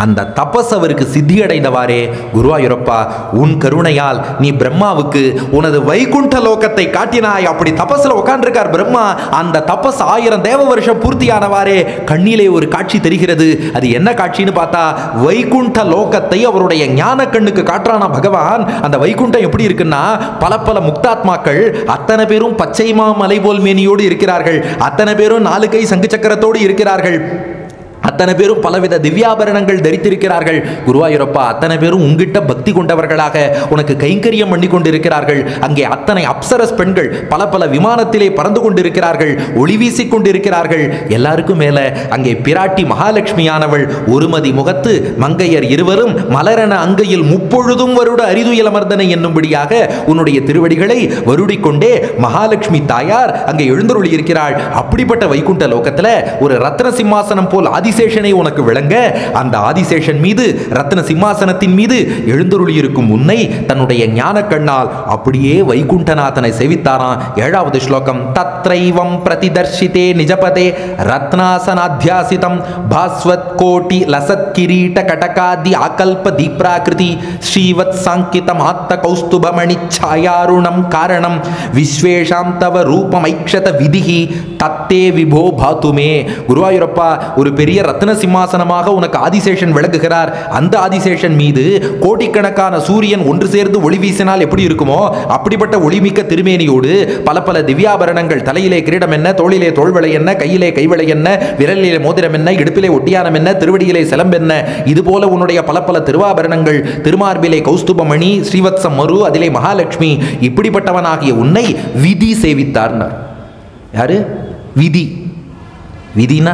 அந்த தபஸ் அவருக்கு சித்தி அடைந்தவாறே குருவாயூரப்பா உன் கருணையால் நீ பிரம்மாவுக்கு உனது வைகுண்ட லோகத்தை காட்டினாய் அப்படி தபஸ்ல உட்கார்ந்திருக்கார் பிரம்மா அந்த தபஸ் ஆயிரம் தேவ வருஷம் பூர்த்தியானவாறே கண்ணிலே ஒரு காட்சி தெரிகிறது அது என்ன காட்சின்னு பார்த்தா வைகுண்ட லோகத்தை அவருடைய ஞான கண்ணுக்கு காட்டுறானா பகவான் அந்த வைகுண்டம் எப்படி இருக்குன்னா பல பல முக்தாத்மாக்கள் அத்தனை பேரும் பச்சை மாமலை போல் மேனியோடு இருக்கிறார்கள் அத்தனை பேரும் நாலு கை சங்கு சக்கரத்தோடு இருக்கிறார்கள் அத்தனை பேரும் பலவித திவ்யாபரணங்கள் தரித்திருக்கிறார்கள் குருவாயூரப்பா அத்தனை பேரும் உங்கிட்ட பக்தி கொண்டவர்களாக உனக்கு கைங்கரியம் பண்ணி கொண்டிருக்கிறார்கள் அங்கே அத்தனை அப்சரஸ் பெண்கள் பல பல விமானத்திலே பறந்து கொண்டிருக்கிறார்கள் ஒளி வீசிக் கொண்டிருக்கிறார்கள் எல்லாருக்கும் மேல அங்கே பிராட்டி மகாலட்சுமியானவள் ஒருமதி முகத்து மங்கையர் இருவரும் மலரென அங்கையில் முப்பொழுதும் வருட அரிதுயலமர்தனை என்னும்படியாக உன்னுடைய திருவடிகளை வருடிக்கொண்டே மகாலட்சுமி தாயார் அங்கே எழுந்தருளி இருக்கிறாள் அப்படிப்பட்ட வைகுண்ட லோகத்துல ஒரு ரத்ன சிம்மாசனம் போல் ஆதிசேஷனை உனக்கு விளங்க அந்த ஆதிசேஷன் மீது ரத்ன சிம்மாசனத்தின் மீது எழுந்தருளி இருக்கும் உன்னை தன்னுடைய ஞான கண்ணால் அப்படியே வைகுண்டநாதனை செவித்தாராம் ஏழாவது ஸ்லோகம் தத்ரைவம் பிரதிதர்ஷிதே நிஜபதே ரத்னாசனாத்தியாசிதம் பாஸ்வத் கோட்டி லசத் கிரீட கடகாதி ஆகல்ப தீப்ராகிருதி ஸ்ரீவத் சாங்கிதம் ஆத்த கௌஸ்துபமணி ಛಾಯಾರುಣಂ ಕಾರಣಂ ವಿಶ್ವೇಶಾಂ ತವ ರೂಪಮೈಕ್ಷತ ವಿಧಿಹಿ தத்தே விபோ பாத்துமே குருவாயூரப்பா ஒரு பெரிய ரத்ன சிம்மாசனமாக உனக்கு ஆதிசேஷன் விளங்குகிறார் அந்த ஆதிசேஷன் மீது கோடிக்கணக்கான சூரியன் ஒன்று சேர்ந்து ஒளி வீசினால் எப்படி இருக்குமோ அப்படிப்பட்ட ஒளிமிக்க திருமேனியோடு பல பல திவ்யாபரணங்கள் தலையிலே கிரீடம் என்ன தோளிலே தோள்வளை என்ன கையிலே கைவளை என்ன விரலிலே மோதிரம் என்ன இடுப்பிலே ஒட்டியானம் என்ன திருவடியிலே சிலம்பென்ன இது போல உன்னுடைய பல பல திருவாபரணங்கள் திருமார்பிலே கௌஸ்துபமணி ஸ்ரீவத்சம் மரு அதிலே மகாலட்சுமி இப்படிப்பட்டவனாகிய உன்னை விதி சேவித்தார்னார் யாரு விதி விதினா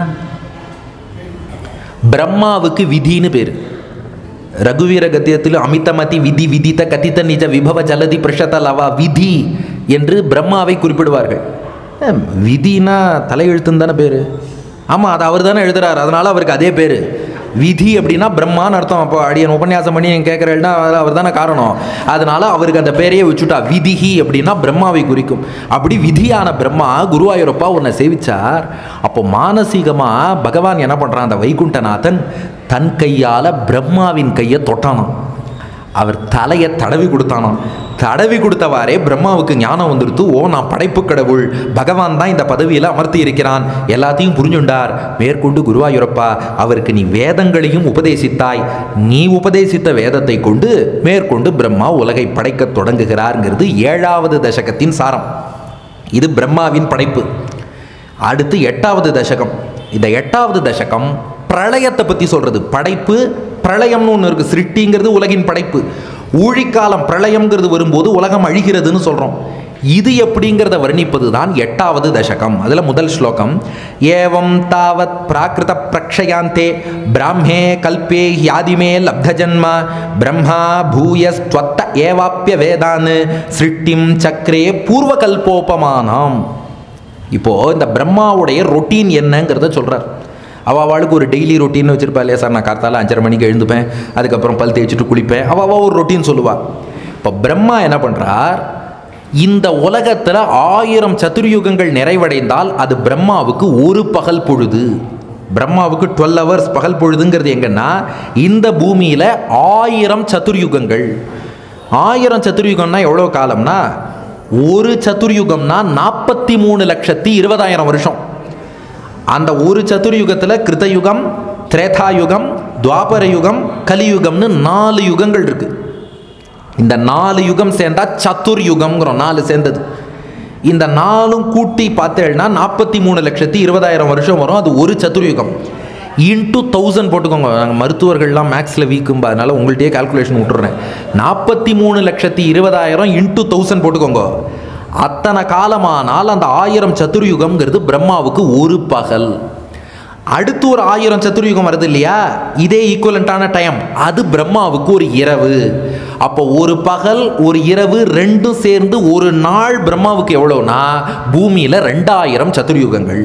பிரம்மாவுக்கு விதின்னு பேர் ரகுவீர கத்தியத்தில் அமிதமதி விதி விதித்த கதித்த நிஜ விபவ ஜலதி பிரஷத லவா விதி என்று பிரம்மாவை குறிப்பிடுவார்கள் ஏம், விதினா தலையெழுத்துன்னு தானே பேர் ஆமாம் அது அவர் தானே எழுதுறாரு அதனால அவருக்கு அதே பேர் விதி அப்படின்னா பிரம்மான்னு அர்த்தம் அப்போ அடியன் உபன்யாசம் பண்ணி நீங்கள் கேட்குறேன்னா அவர் தானே காரணம் அதனால அவருக்கு அந்த பேரையே வச்சுட்டா விதிஹி அப்படின்னா பிரம்மாவை குறிக்கும் அப்படி விதியான பிரம்மா குருவாயூரப்பா உன்னை சேவிச்சார் அப்போ மானசீகமாக பகவான் என்ன பண்ணுறான் அந்த வைகுண்டநாதன் தன் கையால் பிரம்மாவின் கையை தொட்டானாம் அவர் தலையை தடவி கொடுத்தானாம் தடவி கொடுத்தவாறே பிரம்மாவுக்கு ஞானம் வந்துடுத்து ஓ நான் படைப்பு கடவுள் பகவான் தான் இந்த பதவியில் அமர்த்தி இருக்கிறான் எல்லாத்தையும் புரிஞ்சுண்டார் மேற்கொண்டு குருவாயூரப்பா அவருக்கு நீ வேதங்களையும் உபதேசித்தாய் நீ உபதேசித்த வேதத்தை கொண்டு மேற்கொண்டு பிரம்மா உலகை படைக்கத் தொடங்குகிறார்ங்கிறது ஏழாவது தசகத்தின் சாரம் இது பிரம்மாவின் படைப்பு அடுத்து எட்டாவது தசகம் இந்த எட்டாவது தசகம் பிரளயத்தை பற்றி சொல்றது படைப்பு பிரளயம்னு ஒன்று இருக்கு சிருஷ்டிங்கிறது உலகின் படைப்பு ஊழிக்காலம் பிரளயம்ங்கிறது வரும்போது உலகம் அழிகிறதுன்னு சொல்கிறோம் இது எப்படிங்கிறத வர்ணிப்பது தான் எட்டாவது தசகம் அதில் முதல் ஸ்லோகம் ஏவம் தாவத் பிராகிருத பிரக்ஷயாந்தே பிராமே கல்பே ஹியாதிமே லப்தஜன்ம பிரம்மா பூயஸ்வத்த ஏவாப்பிய வேதான் சிருஷ்டிம் சக்கரே பூர்வகல்போபமானாம் இப்போ இந்த பிரம்மாவுடைய ரொட்டீன் என்னங்கிறத சொல்றார் அவ அவளுக்கு ஒரு டெய்லி ரொட்டீன் வச்சிருப்பா இல்லையா சார் நான் காத்தால அஞ்சரை மணிக்கு எழுந்துப்பேன் அதுக்கப்புறம் பல் தேய்ச்சிட்டு குளிப்பேன் அவ அவ ஒரு ரொட்டீன் சொல்லுவா இப்போ பிரம்மா என்ன பண்றார் இந்த உலகத்துல ஆயிரம் சதுர்யுகங்கள் நிறைவடைந்தால் அது பிரம்மாவுக்கு ஒரு பகல் பொழுது பிரம்மாவுக்கு டுவெல் ஹவர்ஸ் பகல் பொழுதுங்கிறது எங்கன்னா இந்த பூமியில ஆயிரம் சதுர்யுகங்கள் ஆயிரம் சதுர்யுகம்னா எவ்வளோ காலம்னா ஒரு சதுர்யுகம்னா நாற்பத்தி மூணு லட்சத்தி இருபதாயிரம் வருஷம் அந்த ஒரு சதுர்யுகத்தில் கிருதயுகம் திரேதாயுகம் துவாபர யுகம் கலியுகம்னு நாலு யுகங்கள் இருக்கு இந்த நாலு யுகம் சேர்ந்தா சதுர்யுகம்ங்கிறோம் நாலு சேர்ந்தது இந்த நாலும் கூட்டி பார்த்தேன்னா நாற்பத்தி மூணு லட்சத்தி இருபதாயிரம் வருஷம் வரும் அது ஒரு சதுர்யுகம் இன்ட்டு தௌசண்ட் போட்டுக்கோங்க நாங்கள் மருத்துவர்கள்லாம் மேக்ஸில் வீக்கும்பா அதனால உங்கள்கிட்டயே கால்குலேஷன் விட்டுறேன் நாற்பத்தி மூணு லட்சத்தி இருபதாயிரம் இன்ட்டு தௌசண்ட் போட்டுக்கோங்க அத்தனை காலமானால் அந்த ஆயிரம் சதுர்யுகம்ங்கிறது பிரம்மாவுக்கு ஒரு பகல் அடுத்து ஒரு ஆயிரம் சதுர்யுகம் வருது இல்லையா இதே ஈக்குவலண்ட்டான டைம் அது பிரம்மாவுக்கு ஒரு இரவு அப்போ ஒரு பகல் ஒரு இரவு ரெண்டும் சேர்ந்து ஒரு நாள் பிரம்மாவுக்கு எவ்வளோனா பூமியில் ரெண்டாயிரம் சதுர்யுகங்கள்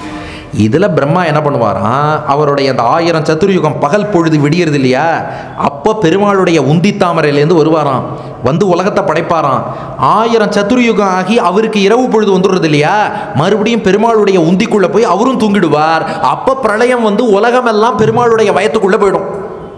இதில் பிரம்மா என்ன பண்ணுவாராம் அவருடைய அந்த ஆயிரம் சதுர்யுகம் பகல் பொழுது விடியறது இல்லையா அப்போ பெருமாளுடைய உந்தி தாமரையிலேருந்து வருவாராம் வந்து உலகத்தை படைப்பாராம் ஆயிரம் சதுர்யுகம் ஆகி அவருக்கு இரவு பொழுது வந்துடுறது இல்லையா மறுபடியும் பெருமாளுடைய உந்திக்குள்ளே போய் அவரும் தூங்கிடுவார் அப்போ பிரளயம் வந்து உலகமெல்லாம் பெருமாளுடைய வயத்துக்குள்ளே போயிடும்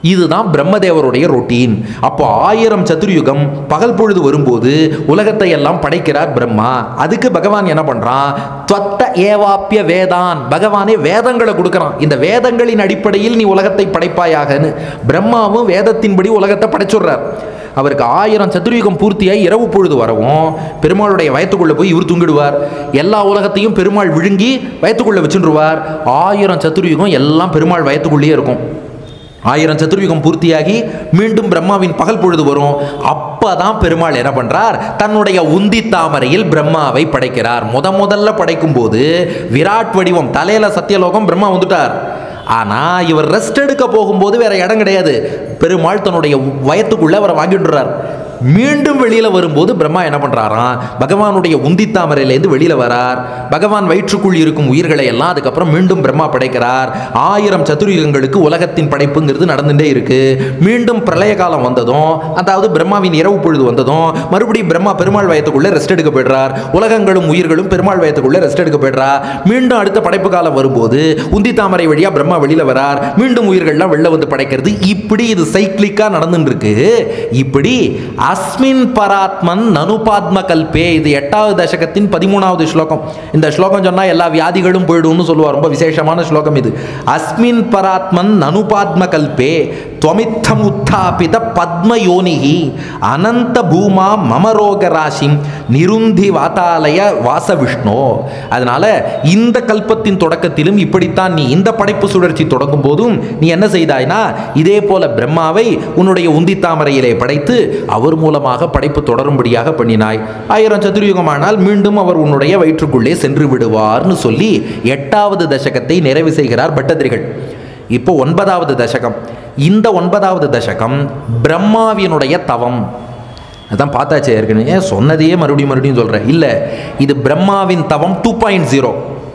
இதுதான் பிரம்மதேவருடைய ரொட்டீன் அப்போ ஆயிரம் சதுர்யுகம் பகல் பொழுது வரும்போது உலகத்தை எல்லாம் படைக்கிறார் பிரம்மா அதுக்கு பகவான் என்ன பண்றான் துவத்த ஏவாப்பிய வேதான் பகவானே வேதங்களை கொடுக்கறான் இந்த வேதங்களின் அடிப்படையில் நீ உலகத்தை படைப்பாயாகன்னு பிரம்மாவும் வேதத்தின்படி உலகத்தை படைச்சுடுறார் அவருக்கு ஆயிரம் சதுர்யுகம் பூர்த்தியாய் இரவு பொழுது வரவும் பெருமாளுடைய வயத்துக்குள்ள போய் இவர் தூங்கிடுவார் எல்லா உலகத்தையும் பெருமாள் விழுங்கி வயத்துக்குள்ள வச்சுருவார் ஆயிரம் சதுர்யுகம் எல்லாம் பெருமாள் வயத்துக்குள்ளேயே இருக்கும் ஆயிரம் சதுர்யுகம் பூர்த்தியாகி மீண்டும் பிரம்மாவின் பகல் பொழுது வரும் அப்பதான் பெருமாள் என்ன பண்றார் தன்னுடைய உந்தி தாமரையில் பிரம்மாவை படைக்கிறார் முத முதல்ல படைக்கும் போது விராட் வடிவம் தலையில சத்தியலோகம் பிரம்மா வந்துட்டார் ஆனா இவர் ரெஸ்ட் எடுக்க போகும்போது வேற இடம் கிடையாது பெருமாள் தன்னுடைய வயத்துக்குள்ள அவரை வாங்கிட்டுறார் மீண்டும் வெளியில வரும்போது பிரம்மா என்ன பண்றாராம் பகவானுடைய உந்தி தாமரையிலேருந்து வெளியில வரார் பகவான் வயிற்றுக்குள் இருக்கும் உயிர்களை எல்லாம் அதுக்கப்புறம் மீண்டும் பிரம்மா படைக்கிறார் ஆயிரம் சதுர்யுகங்களுக்கு உலகத்தின் படைப்புங்கிறது நடந்துட்டே இருக்கு மீண்டும் பிரளய காலம் வந்ததும் அதாவது பிரம்மாவின் இரவு பொழுது வந்ததும் மறுபடியும் பிரம்மா பெருமாள் வயத்துக்குள்ள ரெஸ்ட் எடுக்க போயிடுறார் உலகங்களும் உயிர்களும் பெருமாள் வயத்துக்குள்ள ரெஸ்ட் எடுக்க போயிடுறா மீண்டும் அடுத்த படைப்பு காலம் வரும்போது உந்தி தாமரை வழியா பிரம்மா வெளியில வரார் மீண்டும் உயிர்கள்லாம் வெளில வந்து படைக்கிறது இப்படி இது சைக்கிளிக்கா நடந்துட்டு இருக்கு இப்படி அஸ்மின் பராத்மன் நனுபாத்ம கல்பே இது எட்டாவது தசகத்தின் பதிமூணாவது ஸ்லோகம் இந்த ஸ்லோகம் சொன்னா எல்லா வியாதிகளும் போயிடும்னு சொல்லுவார் ரொம்ப விசேஷமான ஸ்லோகம் இது அஸ்மின் பராத்மன் நனுபாத்ம கல்பே துவமித்தம் உத்தாபித பத்மயோனிகி அனந்த பூமா மமரோக ராசிம் நிருந்தி வாதாலய வாச விஷ்ணு அதனால இந்த கல்பத்தின் தொடக்கத்திலும் இப்படித்தான் நீ இந்த படைப்பு சுழற்சி தொடங்கும் போதும் நீ என்ன செய்தாய்னா இதே போல பிரம்மாவை உன்னுடைய உந்தி தாமரையிலே படைத்து அவர் மூலமாக படைப்பு தொடரும்படியாக பண்ணினாய் ஆயிரம் சதுர்யுகமானால் மீண்டும் அவர் உன்னுடைய வயிற்றுக்குள்ளே சென்று விடுவார்னு சொல்லி எட்டாவது தசகத்தை நிறைவு செய்கிறார் பட்டதிரிகள் இப்போ ஒன்பதாவது தசகம் இந்த ஒன்பதாவது தசகம் பிரம்மாவினுடைய தவம் அதான் பார்த்தாச்சு ஏற்கனவே சொன்னதையே மறுபடியும் மறுபடியும் சொல்கிறேன் இல்லை இது பிரம்மாவின் தவம் டூ பாயிண்ட் ஜீரோ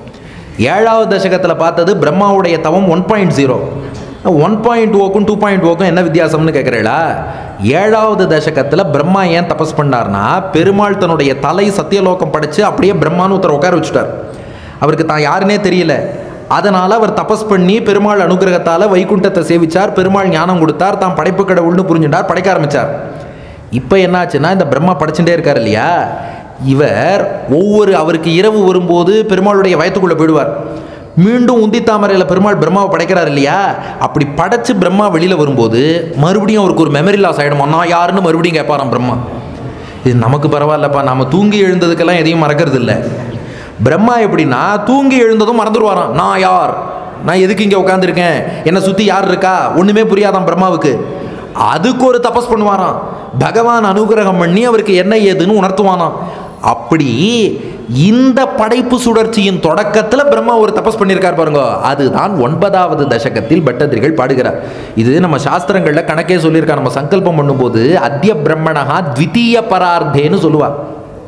ஏழாவது தசகத்தில் பார்த்தது பிரம்மாவுடைய தவம் one point zero one point ஓக்கும் டூ பாயிண்ட் ஓக்கும் என்ன வித்தியாசம்னு கேட்குறீங்களா ஏழாவது தசகத்தில் பிரம்மா ஏன் தபஸ் பண்ணார்னா பெருமாள் தன்னுடைய தலை சத்தியலோகம் படைச்சு அப்படியே பிரம்மான்னு ஒருத்தர் உட்கார வச்சுட்டார் அவருக்கு தான் யாருன்னே தெரியல அதனால் அவர் தபஸ் பண்ணி பெருமாள் அனுகிரகத்தால் வைகுண்டத்தை சேவிச்சார் பெருமாள் ஞானம் கொடுத்தார் தான் படைப்பு கடவுள்னு புரிஞ்சுட்டார் படைக்க ஆரம்பிச்சார் இப்போ என்னாச்சுன்னா இந்த பிரம்மா படைச்சுட்டே இருக்கார் இல்லையா இவர் ஒவ்வொரு அவருக்கு இரவு வரும்போது பெருமாளுடைய வயத்துக்குள்ளே போயிடுவார் மீண்டும் உந்தி தாமரையில் பெருமாள் பிரம்மாவை படைக்கிறார் இல்லையா அப்படி படைச்சு பிரம்மா வெளியில் வரும்போது மறுபடியும் அவருக்கு ஒரு மெமரி லாஸ் ஆகிடுமா நான் யாருன்னு மறுபடியும் கேட்பாராம் பிரம்மா இது நமக்கு பரவாயில்லப்பா நாம தூங்கி எழுந்ததுக்கெல்லாம் எதையும் மறக்கிறது இல்லை பிரம்மா எப்படின்னா தூங்கி எழுந்ததும் மறந்துடுவாராம் நான் யார் நான் எதுக்கு இங்கே உட்காந்துருக்கேன் என்னை சுற்றி யார் இருக்கா ஒன்றுமே புரியாதாம் பிரம்மாவுக்கு அதுக்கு ஒரு தபஸ் பண்ணுவாராம் பகவான் அனுகிரகம் பண்ணி அவருக்கு என்ன ஏதுன்னு உணர்த்துவானாம் அப்படி இந்த படைப்பு சுழற்சியின் தொடக்கத்தில் பிரம்மா ஒரு தபஸ் பண்ணியிருக்கார் பாருங்க அதுதான் ஒன்பதாவது தசகத்தில் பட்டதிரிகள் பாடுகிறார் இது நம்ம சாஸ்திரங்களில் கணக்கே சொல்லியிருக்கா நம்ம சங்கல்பம் பண்ணும்போது அத்திய பிரம்மணகா த்விதீய பரார்த்தேன்னு சொல்லுவார்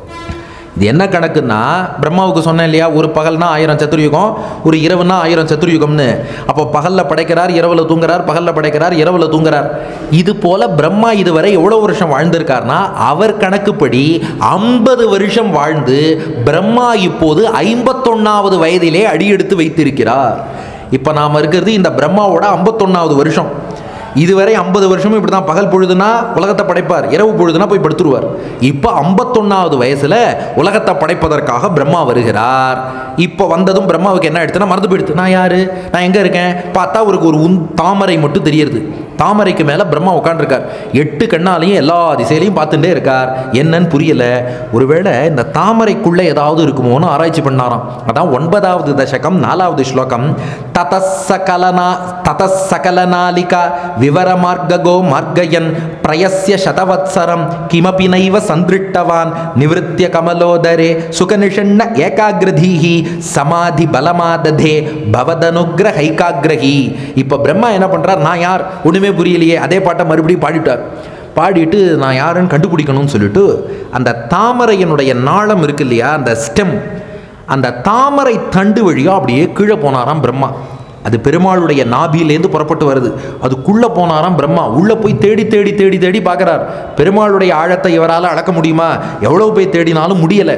இது என்ன கணக்குன்னா பிரம்மாவுக்கு சொன்னேன் இல்லையா ஒரு பகல்னா ஆயிரம் சதுர்யுகம் ஒரு இரவுனா ஆயிரம் சதுர்யுகம்னு அப்போ பகலில் படைக்கிறார் இரவில் தூங்குறார் பகலில் படைக்கிறார் இரவில் தூங்குறார் இது போல பிரம்மா இதுவரை எவ்வளோ வருஷம் வாழ்ந்திருக்கார்னா அவர் கணக்குப்படி ஐம்பது வருஷம் வாழ்ந்து பிரம்மா இப்போது ஐம்பத்தொன்னாவது வயதிலே அடியெடுத்து வைத்திருக்கிறார் இப்போ நாம் இருக்கிறது இந்த பிரம்மாவோட ஐம்பத்தொன்னாவது வருஷம் இதுவரை ஐம்பது வருஷமும் இப்படி தான் பகல் பொழுதுனா உலகத்தை படைப்பார் இரவு பொழுதுனா போய் படுத்துருவார் இப்போ ஐம்பத்தொன்னாவது வயசுல உலகத்தை படைப்பதற்காக பிரம்மா வருகிறார் இப்போ வந்ததும் பிரம்மாவுக்கு என்ன எடுத்துனா மறந்து போயிடுது நான் யாரு நான் எங்க இருக்கேன் பார்த்தா அவருக்கு ஒரு உன் தாமரை மட்டும் தெரியறது தாமரைக்கு மேலே பிரம்மா உட்காந்துருக்கார் எட்டு கண்ணாலையும் எல்லா திசையிலையும் பார்த்துட்டே இருக்கார் என்னன்னு புரியல ஒருவேளை இந்த தாமரைக்குள்ள ஏதாவது இருக்குமோன்னு ஆராய்ச்சி பண்ணாராம் அதான் ஒன்பதாவது தசகம் நாலாவது ஸ்லோகம் ததசகலனா ததசகலனாலிகா விவர மார்ககோ மார்கயன் பிரயஸ்ய சதவத்சரம் கிமபி நைவ சந்திருஷ்டவான் நிவிருத்திய கமலோதரே சுகநிஷண்ண ஏகாகிரதீஹி சமாதி பலமாததே பவதனுகிரகைகாகிரகி இப்போ பிரம்மா என்ன பண்றார் நான் யார் ஒண்ணுமே புரியலையே அதே பாட்டை மறுபடியும் பாடிட்டார் பாடிட்டு நான் யாருன்னு கண்டுபிடிக்கணும்னு சொல்லிட்டு அந்த தாமரையினுடைய நாளம் இருக்கு இல்லையா அந்த ஸ்டெம் அந்த தாமரை தண்டு வழியா அப்படியே கீழே போனாராம் பிரம்மா அது பெருமாளுடைய நாபியிலேருந்து புறப்பட்டு வருது அதுக்குள்ளே போனாராம் பிரம்மா உள்ளே போய் தேடி தேடி தேடி தேடி பார்க்குறார் பெருமாளுடைய ஆழத்தை இவரால் அளக்க முடியுமா எவ்வளோ போய் தேடினாலும் முடியலை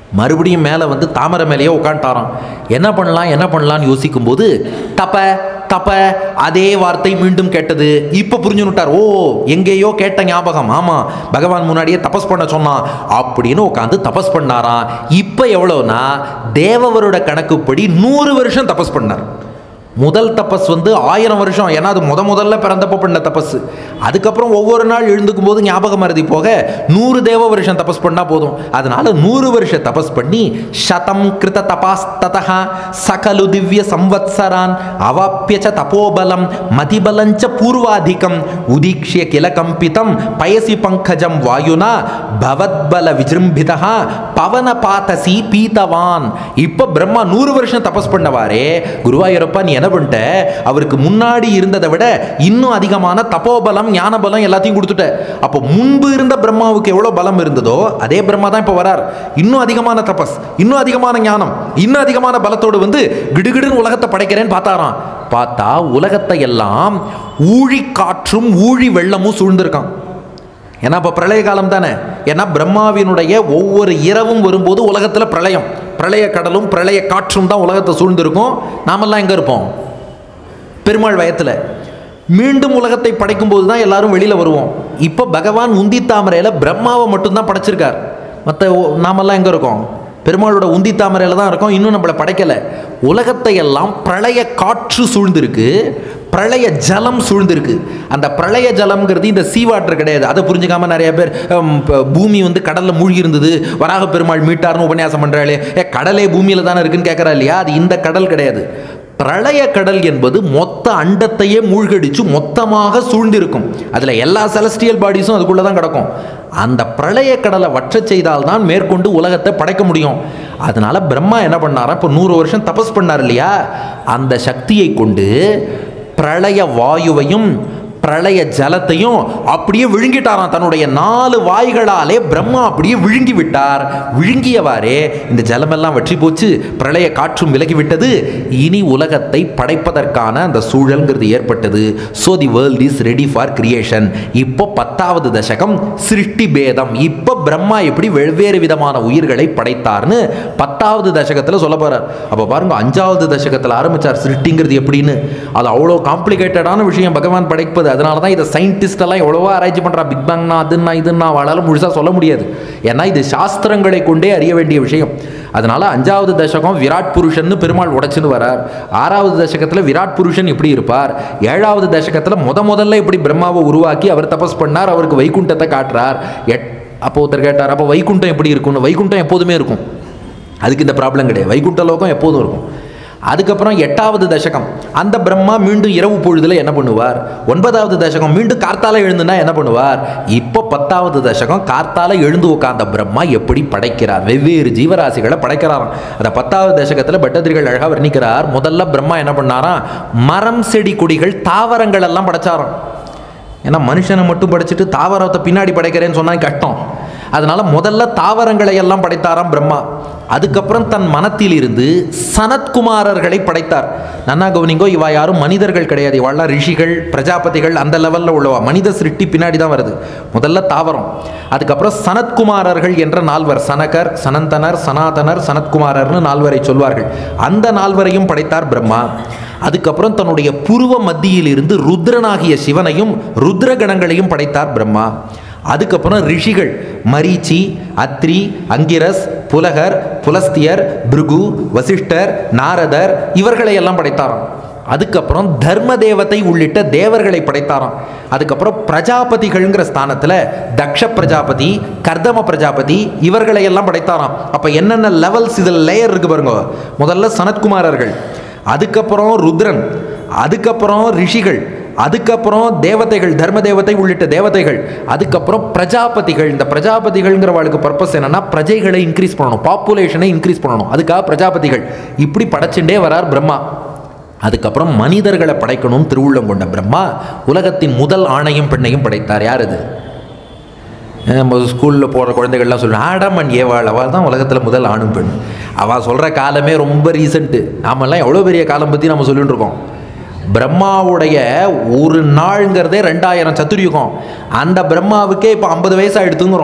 மறுபடியும் மேலே வந்து தாமரை மேலேயே உட்காந்துட்டாராம் என்ன பண்ணலாம் என்ன பண்ணலாம்னு யோசிக்கும்போது தப்ப தப அதே வார்த்தை மீண்டும் கேட்டது இப்போ புரிஞ்சுனுட்டார் ஓ எங்கேயோ கேட்ட ஞாபகம் ஆமா பகவான் முன்னாடியே தபஸ் பண்ண சொன்னான் அப்படின்னு உட்காந்து தபஸ் பண்ணாராம் இப்போ எவ்வளோனா தேவவரோட கணக்குப்படி நூறு வருஷம் தபஸ் பண்ணார் முதல் தபஸ் வந்து ஆயிரம் வருஷம் ஏன்னா அது முத முதல்ல பிறந்தப்ப பண்ண தபஸ் அதுக்கப்புறம் ஒவ்வொரு நாள் எழுந்துக்கும் போது ஞாபக மருதி போக நூறு தேவ வருஷம் தபஸ் பண்ணா போதும் அதனால நூறு வருஷ தபஸ் பண்ணி சதம் கிருத தபாஸ்ததா சகலு திவ்ய சம்வத்சரான் அவாப்பியச்ச தபோபலம் மதிபலஞ்ச பூர்வாதிகம் உதீக்ஷிய கில கம்பிதம் பயசி பங்கஜம் வாயுனா பவத்பல விஜృంభిதா பவன பாதசி பீதவான் இப்போ பிரம்மா நூறு வருஷம் தபஸ் பண்ணவாரே குருவாயூரப்பா நீ என்ன பண்ணிட்ட அவருக்கு முன்னாடி இருந்ததை விட இன்னும் அதிகமான தபோபலம் ஞானபலம் எல்லாத்தையும் கொடுத்துட்ட அப்போ முன்பு இருந்த பிரம்மாவுக்கு எவ்வளோ பலம் இருந்ததோ அதே பிரம்மா தான் இப்போ வரார் இன்னும் அதிகமான தபஸ் இன்னும் அதிகமான ஞானம் இன்னும் அதிகமான பலத்தோடு வந்து கிடுகிடுன்னு உலகத்தை படைக்கிறேன்னு பார்த்தாராம் பார்த்தா உலகத்தை எல்லாம் ஊழி காற்றும் ஊழி வெள்ளமும் சூழ்ந்திருக்கான் ஏன்னா இப்போ பிரளய காலம் தானே ஏன்னா பிரம்மாவினுடைய ஒவ்வொரு இரவும் வரும்போது உலகத்தில் பிரளயம் பிரளய கடலும் பிரளய காற்றும் தான் உலகத்தை சூழ்ந்திருக்கும் நாமெல்லாம் எங்கே இருப்போம் பெருமாள் வயத்தில் மீண்டும் உலகத்தை படைக்கும்போது தான் எல்லாரும் வெளியில் வருவோம் இப்போ பகவான் உந்தி தாமரையில் பிரம்மாவை மட்டும்தான் படைச்சிருக்கார் மற்ற நாமெல்லாம் எங்கே இருக்கோம் பெருமாளோட உந்தி தாமரையில் தான் இருக்கோம் இன்னும் நம்மளை படைக்கலை உலகத்தை எல்லாம் பிரளய காற்று சூழ்ந்திருக்கு பிரளய ஜலம் சூழ்ந்திருக்கு அந்த பிரளய ஜலம்ங்கிறது இந்த சீ வாட்டர் கிடையாது அதை புரிஞ்சுக்காம நிறைய பேர் ஹம், ப- பூமி வந்து கடலில் மூழ்கி இருந்தது வராக பெருமாள் மீட்டார்னு உபன்யாசம் பண்ணுறாளே ஏ கடலே பூமியில் தானே இருக்குன்னு கேட்குறா இல்லையா அது இந்த கடல் கிடையாது பிரளய கடல் என்பது மொத்த அண்டத்தையே மூழ்கடிச்சு மொத்தமாக சூழ்ந்திருக்கும் அதில் எல்லா செலஸ்டியல் பாடிஸும் அதுக்குள்ளே தான் கிடக்கும் அந்த பிரளய கடலை வற்றச் செய்தால்தான் மேற்கொண்டு உலகத்தை படைக்க முடியும் அதனால பிரம்மா என்ன பண்ணாரா இப்போ நூறு வருஷம் தபஸ் பண்ணார் இல்லையா அந்த சக்தியை கொண்டு பிரளய வாயுவையும் பிரளய ஜலத்தையும் அப்படியே விழுங்கிட்டாராம் தன்னுடைய நாலு வாய்களாலே பிரம்மா அப்படியே விழுங்கி விட்டார் விழுங்கியவாறே இந்த ஜலமெல்லாம் வற்றி போச்சு பிரளய காற்றும் விலகி விட்டது இனி உலகத்தை படைப்பதற்கான அந்த சூழல்ங்கிறது ஏற்பட்டது so the world is ready for creation இப்போ பத்தாவது தசகம் சிருஷ்டி பேதம் இப்போ பிரம்மா எப்படி வெவ்வேறு விதமான உயிர்களை படைத்தார்னு பத்தாவது தசகத்தில் சொல்ல போறார் அப்போ பாருங்க அஞ்சாவது தசகத்தில் ஆரம்பிச்சார் சிருஷ்டிங்கிறது எப்படின்னு அது அவ்வளோ காம்ப்ளிகேட்டடான விஷயம் பகவான் படைப்பது அதனால தான் இதை சயின்டிஸ்ட் எல்லாம் எவ்வளவோ ஆராய்ச்சி பண்ணுறா பிக் பேங்னா அதுன்னா இதுன்னா அவளால் முழுசாக சொல்ல முடியாது ஏன்னா இது சாஸ்திரங்களை கொண்டே அறிய வேண்டிய விஷயம் அதனால அஞ்சாவது தசகம் விராட் புருஷன்னு பெருமாள் உடைச்சுன்னு வரார் ஆறாவது தசகத்தில் விராட் புருஷன் எப்படி இருப்பார் ஏழாவது தசகத்தில் முத முதல்ல எப்படி பிரம்மாவை உருவாக்கி அவர் தபஸ் பண்ணார் அவருக்கு வைகுண்டத்தை காட்டுறார் எட் அப்போ ஒருத்தர் கேட்டார் அப்போ வைகுண்டம் எப்படி இருக்கும்னு வைகுண்டம் எப்போதுமே இருக்கும் அதுக்கு இந்த ப்ராப்ளம் கிடையாது வைகுண்ட லோகம் எப்போதும் இருக்கும் அதுக்கப்புறம் எட்டாவது தசகம் அந்த பிரம்மா மீண்டும் இரவு பொழுதுல என்ன பண்ணுவார் ஒன்பதாவது தசகம் மீண்டும் கார்த்தால எழுந்துனா என்ன பண்ணுவார் இப்போ பத்தாவது தசகம் கார்த்தால எழுந்து உட்கார்ந்த பிரம்மா எப்படி படைக்கிறார் வெவ்வேறு ஜீவராசிகளை படைக்கிறாராம் அந்த பத்தாவது தசகத்தில் பட்டதிரிகள் அழகாக வர்ணிக்கிறார் முதல்ல பிரம்மா என்ன பண்ணாராம் மரம் செடி கொடிகள் தாவரங்கள் எல்லாம் படைச்சாராம் ஏன்னா மனுஷனை மட்டும் படைச்சிட்டு தாவரத்தை பின்னாடி படைக்கிறேன்னு சொன்னா கஷ்டம் அதனால முதல்ல தாவரங்களை எல்லாம் படைத்தாராம் பிரம்மா அதுக்கப்புறம் தன் மனத்தில் இருந்து சனத்குமாரர்களை படைத்தார் நன்னா கவனிங்கோ இவா யாரும் மனிதர்கள் கிடையாது இவாள்லாம் ரிஷிகள் பிரஜாபதிகள் அந்த லெவலில் உள்ளவா மனித சிருஷ்டி பின்னாடி தான் வருது முதல்ல தாவரம் அதுக்கப்புறம் சனத்குமாரர்கள் என்ற நால்வர் சனகர் சனந்தனர் சனாதனர் சனத்குமாரர்னு நால்வரை சொல்வார்கள் அந்த நால்வரையும் படைத்தார் பிரம்மா அதுக்கப்புறம் தன்னுடைய புருவ மத்தியில் இருந்து ருத்ரனாகிய சிவனையும் ருத்ர கணங்களையும் படைத்தார் பிரம்மா அதுக்கப்புறம் ரிஷிகள் மரீச்சி அத்ரி அங்கிரஸ் புலகர் புலஸ்தியர் பிருகு வசிஷ்டர் நாரதர் இவர்களை எல்லாம் படைத்தாராம் அதுக்கப்புறம் தர்ம தேவதை உள்ளிட்ட தேவர்களை படைத்தாராம் அதுக்கப்புறம் பிரஜாபதிகள்ங்கிற ஸ்தானத்தில் தக்ஷ பிரஜாபதி கர்தம பிரஜாபதி இவர்களை எல்லாம் படைத்தாராம் அப்போ என்னென்ன லெவல்ஸ் இதில் லேயர் இருக்கு பாருங்க முதல்ல சனத்குமாரர்கள் அதுக்கப்புறம் ருத்ரன் அதுக்கப்புறம் ரிஷிகள் அதுக்கப்புறம் தேவதைகள் தர்ம தேவதை உள்ளிட்ட தேவதைகள் அதுக்கப்புறம் பிரஜாபதிகள் இந்த பிரஜாபதிகள்ங்கிறவாளுக்கு பர்பஸ் என்னன்னா பிரஜைகளை இன்க்ரீஸ் பண்ணணும் பாப்புலேஷனை இன்க்ரீஸ் பண்ணணும் அதுக்காக பிரஜாபதிகள் இப்படி படைச்சுட்டே வரார் பிரம்மா அதுக்கப்புறம் மனிதர்களை படைக்கணும் திருவுள்ளம் கொண்ட பிரம்மா உலகத்தின் முதல் ஆணையும் பெண்ணையும் படைத்தார் யார் அது நம்ம ஸ்கூலில் போகிற குழந்தைகள்லாம் சொல்லுவேன் ஆடம் அண்ட் ஏவாள் அவள் தான் உலகத்தில் முதல் ஆணும் பெண் அவள் சொல்கிற காலமே ரொம்ப ரீசெண்ட்டு நாமெல்லாம் எவ்வளோ பெரிய காலம் பற்றி நம்ம சொல்லிட்டு இருக்கோம் பிரம்மாவுடைய ஒரு நாளுங்கிறதே ரெண்டாயிரம் சத்துர்யுகம் அந்த பிரம்மாவுக்கே இப்போ ஐம்பது வயசு ஆகிடுத்துங்கிறோம்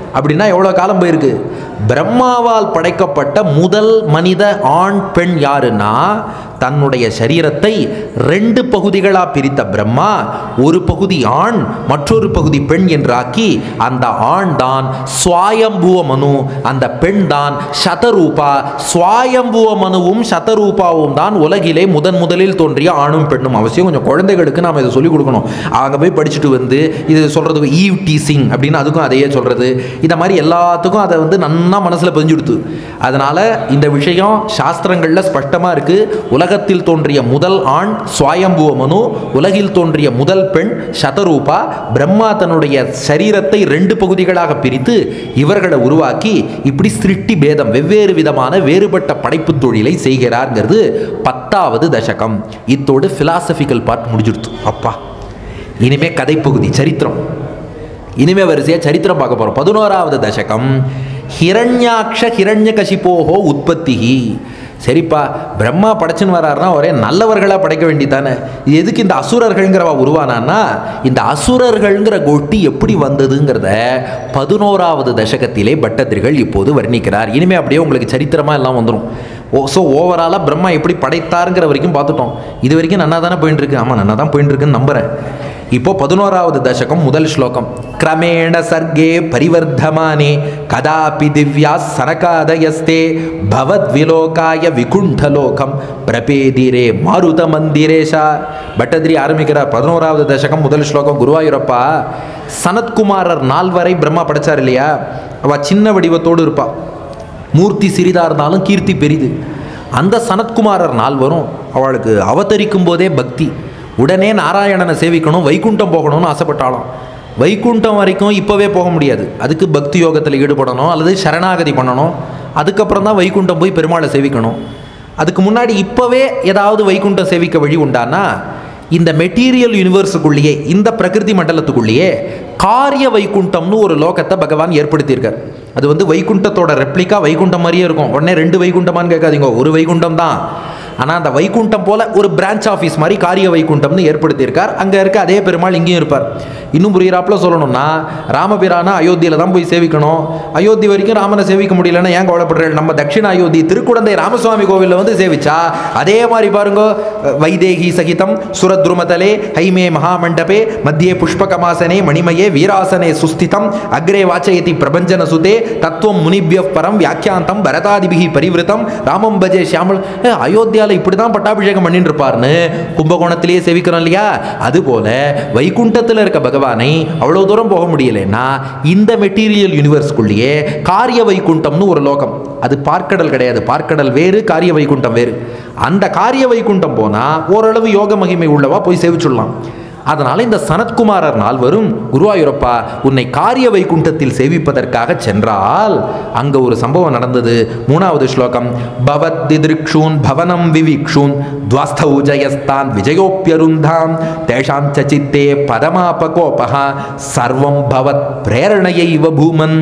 அப்படின்னா எவ்வளோ காலம் போயிருக்கு பிரம்மாவால் படைக்கப்பட்ட முதல் மனித ஆண் பெண் யாருன்னா தன்னுடைய சரீரத்தை ரெண்டு பகுதிகளாக பிரித்த பிரம்மா ஒரு பகுதி ஆண் மற்றொரு பகுதி பெண் என்றாக்கி அந்த ஆண் தான் சுவாயம்புவ மனு அந்த பெண் தான் சதரூபா சுவாயம்புவ மனுவும் சதரூபாவும் தான் உலகிலே முதன் முதலில் தோன்றிய ஆணும் பெண்ணும் அவசியம் கொஞ்சம் குழந்தைகளுக்கு நாம் இதை சொல்லிக் கொடுக்கணும் அவங்க போய் படிச்சுட்டு வந்து இது சொல்கிறது ஈவ் டீசிங் அப்படின்னு அதுக்கும் அதையே சொல்கிறது இந்த மாதிரி எல்லாத்துக்கும் அதை வந்து நன்னா மனசில் பதிஞ்சுடுத்து அதனால் இந்த விஷயம் சாஸ்திரங்களில் ஸ்பஷ்டமாக இருக்குது உலகத்தில் தோன்றிய முதல் ஆண் சுவாயம்புவ மனு உலகில் தோன்றிய முதல் பெண் சதரூபா பிரம்மா தன்னுடைய சரீரத்தை ரெண்டு பகுதிகளாக பிரித்து இவர்களை உருவாக்கி இப்படி சிருஷ்டி பேதம் வெவ்வேறு விதமான வேறுபட்ட படைப்பு தொழிலை செய்கிறார்ங்கிறது பத்தாவது தசகம் இத்தோடு பிலாசபிக்கல் பார்ட் முடிஞ்சிடுத்து அப்பா இனிமே கதைப்பகுதி சரித்திரம் இனிமே வரிசையாக சரித்திரம் பார்க்க போகிறோம் பதினோராவது தசகம் ஹிரண்யாக்ஷ ஹிரண்யகசிபோஹோ உற்பத்திஹி சரிப்பா பிரம்மா படைச்சுன்னு வராருன்னா ஒரே நல்லவர்களாக படைக்க வேண்டியதானே இது எதுக்கு இந்த அசுரர்கள்ங்கிறவா உருவானான்னா இந்த அசுரர்கள்ங்கிற கோட்டி எப்படி வந்ததுங்கிறத பதினோராவது தசகத்திலே பட்டத்திரிகள் இப்போது வர்ணிக்கிறார் இனிமே அப்படியே உங்களுக்கு சரித்திரமாக எல்லாம் வந்துடும் ஓ ஸோ ஓவராலாக பிரம்மா எப்படி படைத்தாருங்கிற வரைக்கும் பார்த்துட்டோம் இது வரைக்கும் நன்னா தானே போயின்னு இருக்கு ஆமாம் நன்னா தான் போயின்னு இருக்குன்னு நம்புகிறேன் இப்போ பதினோராவது தசகம் முதல் ஸ்லோகம் கிரமேண சர்க்கே பரிவர்த்தமானே கதாபி திவ்யா சனகாதயஸ்தே பவத் விலோகாய விகுண்டலோகம் பிரபேதிரே மாருத மந்திரேஷா பட்டதிரி ஆரம்பிக்கிறார் பதினோராவது தசகம் முதல் ஸ்லோகம் குருவாயூரப்பா சனத்குமாரர் நால்வரை பிரம்மா படைச்சார் இல்லையா அவ சின்ன வடிவத்தோடு இருப்பா மூர்த்தி சிறிதாக இருந்தாலும் கீர்த்தி பெரிது அந்த சனத்குமாரர் நால்வரும் அவளுக்கு அவதரிக்கும் போதே பக்தி உடனே நாராயணனை சேவிக்கணும் வைகுண்டம் போகணும்னு ஆசைப்பட்டாலும் வைகுண்டம் வரைக்கும் இப்போவே போக முடியாது அதுக்கு பக்தி யோகத்தில் ஈடுபடணும் அல்லது சரணாகதி பண்ணணும் அதுக்கப்புறம் தான் வைகுண்டம் போய் பெருமாளை சேவிக்கணும் அதுக்கு முன்னாடி இப்போவே ஏதாவது வைகுண்டம் சேவிக்க வழி உண்டானா இந்த மெட்டீரியல் யூனிவர்ஸுக்குள்ளேயே இந்த பிரகிருதி மண்டலத்துக்குள்ளேயே காரிய வைகுண்டம்னு ஒரு லோகத்தை பகவான் ஏற்படுத்தியிருக்கார் அது வந்து வைகுண்டத்தோட ரெப்ளிகா வைகுண்டம் மாதிரியே இருக்கும் உடனே ரெண்டு வைகுண்டமான்னு கேட்காதீங்க ஒரு வைகுண்டம் தான் ஆனால் அந்த வைகுண்டம் போல ஒரு பிரான்ச் ஆஃபீஸ் மாதிரி காரிய வைகுண்டம்னு ஏற்படுத்தியிருக்கார் அங்கே இருக்க அதே பெருமாள் இங்கேயும் இருப்பார் இன்னும் புரியிறாப்புல சொல்லணும்னா ராமபிரானா அயோத்தியில் தான் போய் சேவிக்கணும் அயோத்தி வரைக்கும் ராமனை சேவிக்க முடியலன்னா ஏன் கவலைப்படுறேன் நம்ம தட்சிண அயோத்தி திருக்குடந்தை ராமசுவாமி கோவிலில் வந்து சேவிச்சா அதே மாதிரி பாருங்க வைதேகி சகிதம் சுரத்ருமதலே ஹைமே மகாமண்டபே மத்தியே புஷ்பகமாசனே மணிமயே வீராசனே சுஸ்திதம் அக்ரே வாச்சயதி பிரபஞ்சன சுதே தத்துவம் முனிபிய பரம் வியாக்கியாந்தம் பரதாதிபிகி பரிவிருத்தம் ராமம் பஜே ஷியாமல் ஏ, அயோத்தியால இப்படி தான் பட்டாபிஷேகம் பண்ணிட்டு இருப்பார்னு கும்பகோணத்திலேயே சேவிக்கிறோம் இல்லையா அதுபோல வைகுண்டத்தில் இருக்க பகவானை அவ்வளோ தூரம் போக முடியலைன்னா இந்த மெட்டீரியல் யூனிவர்ஸ்குள்ளேயே காரிய வைகுண்டம்னு ஒரு லோகம் அது பார்க்கடல் கிடையாது பார்க்கடல் வேறு காரிய வைகுண்டம் வேறு அந்த காரிய வைகுண்டம் போனால் ஓரளவு யோக மகிமை உள்ளவா போய் சேவிச்சுடலாம் அதனால இந்த சனத்குமாரர் நால்வரும் குருவாயூரப்பா உன்னை காரிய வைகுண்டத்தில் சேவிப்பதற்காக சென்றால் அங்க ஒரு சம்பவம் நடந்தது மூணாவது ஸ்லோகம் பவத் திதிருக்ஷூன் பவனம் விவிக்ஷூன் துவாஸ்தௌ ஜயஸ்தான் விஜயோப்பியருந்தாம் தேஷாம் ச சித்தே பதமாபகோபகா சர்வம் பவத் பிரேரணையைவ பூமன்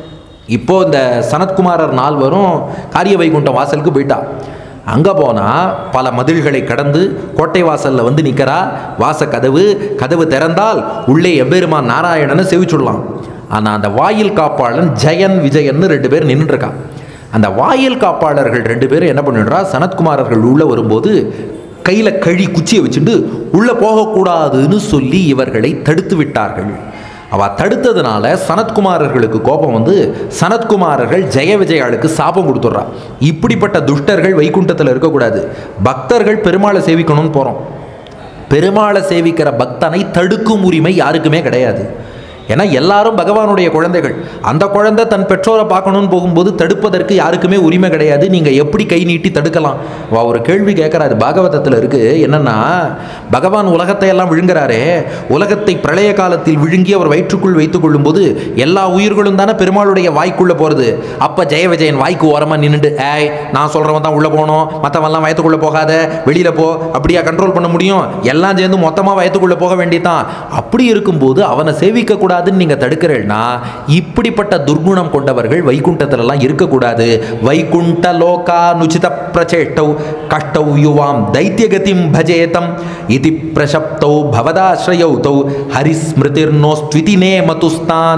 இப்போ இந்த சனத்குமாரர் நால்வரும் காரிய வைகுண்டம் வாசலுக்கு போயிட்டா அங்கே போனால் பல மதில்களை கடந்து கோட்டை வாசலில் வந்து நிற்கிறா வாச கதவு கதவு திறந்தால் உள்ளே எம்பெருமான் நாராயணனை செவிச்சுடலாம் ஆனால் அந்த வாயில் காப்பாளன் ஜெயன் விஜயன்னு ரெண்டு பேர் நின்றுருக்கா அந்த வாயில் காப்பாளர்கள் ரெண்டு பேரும் என்ன பண்ணிடுறா சனத்குமாரர்கள் உள்ளே வரும்போது கையில் கழி குச்சியை வச்சுட்டு உள்ளே போகக்கூடாதுன்னு சொல்லி இவர்களை தடுத்து விட்டார்கள் அவ தடுத்ததுனால சனத்குமாரர்களுக்கு கோபம் வந்து சனத்குமாரர்கள் ஜெய விஜயாளுக்கு சாபம் கொடுத்துட்றா இப்படிப்பட்ட துஷ்டர்கள் வைகுண்டத்தில் இருக்கக்கூடாது பக்தர்கள் பெருமாளை சேவிக்கணும்னு போகிறோம் பெருமாளை சேவிக்கிற பக்தனை தடுக்கும் உரிமை யாருக்குமே கிடையாது ஏன்னா எல்லாரும் பகவானுடைய குழந்தைகள் அந்த குழந்தை தன் பெற்றோரை பார்க்கணும்னு போகும்போது தடுப்பதற்கு யாருக்குமே உரிமை கிடையாது நீங்கள் எப்படி கை நீட்டி தடுக்கலாம் வா ஒரு கேள்வி கேட்குறாரு பாகவதத்தில் இருக்கு என்னன்னா பகவான் உலகத்தை எல்லாம் விழுங்குறாரே உலகத்தை பிரளய காலத்தில் விழுங்கி அவர் வயிற்றுக்குள் வைத்துக் கொள்ளும்போது எல்லா உயிர்களும் தானே பெருமாளுடைய வாய்க்குள்ளே போகிறது அப்போ ஜெய விஜயன் வாய்க்கு ஓரமாக நின்றுட்டு ஏய் நான் சொல்கிறவன் தான் உள்ளே போகணும் மற்றவன்லாம் வயத்துக்குள்ளே போகாத வெளியில் போ அப்படியா கண்ட்ரோல் பண்ண முடியும் எல்லாம் சேர்ந்து மொத்தமாக வயத்துக்குள்ளே போக வேண்டியதான் அப்படி இருக்கும்போது அவனை சேவிக்க கூடாதுன்னு நீங்கள் தடுக்கிறேன்னா இப்படிப்பட்ட துர்குணம் கொண்டவர்கள் வைகுண்டத்திலலாம் இருக்கக்கூடாது வைகுண்ட லோகா நுச்சித பிரச்சேஷ்டௌ கஷ்டௌ யுவாம் தைத்தியகதிம் பஜேதம் இதி பிரசப்தௌ பவதாஸ்ரயௌ தௌ ஹரிஸ்மிருதிர்னோஸ்த்விதினே மதுஸ்தான்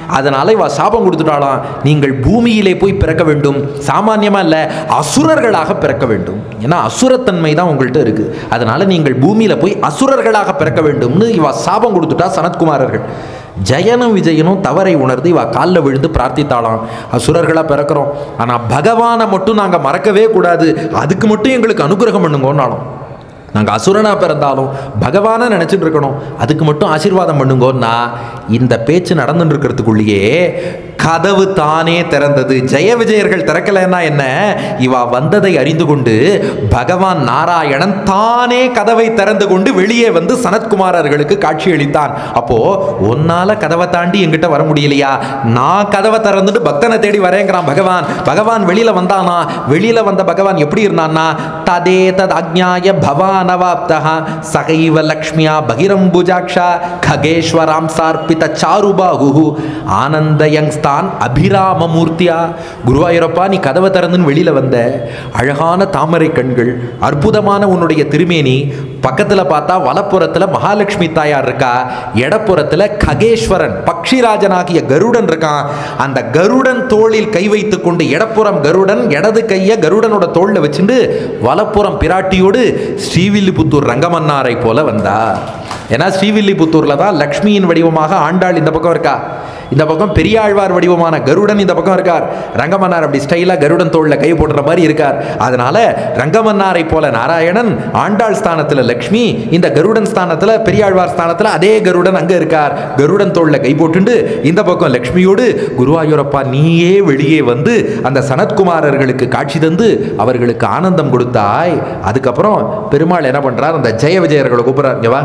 அதனால இவ சாபம் கொடுத்துட்டாலாம் நீங்கள் பூமியிலே போய் பிறக்க வேண்டும் சாமானியமா இல்ல அசுரர்களாக பிறக்க வேண்டும் ஏன்னா அசுரத்தன்மை தான் உங்கள்கிட்ட இருக்கு அதனால நீங்கள் பூமியில போய் அசுரர்களாக பிறக்க வேண்டும்னு இவ சாபம் கொடுத்துட்டா சனத்குமாரர்கள் ஜெயனும் விஜயனும் தவறை உணர்ந்து இவ காலில் விழுந்து பிரார்த்தித்தாளாம் அசுரர்களாக பிறக்கிறோம் ஆனால் பகவானை மட்டும் நாங்கள் மறக்கவே கூடாது அதுக்கு மட்டும் எங்களுக்கு அனுகிரகம் பண்ணுங்கன்னாலும் நாங்கள் அசுரனாக பிறந்தாலும் பகவானை நினச்சிட்டு இருக்கணும் அதுக்கு மட்டும் ஆசீர்வாதம் பண்ணுங்கன்னா இந்த பேச்சு நடந்துட்டு இருக்கிறதுக்குள்ளேயே கதவு தானே திறந்தது ஜெய விஜயர்கள் திறக்கலைன்னா என்ன இவா வந்ததை அறிந்து கொண்டு பகவான் நாராயணன் தானே கதவை திறந்து கொண்டு வெளியே வந்து சனத்குமாரர்களுக்கு காட்சி அளித்தான் அப்போ உன்னால கதவை தாண்டி எங்கிட்ட வர முடியலையா நான் கதவை திறந்துட்டு பக்தனை தேடி வரேங்கிறான் பகவான் பகவான் வெளியில வந்தானா வெளியில வந்த பகவான் எப்படி இருந்தான்னா ததே தத் அக்ஞாய பவானவாப்தா சகைவ லக்ஷ்மியா பகிரம்புஜாக்ஷா खगेश्वरां சார்பித சாருபாகு ஆனந்தயங்ஸ்தான் அபிராம மூர்த்தியா குருவாயூரப்பா நீ கதவை திறந்துன்னு வெளியில வந்த அழகான தாமரை கண்கள் அற்புதமான உன்னுடைய திருமேனி பக்கத்துல பார்த்தா வலப்புறத்துல மகாலட்சுமி தாயார் இருக்கா இடப்புறத்துல ககேஸ்வரன் பக்ஷிராஜனாகிய கருடன் இருக்கான் அந்த கருடன் தோளில் கை வைத்துக் கொண்டு இடப்புறம் கருடன் இடது கையை கருடனோட தோளில் வச்சுட்டு வலப்புறம் பிராட்டியோடு ஸ்ரீவில்லிபுத்தூர் ரங்கமன்னாரை போல வந்தா ஏன்னா ஸ்ரீவில்லிபுத்தூர்ல தான் லக்ஷ்மியின் வடிவமாக ஆண்டாள் இந்த பக்கம் இருக்கா இந்த பக்கம் பெரியாழ்வார் வடிவமான கருடன் இந்த பக்கம் இருக்கார் ரங்கமன்னார் அப்படி ஸ்டைலா கருடன் தோல்ல கை போடுற மாதிரி இருக்கார் அதனால ரங்கமன்னாரை போல நாராயணன் ஆண்டாள் ஸ்தானத்துல லக்ஷ்மி இந்த கருடன் ஸ்தானத்துல பெரியாழ்வார் ஸ்தானத்துல அதே கருடன் அங்க இருக்கார் கருடன் தோல்ல கை போட்டுண்டு இந்த பக்கம் லக்ஷ்மியோடு குருவாயூரப்பா நீயே வெளியே வந்து அந்த சனத்குமாரர்களுக்கு காட்சி தந்து அவர்களுக்கு ஆனந்தம் கொடுத்தாய் அதுக்கப்புறம் பெருமாள் என்ன பண்றார் அந்த ஜெய விஜயர்களை கூப்பிடுறார் இங்க வா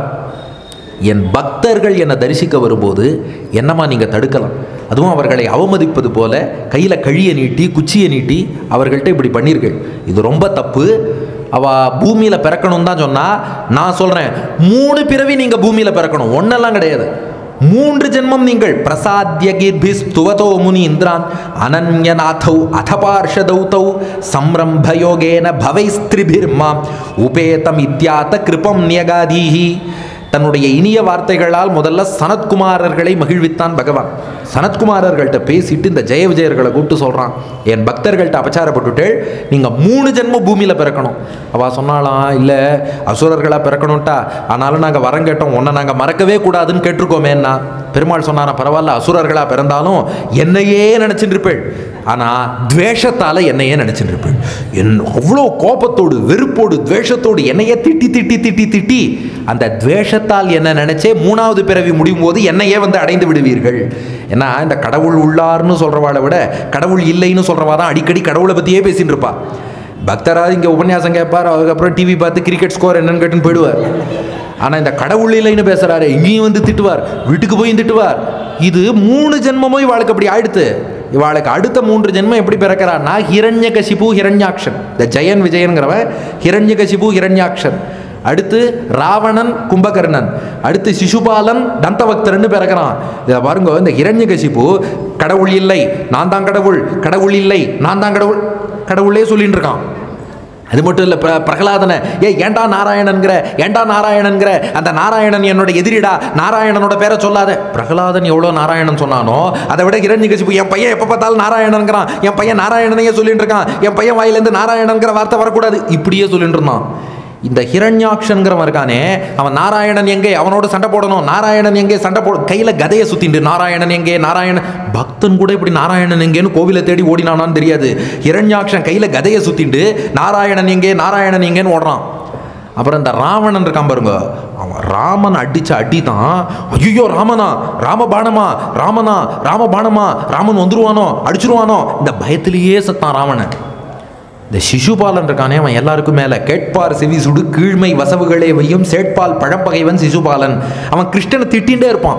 என் பக்தர்கள் என்னை தரிசிக்க வரும்போது என்னம்மா நீங்கள் தடுக்கலாம் அதுவும் அவர்களை அவமதிப்பது போல கையில் கழியை நீட்டி குச்சியை நீட்டி அவர்கள்ட்ட இப்படி பண்ணியிருக்கள் இது ரொம்ப தப்பு அவ பூமியில் பிறக்கணும் தான் சொன்னா நான் சொல்கிறேன் மூணு பிறவி நீங்கள் பூமியில் பிறக்கணும் ஒன்றெல்லாம் கிடையாது மூன்று ஜென்மம் நீங்கள் பிரசாத்ய கீர்பிஸ் துவதோ முனி இந்திரான் அனன்யநாதௌ அத பார்ஷதௌதௌ சம்ரம்பயோகேன பவைஸ்திரிபிர்மாம் உபேதம் இத்தியாத்த கிருபம் நியகாதீஹி தன்னுடைய இனிய வார்த்தைகளால் முதல்ல சனத்குமாரர்களை மகிழ்வித்தான் பகவான் சனத்குமாரர்கள்ட்ட பேசிட்டு இந்த ஜெய விஜயர்களை கூப்பிட்டு சொல்கிறான் என் பக்தர்கள்ட்ட அபச்சாரப்பட்டுட்டேள் நீங்கள் மூணு ஜென்மம் பூமியில் பிறக்கணும் அவள் சொன்னாலாம் இல்லை அசுரர்களாக பிறக்கணும்ட்டா ஆனாலும் நாங்கள் வரம் கேட்டோம் உன்னை நாங்கள் மறக்கவே கூடாதுன்னு கேட்டிருக்கோமேன்னா பெருமாள் சொன்னாரா பரவாயில்ல அசுரர்களாக பிறந்தாலும் என்னையே நினச்சிட்டு இருப்பேள் ஆனால் துவேஷத்தால் என்னையே நினச்சிட்டு இருப்பேள் என் அவ்வளோ கோபத்தோடு வெறுப்போடு துவேஷத்தோடு என்னையே திட்டி திட்டி திட்டி திட்டி அந்த துவேஷத்தால் என்ன நினைச்சே மூணாவது பிறவி முடியும் போது என்னையே வந்து அடைந்து விடுவீர்கள் ஏன்னா இந்த கடவுள் உள்ளார்னு சொல்றவாளை விட கடவுள் இல்லைன்னு சொல்றவா தான் அடிக்கடி கடவுளை பத்தியே பேசிட்டு இருப்பா பக்தராக இங்கே உபன்யாசம் கேட்பார் அதுக்கப்புறம் டிவி பார்த்து கிரிக்கெட் ஸ்கோர் என்னன்னு கேட்டுன்னு போயிடுவார் ஆனால் இந்த கடவுள் இல்லைன்னு பேசுறாரு இங்கேயும் வந்து திட்டுவார் வீட்டுக்கு போய் திட்டுவார் இது மூணு ஜென்மமும் இவாளுக்கு அப்படி ஆயிடுத்து இவாளுக்கு அடுத்த மூன்று ஜென்மம் எப்படி பிறக்கிறான்னா ஹிரண்ய கசிபு ஹிரண்யாக்ஷன் இந்த ஜெயன் விஜயன்கிறவன் ஹிரண்ய கசிபு ஹிரண்யாக்ஷன் அடுத்து ராவணன் கும்பகர்ணன் அடுத்து சிசுபாலன் தந்தபக்தர்னு பிறக்கிறான் இதை பாருங்க இந்த ஹிரண்யகசிபு கடவுள் இல்லை நான் தான் கடவுள் கடவுள் இல்லை நான் தான் கடவுள் கடவுளே சொல்லிட்டு இருக்கான் அது மட்டும் இல்லை பிர பிரகலாதனை ஏ ஏண்டா நாராயணன்கிற ஏண்டா நாராயணன்கிற அந்த நாராயணன் என்னோட எதிரிடா நாராயணனோட பேரை சொல்லாத பிரகலாதன் எவ்வளோ நாராயணன் சொன்னானோ அதை விட இரண்யகசிபு என் பையன் எப்போ பார்த்தாலும் நாராயணன்கிறான் என் பையன் நாராயணனையே சொல்லிட்டு இருக்கான் என் பையன் வாயிலேருந்து நாராயணன்கிற வார்த்தை வரக்கூடாது இப்படியே சொல்லிட்டு இருந்தான் இந்த ஹிரண்யாக்ஷன்கிறவன் இருக்கானே அவன் நாராயணன் எங்கே அவனோட சண்டை போடணும் நாராயணன் எங்கே சண்டை போட கையில் கதையை சுத்திண்டு நாராயணன் எங்கே நாராயணன் பக்தன் கூட இப்படி நாராயணன் எங்கேன்னு கோவிலை தேடி ஓடினானான்னு தெரியாது ஹிரண்யாக்ஷன் கையில் கதையை சுத்திண்டு நாராயணன் எங்கே நாராயணன் எங்கேன்னு ஓடுறான் அப்புறம் இந்த ராவணன் இருக்கான் பாருங்க அவன் ராமன் அடிச்ச அடி தான் ஐயோ ராமனா ராமபாணமா ராமனா ராமபாணமா ராமன் வந்துருவானோ அடிச்சிருவானோ இந்த பயத்திலேயே சத்தான் ராவணன் இந்த சிசுபாலன் இருக்கானே அவன் எல்லாருக்கும் மேலே கேட்பார் செவி சுடு கீழ்மை வசவுகளே வையும் சேட்பால் பழப்பகைவன் சிசுபாலன் அவன் கிருஷ்ணனை திட்டிகிட்டே இருப்பான்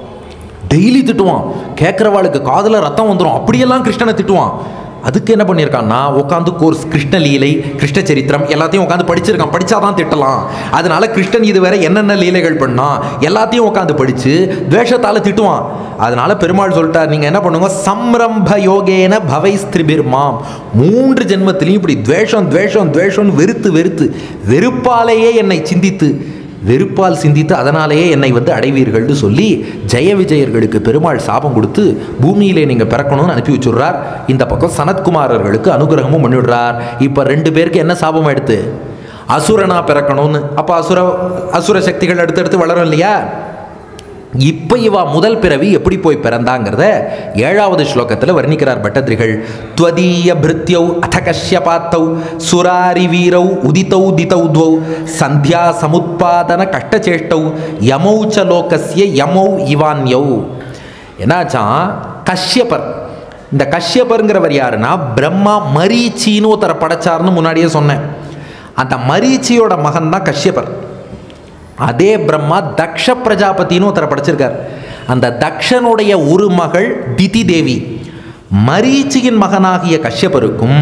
டெய்லி திட்டுவான் கேட்குறவாளுக்கு காதில் ரத்தம் வந்துடும் அப்படியெல்லாம் கிருஷ்ணனை திட்டுவான் அதுக்கு என்ன பண்ணியிருக்கான்னா உட்காந்து கோர்ஸ் கிருஷ்ண லீலை கிருஷ்ண சரித்திரம் எல்லாத்தையும் உட்காந்து படிச்சிருக்கான் படிச்சாதான் திட்டலாம் அதனால கிருஷ்ணன் இது வேற என்னென்ன லீலைகள் பண்ணா எல்லாத்தையும் உட்காந்து படிச்சு துவேஷத்தால திட்டுவான் அதனால பெருமாள் சொல்லிட்டார் நீங்க என்ன பண்ணுங்க சம்ரம்ப யோகேன பவை ஸ்திரிபிர்மாம் மூன்று ஜென்மத்திலையும் இப்படி துவேஷம் துவேஷம் துவேஷம் வெறுத்து வெறுத்து வெறுப்பாலேயே என்னை சிந்தித்து வெறுப்பால் சிந்தித்து அதனாலேயே என்னை வந்து அடைவீர்கள்னு சொல்லி ஜெய விஜயர்களுக்கு பெருமாள் சாபம் கொடுத்து பூமியிலே நீங்கள் பிறக்கணும்னு அனுப்பி வச்சுடுறார் இந்த பக்கம் சனத்குமாரர்களுக்கு அனுகிரகமும் பண்ணிவிடுறார் இப்போ ரெண்டு பேருக்கு என்ன சாபம் எடுத்து அசுரனா பிறக்கணும்னு அப்போ அசுர அசுர சக்திகள் அடுத்தடுத்து வளரும் இல்லையா இப்போ இவா முதல் பிறவி எப்படி போய் பிறந்தாங்கிறத ஏழாவது ஸ்லோகத்தில் வர்ணிக்கிறார் பட்டத்திரிகள் துவதீய பிருத்யௌ அத கஷ்யபாத்தௌ சுராரி வீரௌ உதித்தௌ திதௌ துவௌ சந்தியா சமுத்பாதன கஷ்டச்சேஷ்டௌ யமௌ ச லோகஸ்ய யமௌ இவான்யௌ என்னாச்சான் கஷ்யபர் இந்த கஷ்யபருங்கிறவர் யாருன்னா பிரம்மா மரீச்சின்னு ஒருத்தரை படைச்சார்னு முன்னாடியே சொன்னேன் அந்த மரீச்சியோட மகன் தான் கஷ்யபர் அதே பிரம்மா தக்ஷ பிரஜாபதினு ஒருத்தரை படைச்சிருக்கார் அந்த தக்ஷனுடைய ஒரு மகள் திதி தேவி மரீச்சியின் மகனாகிய கஷ்யபருக்கும்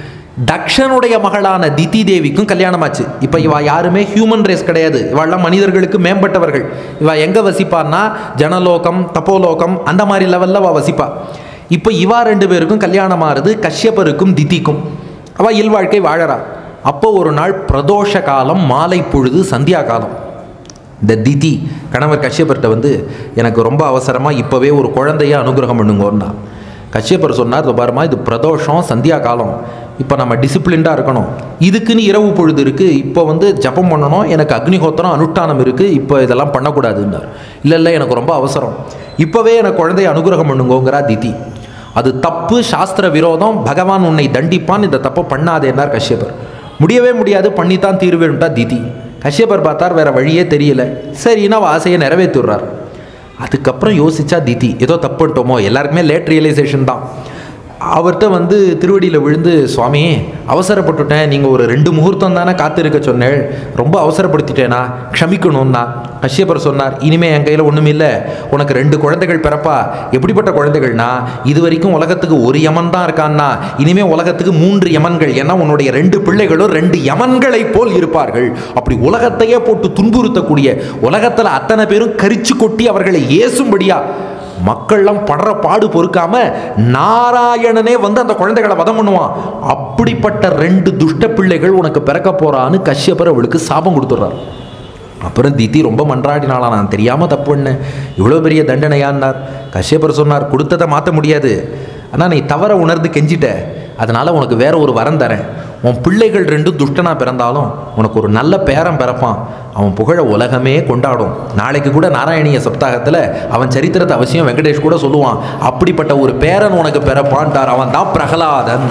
தக்ஷனுடைய மகளான திதி தேவிக்கும் கல்யாணமாச்சு இப்போ இவா யாருமே ஹியூமன் ரேஸ் கிடையாது இவாள்லாம் மனிதர்களுக்கு மேம்பட்டவர்கள் இவா எங்கே வசிப்பான்னா ஜனலோகம் தப்போலோகம் அந்த மாதிரி லெவலில் அவள் வசிப்பா இப்போ இவா ரெண்டு பேருக்கும் கல்யாணம் ஆறுது கஷ்யபருக்கும் திதிக்கும் அவள் இல்வாழ்க்கை வாழறா அப்போ ஒரு நாள் பிரதோஷ காலம் மாலை பொழுது சந்தியா காலம் இந்த திதி கணவர் கஷ்யப்பர்கிட்ட வந்து எனக்கு ரொம்ப அவசரமாக இப்போவே ஒரு குழந்தைய அனுகிரகம் பண்ணுங்கோன்னா கஷ்யப்பர் சொன்னார் "இதோ பாரும்மா இது பிரதோஷம் சந்தியா காலம் இப்போ நம்ம டிசிப்ளின்டாக இருக்கணும் இதுக்குன்னு இரவு பொழுது இருக்குது இப்போ வந்து ஜபம் பண்ணணும் எனக்கு அக்னிஹோத்திரம் அனுஷ்டானம் இருக்குது இப்போ இதெல்லாம் பண்ணக்கூடாதுன்னார் இல்லை இல்லை எனக்கு ரொம்ப அவசரம் இப்போவே எனக்கு குழந்தைய அனுகிரகம் பண்ணுங்கோங்கிறா திதி அது தப்பு சாஸ்திர விரோதம் பகவான் உன்னை தண்டிப்பான் இந்த தப்பை பண்ணாதேன்னார் கஷ்யப்பர் முடியவே முடியாது பண்ணித்தான் தீர்வேன்ட்டா திதி கஷ்யப்பர் பார்த்தார் வேற வழியே தெரியல சரின்னு அவ ஆசையை நிறைவேற்றிடுறார் அதுக்கப்புறம் யோசிச்சா திதி ஏதோ தப்புட்டோமோ எல்லாருக்குமே லேட் ரியலைசேஷன் தான் அவர்கிட்ட வந்து திருவடியில் விழுந்து சுவாமி அவசரப்பட்டுட்டேன் நீங்கள் ஒரு ரெண்டு முகூர்த்தம் தானே காத்திருக்க சொன்னேன் ரொம்ப அவசரப்படுத்திட்டேனா க்ஷமிக்கணும்னா கஷ்யப்பர் சொன்னார் இனிமே என் கையில் ஒன்றும் இல்லை உனக்கு ரெண்டு குழந்தைகள் பிறப்பா எப்படிப்பட்ட குழந்தைகள்னா இது வரைக்கும் உலகத்துக்கு ஒரு யமன் தான் இருக்கான்னா இனிமே உலகத்துக்கு மூன்று யமன்கள் ஏன்னா உன்னுடைய ரெண்டு பிள்ளைகளும் ரெண்டு யமன்களைப் போல் இருப்பார்கள் அப்படி உலகத்தையே போட்டு துன்புறுத்தக்கூடிய உலகத்தில் அத்தனை பேரும் கரிச்சு கொட்டி அவர்களை ஏசும்படியா மக்கள்லாம் படுற பாடு பொறுக்காம நாராயணனே வந்து அந்த குழந்தைகளை வதம் பண்ணுவான் அப்படிப்பட்ட ரெண்டு துஷ்ட பிள்ளைகள் உனக்கு பிறக்க போறான்னு கஷ்யப்பர் அவளுக்கு சாபம் கொடுத்துட்றார் அப்புறம் திதி ரொம்ப மன்றாடினாளா நான் தெரியாமல் தப்பு பண்ணேன் இவ்வளோ பெரிய தண்டனையான்னார் கஷ்யப்பர் சொன்னார் கொடுத்ததை மாற்ற முடியாது ஆனால் நீ தவற உணர்ந்து கெஞ்சிட்ட அதனால் உனக்கு வேற ஒரு வரம் தரேன் உன் பிள்ளைகள் ரெண்டும் துஷ்டனா பிறந்தாலும் உனக்கு ஒரு நல்ல பேரன் பிறப்பான் அவன் புகழ உலகமே கொண்டாடும் நாளைக்கு கூட நாராயணிய சப்தாகத்தில் அவன் சரித்திரத்தை அவசியம் வெங்கடேஷ் கூட சொல்லுவான் அப்படிப்பட்ட ஒரு பேரன் உனக்கு பிறப்பான்ட்டார் அவன் தான் பிரகலாதன்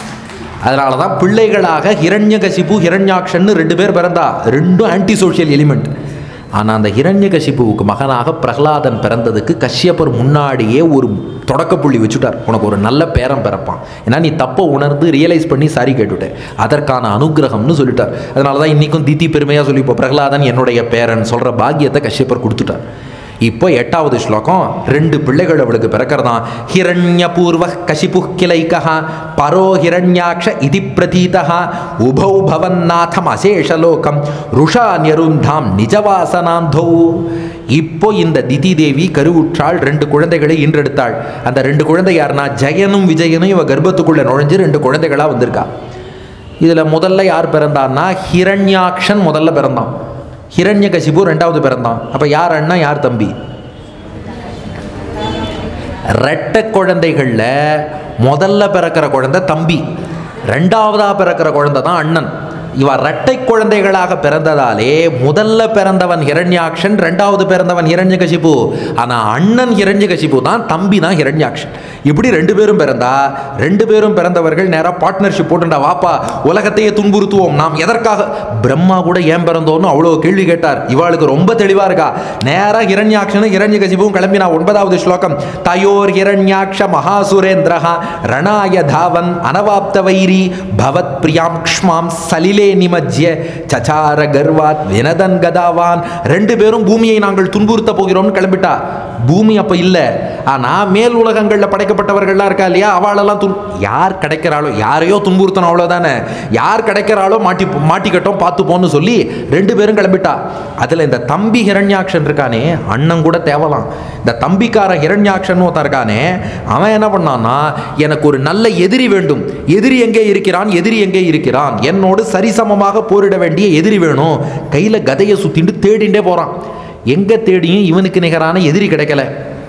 அதனால தான் பிள்ளைகளாக ஹிரண்யகசிபு ஹிரண்யாக்ஷன்னு ரெண்டு பேர் பிறந்தா ரெண்டும் ஆன்டி சோஷியல் எலிமெண்ட் ஆனால் அந்த ஹிரண்யகசிபுவுக்கு மகனாக பிரகலாதன் பிறந்ததுக்கு கஷ்யப்பர் முன்னாடியே ஒரு தொடக்கப்புள்ளி வச்சுட்டார் உனக்கு ஒரு நல்ல பேரன் பிறப்பான் ஏன்னா நீ தப்பை உணர்ந்து ரியலைஸ் பண்ணி சாரி கேட்டுட்ட அதற்கான அனுகிரகம்னு சொல்லிட்டார் அதனால தான் இன்றைக்கும் தித்தி பெருமையாக சொல்லி இப்போ பிரகலாதன் என்னுடைய பேரன் சொல்கிற பாக்கியத்தை கஷ்யப்பர் கொடுத்துட்டார் இப்போ எட்டாவது ஸ்லோகம் ரெண்டு பிள்ளைகள் அவளுக்கு பிறக்கிறதாம் ஹிரண்ய பூர்வ கசிபு கிளைக்கா பரோ ஹிரண்யாக்ஷ இதி பிரதீதா உபௌ பவன்னாதம் அசேஷலோகம் ருஷா நிருந்தாம் நிஜவாசனாந்தோ இப்போ இந்த திதி தேவி கருவுற்றாள் ரெண்டு குழந்தைகளை ஈன்றெடுத்தாள் அந்த ரெண்டு குழந்தை யாருன்னா ஜெயனும் விஜயனும் இவ கர்ப்பத்துக்குள்ள நுழைஞ்சு ரெண்டு குழந்தைகளா வந்திருக்கா இதில் முதல்ல யார் பிறந்தான்னா ஹிரண்யாக்ஷன் முதல்ல பிறந்தான் ஹிரண்யகசிபு ரெண்டாவது பிறந்தான் அப்போ யார் அண்ணா யார் தம்பி ரெட்டை குழந்தைகளில் முதல்ல பிறக்கிற குழந்தை தம்பி ரெண்டாவதாக பிறக்கிற குழந்தை தான் அண்ணன் இவ ரெட்டை குழந்தைகளாக பிறந்ததாலே முதல்ல பிறந்தவன் ஹிரண்யாக்ஷன் ரெண்டாவது பிறந்தவன் ஹிரண்யகசிபு ஆனால் அண்ணன் ஹிரண்யகசிபு தான் தம்பி தான் ஹிரண்யாக்ஷன் இப்படி ரெண்டு பேரும் பிறந்தா ரெண்டு பேரும் பிறந்தவர்கள் நேராக பார்ட்னர்ஷிப் போட்டுண்டா வாப்பா உலகத்தையே துன்புறுத்துவோம் நாம் எதற்காக பிரம்மா கூட ஏன் பிறந்தோன்னு அவ்வளோ கேள்வி கேட்டார் இவாளுக்கு ரொம்ப தெளிவாக இருக்கா நேராக ஹிரண்யாக்ஷனும் ஹிரண்யகசிபுவும் கிளம்பினா ஒன்பதாவது ஸ்லோகம் தயோர் ஹிரண்யாக்ஷ மகாசுரேந்திரஹா ரணாய தாவன் அனவாப்த வைரி பவத் பிரியாம் க்ஷ்மாம் சலிலே நிமஜ்ய சச்சார கர்வாத் வினதன் கதாவான் ரெண்டு பேரும் பூமியை நாங்கள் துன்புறுத்த போகிறோம்னு கிளம்பிட்டா பூமி அப்போ இல்லை ஆனால் மேல் உலகங்களில் படைக்கப்பட்டவர்கள்லாம் இருக்கா இல்லையா அவளெல்லாம் துன் யார் கிடைக்கிறாளோ யாரையோ துன்புறுத்தணும் அவ்வளோதானே யார் கிடைக்கிறாளோ மாட்டி மாட்டிக்கட்டும் பார்த்துப்போன்னு சொல்லி ரெண்டு பேரும் கிளம்பிட்டா அதில் இந்த தம்பி ஹிரண்யாக்ஷன் இருக்கானே அண்ணன் கூட தேவலாம் இந்த தம்பிக்கார ஹிரண்யாக்ஷன் ஒருத்தன் இருக்கானே அவன் என்ன பண்ணான்னா எனக்கு ஒரு நல்ல எதிரி வேண்டும் எதிரி எங்கே இருக்கிறான் எதிரி எங்கே இருக்கிறான் என்னோடு சரிசமமாக போரிட வேண்டிய எதிரி வேணும் கையில் கதையை சுத்திட்டு தேடிண்டே போகிறான் எங்கே தேடியும் இவனுக்கு நிகரான எதிரி கிடைக்கல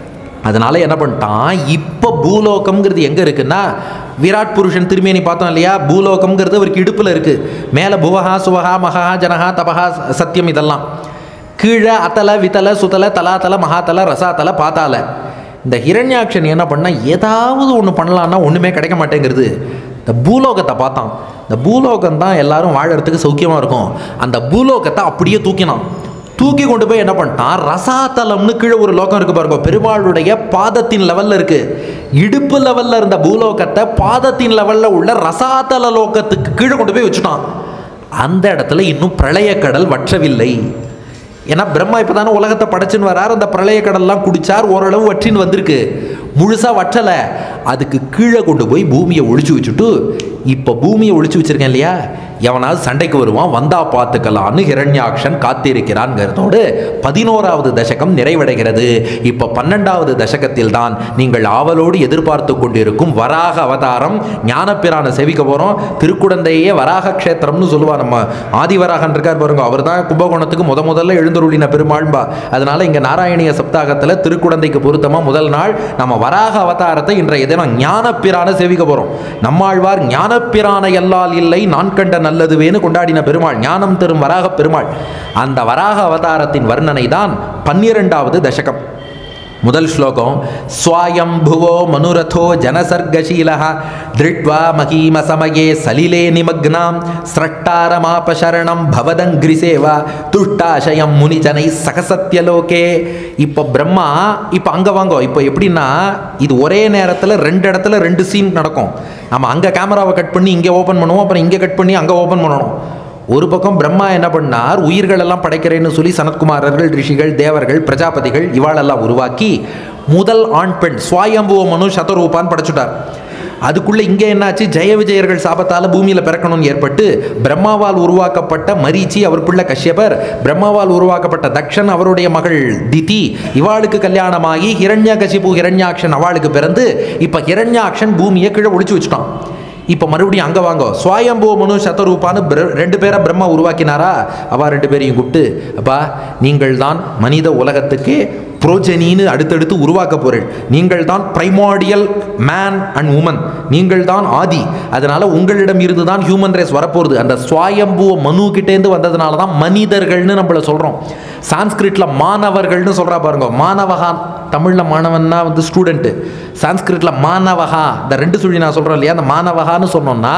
அதனால என்ன பண்ணிட்டான் இப்போ பூலோகம்ங்கிறது எங்கே இருக்குன்னா விராட் புருஷன் திருமேனி பார்த்தோம் இல்லையா பூலோகம்ங்கிறது அவருக்கு இடுப்பில் இருக்குது மேலே புவஹா சுவஹா மகா ஜனஹா தபஹா சத்தியம் இதெல்லாம் கீழே அத்தல வித்தல சுத்தல தலாத்தல மகாத்தல ரசாத்தல பாத்தால இந்த ஹிரண்யாக்ஷன் என்ன பண்ணா ஏதாவது ஒன்று பண்ணலான்னா ஒன்றுமே கிடைக்க மாட்டேங்கிறது இந்த பூலோகத்தை பார்த்தான் இந்த பூலோகம் தான் எல்லாரும் வாழறதுக்கு சௌக்கியமாக இருக்கும் அந்த பூலோகத்தை அப்படியே தூக்கினான் தூக்கி கொண்டு போய் என்ன பண்ணிட்டான் ரசாத்தலம்னு கீழே ஒரு லோகம் இருக்கு பாருங்க பெருமாளுடைய பாதத்தின் லெவல்ல இருக்கு இடுப்பு லெவல்ல இருந்த பூலோகத்தை பாதத்தின் லெவல்ல உள்ள ரசாத்தல லோகத்துக்கு கீழே கொண்டு போய் வச்சுட்டான் அந்த இடத்துல இன்னும் பிரளய கடல் வற்றவில்லை ஏன்னா பிரம்மா இப்போ தானே உலகத்தை படைச்சுன்னு வரார் அந்த பிரளய கடல்லாம் குடிச்சார் ஓரளவு வற்றின்னு வந்திருக்கு முழுசாக வற்றலை அதுக்கு கீழே கொண்டு போய் பூமியை ஒழிச்சு வச்சுட்டு இப்போ பூமியை ஒழிச்சு வச்சிருக்கேன் இல்லையா எவனாவது சண்டைக்கு வருவான் வந்தா பார்த்துக்கலான்னு ஹிரண்யாக்ஷன் காத்திருக்கிறான்ங்கிறதோடு பதினோராவது தசகம் நிறைவடைகிறது இப்போ பன்னெண்டாவது தசகத்தில் தான் நீங்கள் ஆவலோடு எதிர்பார்த்து கொண்டிருக்கும் வராக அவதாரம் ஞானப்பிரானை செவிக்க போகிறோம் திருக்குடந்தையே வராக க்ஷேத்திரம்னு சொல்லுவா நம்ம ஆதிவராகன் இருக்கார் பாருங்க அவர் தான் கும்பகோணத்துக்கு முத முதல்ல எழுந்தருளின பெருமாள்பா அதனால இங்கே நாராயணிய சப்தாகத்தில் திருக்குடந்தைக்கு பொருத்தமாக முதல் நாள் நம்ம வராக அவதாரத்தை இன்றைய தினம் ஞானப்பிரானை சேவிக்க போகிறோம் நம்மாழ்வார் ஞானப்பிரானை எல்லால் இல்லை நான் கண்ட நல்லதுவேன்னு கொண்டாடின பெருமாள் ஞானம் தரும் வராக பெருமாள் அந்த வராக அவதாரத்தின் வர்ணனை தான் பன்னிரெண்டாவது தசகம் முதல் ஸ்லோகம் ஸ்வாயம்புவோ மனுரதோ ஜனசர்கசீல திருட்வா மகீம சமயே சலிலே நிமக்னாம் ஸ்ரட்டாரமாபசரணம் பவதங்கிரிசேவா துஷ்டாசயம் முனிஜனை சகசத்தியலோகே இப்போ பிரம்மா இப்போ அங்கே வாங்கோ இப்போ எப்படின்னா இது ஒரே நேரத்தில் ரெண்டு இடத்துல ரெண்டு சீன் நடக்கும் நம்ம அங்கே கேமராவை கட் பண்ணி இங்கே ஓப்பன் பண்ணுவோம் அப்புறம் இங்கே கட் பண்ணி அங்கே ஓப்பன் பண்ணணும் ஒரு பக்கம் பிரம்மா என்ன பண்ணார் உயிர்கள் எல்லாம் படைக்கிறேன்னு சொல்லி சனத்குமாரர்கள் ரிஷிகள் தேவர்கள் பிரஜாபதிகள் இவாளெல்லாம் உருவாக்கி முதல் ஆண் பெண் சுவாயம்புவ மனு சதரூபான்னு படைச்சுட்டார் அதுக்குள்ளே இங்கே என்னாச்சு ஜெய விஜயர்கள் சாபத்தால் பூமியில் பிறக்கணும்னு ஏற்பட்டு பிரம்மாவால் உருவாக்கப்பட்ட மரீச்சி அவர் பிள்ளை கஷ்யபர் பிரம்மாவால் உருவாக்கப்பட்ட தக்ஷன் அவருடைய மகள் திதி இவாளுக்கு கல்யாணமாகி ஹிரண்யகசிபு ஹிரண்யாக்ஷன் அவளுக்கு பிறந்து இப்போ ஹிரண்யாக்ஷன் பூமியை கீழே ஒழிச்சு வச்சுட்டான் இப்போ மறுபடியும் அங்கே வாங்க சுவாயம்போ மனு சதரூபான்னு பிர- ரெண்டு பேரை பிரம்மா உருவாக்கினாரா அவ ரெண்டு பேரையும் கூப்பிட்டு அப்பா நீங்கள் தான் மனித உலகத்துக்கு புரோஜனின்னு அடுத்தடுத்து உருவாக்க போறீள் நீங்கள் தான் பிரைமாடியல் மேன் அண்ட் உமன் நீங்கள் தான் ஆதி அதனால உங்களிடம் இருந்து தான் ஹியூமன் ரேஸ் வரப்போகுது அந்த சுவாயம்புவ மனு கிட்டேருந்து வந்ததுனால தான் மனிதர்கள்னு நம்மள சொல்கிறோம் சான்ஸ்கிரிட்ல மாணவர்கள்னு சொல்றா பாருங்க மாணவகா தமிழில் மாணவன்னா வந்து ஸ்டூடெண்ட்டு சான்ஸ்கிரிட்ல மாணவகா இந்த ரெண்டு சொல்லி நான் சொல்கிறேன் இல்லையா அந்த மாணவகான்னு சொன்னோம்னா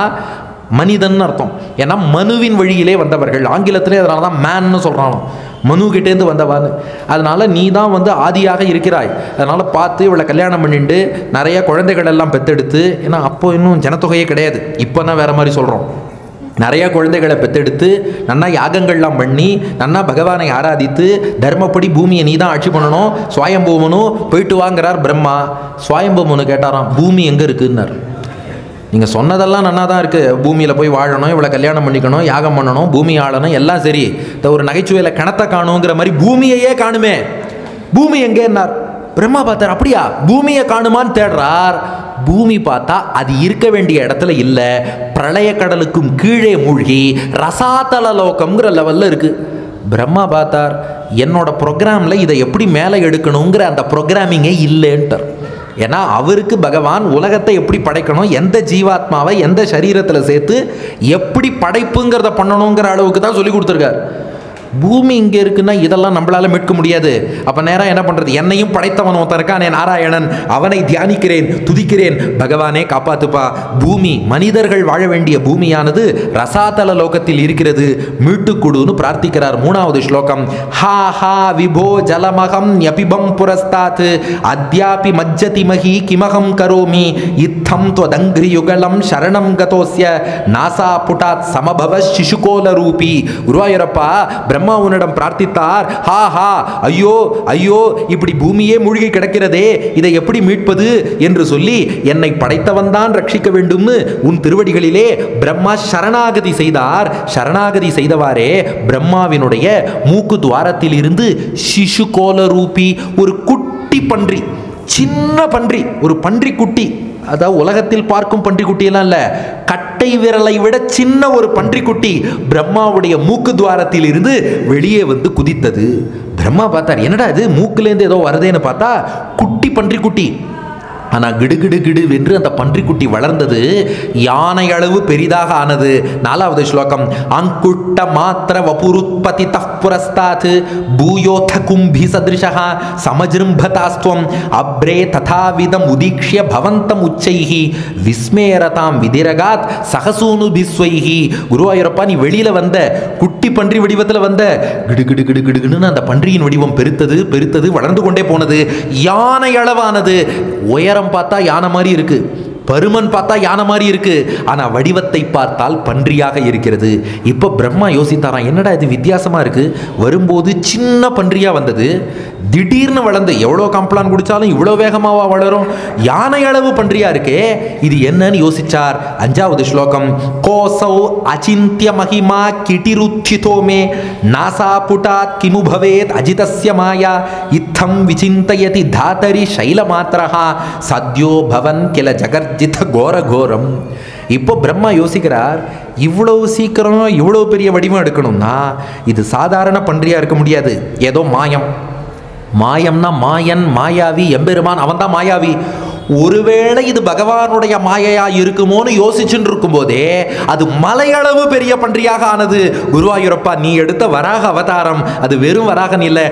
மனிதன் அர்த்தம் ஏன்னா மனுவின் வழியிலே வந்தவர்கள் ஆங்கிலத்திலே அதனால தான் மேன்னு சொல்கிறானோ மனு கிட்டேருந்து வந்தவான்னு அதனால நீ தான் வந்து ஆதியாக இருக்கிறாய் அதனால பார்த்து இவளை கல்யாணம் பண்ணிட்டு நிறைய குழந்தைகள் எல்லாம் பெத்தெடுத்து ஏன்னா அப்போ இன்னும் ஜனத்தொகையே கிடையாது இப்போ தான் வேற மாதிரி சொல்கிறோம் நிறைய குழந்தைகளை பெத்தெடுத்து நன்னா யாகங்கள்லாம் பண்ணி நன்னா பகவானை ஆராதித்து தர்மப்படி பூமியை நீ தான் ஆட்சி பண்ணணும் சுவாயம்பூமனு போயிட்டு வாங்குறார் பிரம்மா சுவாயம்பூமனு கேட்டாராம் பூமி எங்கே இருக்குன்னார் நீங்கள் சொன்னதெல்லாம் நன்னா தான் இருக்குது பூமியில் போய் வாழணும் இவ்வளோ கல்யாணம் பண்ணிக்கணும் யாகம் பண்ணணும் பூமி ஆளணும் எல்லாம் சரி இந்த ஒரு நகைச்சுவையில் கணத்தை காணுங்கிற மாதிரி பூமியையே காணுமே பூமி எங்கேன்னார் பிரம்மா பார்த்தார் அப்படியா பூமியை காணுமான்னு தேடுறார் பூமி பார்த்தா அது இருக்க வேண்டிய இடத்துல இல்லை பிரளய கடலுக்கும் கீழே மூழ்கி ரசாதல லோகம்ங்கிற லெவலில் இருக்குது பிரம்மா பார்த்தார் என்னோட ப்ரோக்ராமில் இதை எப்படி மேலே எடுக்கணுங்கிற அந்த ப்ரோக்ராமிங்கே இல்லைன்ட்டார் ஏன்னா அவருக்கு பகவான் உலகத்தை எப்படி படைக்கணும் எந்த ஜீவாத்மாவை எந்த சரீரத்தில் சேர்த்து எப்படி படைப்புங்கிறத பண்ணணுங்கிற அளவுக்கு தான் சொல்லி கொடுத்துருக்கார் பூமி இங்கே இருக்குன்னா இதெல்லாம் நம்மளால மீட்க முடியாது அப்போ நேரம் என்ன பண்ணுறது என்னையும் படைத்தவன் ஒருத்தன் இருக்கானே நாராயணன் அவனை தியானிக்கிறேன் துதிக்கிறேன் பகவானே காப்பாத்துப்பா பூமி மனிதர்கள் வாழ வேண்டிய பூமியானது ரசாதல லோகத்தில் இருக்கிறது மீட்டுக்குடுன்னு பிரார்த்திக்கிறார் மூணாவது ஸ்லோகம் ஹா ஹா விபோ ஜலமகம் யபிபம் புரஸ்தாத் அத்யாபி மஜ்ஜதி மகி கிமகம் கரோமி இத்தம் त्वदङ्घ्रियुगलं சரணம் கதோஸ்ய நாசா புட்டாத் சமபவ சிசுகோல ரூபி குருவாயூரப்பா பிரம்மா உன்னிடம் பிரார்த்தித்தார் ஹா ஹா ஐயோ ஐயோ இப்படி பூமியே மூழ்கி கிடக்கிறதே இதை எப்படி மீட்பது என்று சொல்லி என்னை படைத்தவன் தான் ரட்சிக்க வேண்டும்னு உன் திருவடிகளிலே பிரம்மா சரணாகதி செய்தார் சரணாகதி செய்தவாறே பிரம்மாவினுடைய மூக்கு துவாரத்தில் இருந்து சிசு கோல ரூபி ஒரு குட்டி பன்றி சின்ன பன்றி ஒரு பன்றி குட்டி அதாவது உலகத்தில் பார்க்கும் பன்றிக்குட்டியெல்லாம் இல்லை கட்டை விரலை விட சின்ன ஒரு பன்றிக்குட்டி பிரம்மாவுடைய மூக்கு துவாரத்தில் இருந்து வெளியே வந்து குதித்தது பிரம்மா பார்த்தார் என்னடா இது மூக்குலேருந்து ஏதோ வருதேன்னு பார்த்தா குட்டி பன்றிக்குட்டி ஆனால் கிடுகிடு கிடு வென்று அந்த பன்றிக்குட்டி வளர்ந்தது யானை அளவு பெரிதாக ஆனது நாலாவது ஸ்லோகம் அங்குட்ட மாத்திர வபுருத்பதி புரஸ்தாத் பூயோத கும்பி சதிருஷா சமஜிரும்பதாஸ்துவம் அப்ரே ததாவிதம் உதீக்ஷ்ய பவந்தம் உச்சைஹி விஸ்மேரதாம் விதிரகாத் சகசூனு பிஸ்வைஹி குருவாயூரப்பா நீ வெளியில வந்த குட்டி பன்றி வடிவத்தில் வந்த கிடு கிடு கிடு கிடுன்னு அந்த பன்றியின் வடிவம் பெருத்தது பெருத்தது வளர்ந்து கொண்டே போனது யானை அளவானது உயரம் பார்த்தா யானை மாதிரி இருக்கு பருமன் பார்த்தா யானை மாதிரி இருக்கு ஆனா வடிவத்தை பார்த்தால் பன்றியாக இருக்கிறது இப்போ பிரம்மா யோசித்தாராம் என்னடா இது வித்தியாசமா இருக்கு வரும்போது சின்ன பன்றியா வந்தது திடீர்னு வளர்ந்து எவ்வளோ காம்ப்ளான் குடிச்சாலும் இவ்வளோ வேகமாவா வளரும் யானை அளவு பன்றியா இருக்கே இது என்னன்னு யோசிச்சார் அஞ்சாவது ஸ்லோகம் கோசௌ அச்சிந்திய மகிமா கிட்டிருத்திதோ மே நாசா புட்டாத் கிமு பவேத் அஜிதஸ்ய மாயா இத்தம் விசிந்தயதி தாத்தரி சைலமாத்திரஹா சத்யோ பவன் கில ஜகர்ஜித கோர கோரம் இப்போ பிரம்மா யோசிக்கிறார் இவ்வளவு சீக்கிரம் இவ்வளோ பெரிய வடிவம் எடுக்கணும்னா இது சாதாரண பன்றியா இருக்க முடியாது ஏதோ மாயம் மாயம்னா மாயன் மாயாவி எம்பெருமான் அவன் தான் மாயாவி ஒருவேளை இது பகவானுடைய மாயையா இருக்குமோன்னு யோசிச்சுட்டு இருக்கும்போதே அது மலையளவு பெரிய பன்றியாக ஆனது குருவாயூரப்பா நீ எடுத்த வராக அவதாரம் அது வெறும் வராகன் இல்லை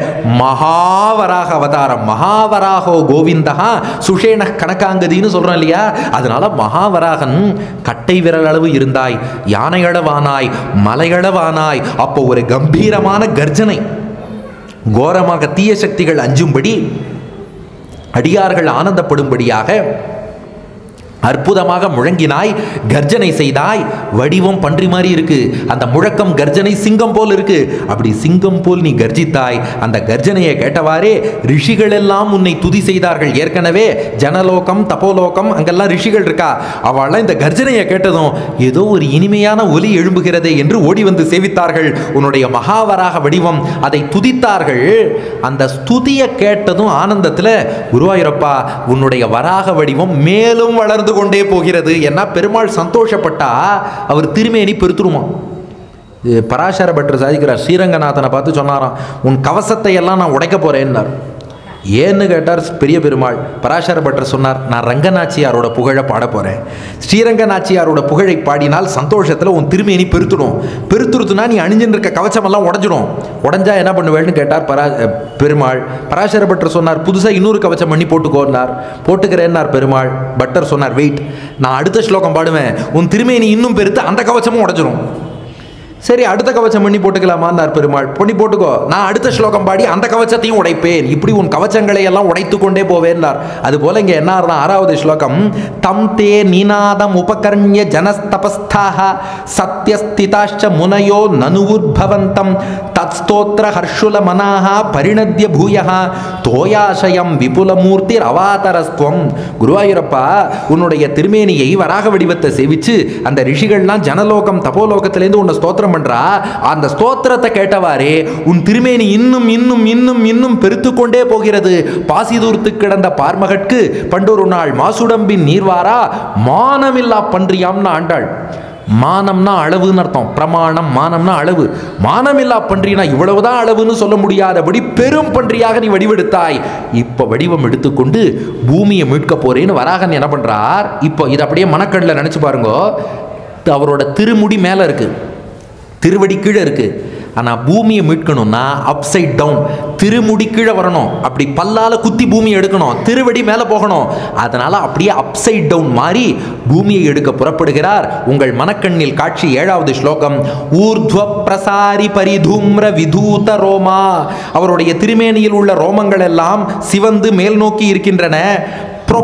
மகாவராக அவதாரம் மகாவராகோ கோவிந்தகா சுஷேன கணக்காங்கதின்னு சொல்றோம் இல்லையா அதனால மகாவராகன் கட்டை விரல் அளவு இருந்தாய் யானை அளவானாய் மலையளவானாய் அப்போ ஒரு கம்பீரமான கர்ஜனை கோரமாக தீய சக்திகள் அஞ்சும்படி அடியார்கள் ஆனந்தப்படும்படியாக அற்புதமாக முழங்கினாய் கர்ஜனை செய்தாய் வடிவம் பன்றி மாதிரி இருக்கு அந்த முழக்கம் கர்ஜனை சிங்கம் போல் இருக்கு அப்படி சிங்கம் போல் நீ கர்ஜித்தாய் அந்த கர்ஜனையை கேட்டவாறே ரிஷிகள் எல்லாம் உன்னை துதி செய்தார்கள் ஏற்கனவே ஜனலோகம் தபோலோகம் அங்கெல்லாம் ரிஷிகள் இருக்கா அவள்லாம் இந்த கர்ஜனையை கேட்டதும் ஏதோ ஒரு இனிமையான ஒலி எழும்புகிறதே என்று ஓடி வந்து சேவித்தார்கள் உன்னுடைய மகாவராக வடிவம் அதை துதித்தார்கள் அந்த ஸ்துதியை கேட்டதும் ஆனந்தத்தில் குருவாயூரப்பா உன்னுடைய வராக வடிவம் மேலும் வளர்ந்து கொண்டே போகிறது ஏன்னா பெருமாள் சந்தோஷப்பட்டா அவர் திருமேனி பெருத்துருமா இது பராசர பட்டர் சாதிக்கிறார் ஸ்ரீரங்கநாதனை பார்த்து சொன்னாராம் உன் கவசத்தை எல்லாம் நான் உடைக்க போறேன்னார் ஏன்னு கேட்டார் பெரிய பெருமாள் பராசர பட்டர் சொன்னார் நான் ரங்கநாச்சியாரோட புகழை பாட போறேன் ஸ்ரீரங்க நாச்சியாரோட புகழை பாடினால் சந்தோஷத்தில் உன் திருமேனி பெருத்துடும் பெருத்துருத்துனா நீ அணிஞ்சுன்னு இருக்க கவச்சமெல்லாம் உடஞ்சிடும் உடஞ்சா என்ன பண்ணுவேன்னு கேட்டார் பரா அஹ், பெருமாள் பராசர பட்டர் சொன்னார் புதுசாக இன்னொரு கவச்சம் பண்ணி போட்டுக்கோன்னார் போட்டுக்கிறேன்னார் பெருமாள் பட்டர் சொன்னார் வெயிட் நான் அடுத்த ஸ்லோகம் பாடுவேன் உன் திருமேனி இன்னும் பெருத்து அந்த கவச்சமும் உடஞ்சிரும் சரி அடுத்த கவச்சம் பண்ணி போட்டுக்கலாமான்னார் பெருமாள் பண்ணி போட்டுக்கோ நான் அடுத்த ஸ்லோகம் பாடி அந்த கவச்சத்தையும் உடைப்பேன் இப்படி உன் கவச்சங்களை எல்லாம் உடைத்து கொண்டே போவேன்னார் அது போல இங்க என்ன ஆறுதான் ஆறாவது ஸ்லோகம் தம் தே நீநாதம் உபகர்ணிய ஜனஸ்தபஸ்தாக சத்யஸ்திதாஷ்ச முனயோ நனுவுத்பவந்தம் தத்ஸ்தோத்திர ஹர்ஷுல மனாக பரிணத்ய பூயः தோயாசயம் விபுலமூர்த்தி ரவாதரஸ்துவம் குருவாயூரப்பா உன்னுடைய திருமேனியை வராக வடிவத்தை சேவிச்சு அந்த ரிஷிகள்லாம் ஜனலோகம் தபோலோகத்திலேருந்து உன்னை ஸ்தோத்திரம் பண்றா அந்த ஸ்தோத்திரத்தை கேட்டவாறே உன் திருமேனி இன்னும் இன்னும் இன்னும் இன்னும் பெருத்து கொண்டே போகிறது பாசிதூர்த்து கிடந்த பார்மகட்கு பண்டொரு நாள் மாசுடம்பின் நீர்வாரா மானமில்லா பன்றியாம்னு ஆண்டாள் மானம்னா அளவுன்னு அர்த்தம் பிரமாணம் மானம்னா அளவு மானமில்லா பன்றினா இவ்வளவுதான் அளவுன்னு சொல்ல முடியாதபடி பெரும் பன்றியாக நீ வடிவெடுத்தாய் இப்போ வடிவம் எடுத்துக்கொண்டு பூமியை மீட்க போறேன்னு வராகன் என்ன பண்றார் இப்போ இதை அப்படியே மனக்கண்ணில் நினைச்சு பாருங்க அவரோட திருமுடி மேலே இருக்கு திருவடி கீழே இருக்கு ஆனால் பூமியை மீட்கணும்னா அப்சைட் டவுன் திருமுடி கீழே வரணும் அப்படி பல்லால குத்தி பூமியை எடுக்கணும் திருவடி மேலே போகணும் அதனால அப்படியே அப்சைட் டவுன் மாறி பூமியை எடுக்க புறப்படுகிறார் உங்கள் மனக்கண்ணில் காட்சி ஏழாவது ஸ்லோகம் ஊர்த்வ பிரசாரி பரிதூம்ர விதூத ரோமா அவருடைய திருமேனியில் உள்ள ரோமங்கள் எல்லாம் சிவந்து மேல் நோக்கி இருக்கின்றன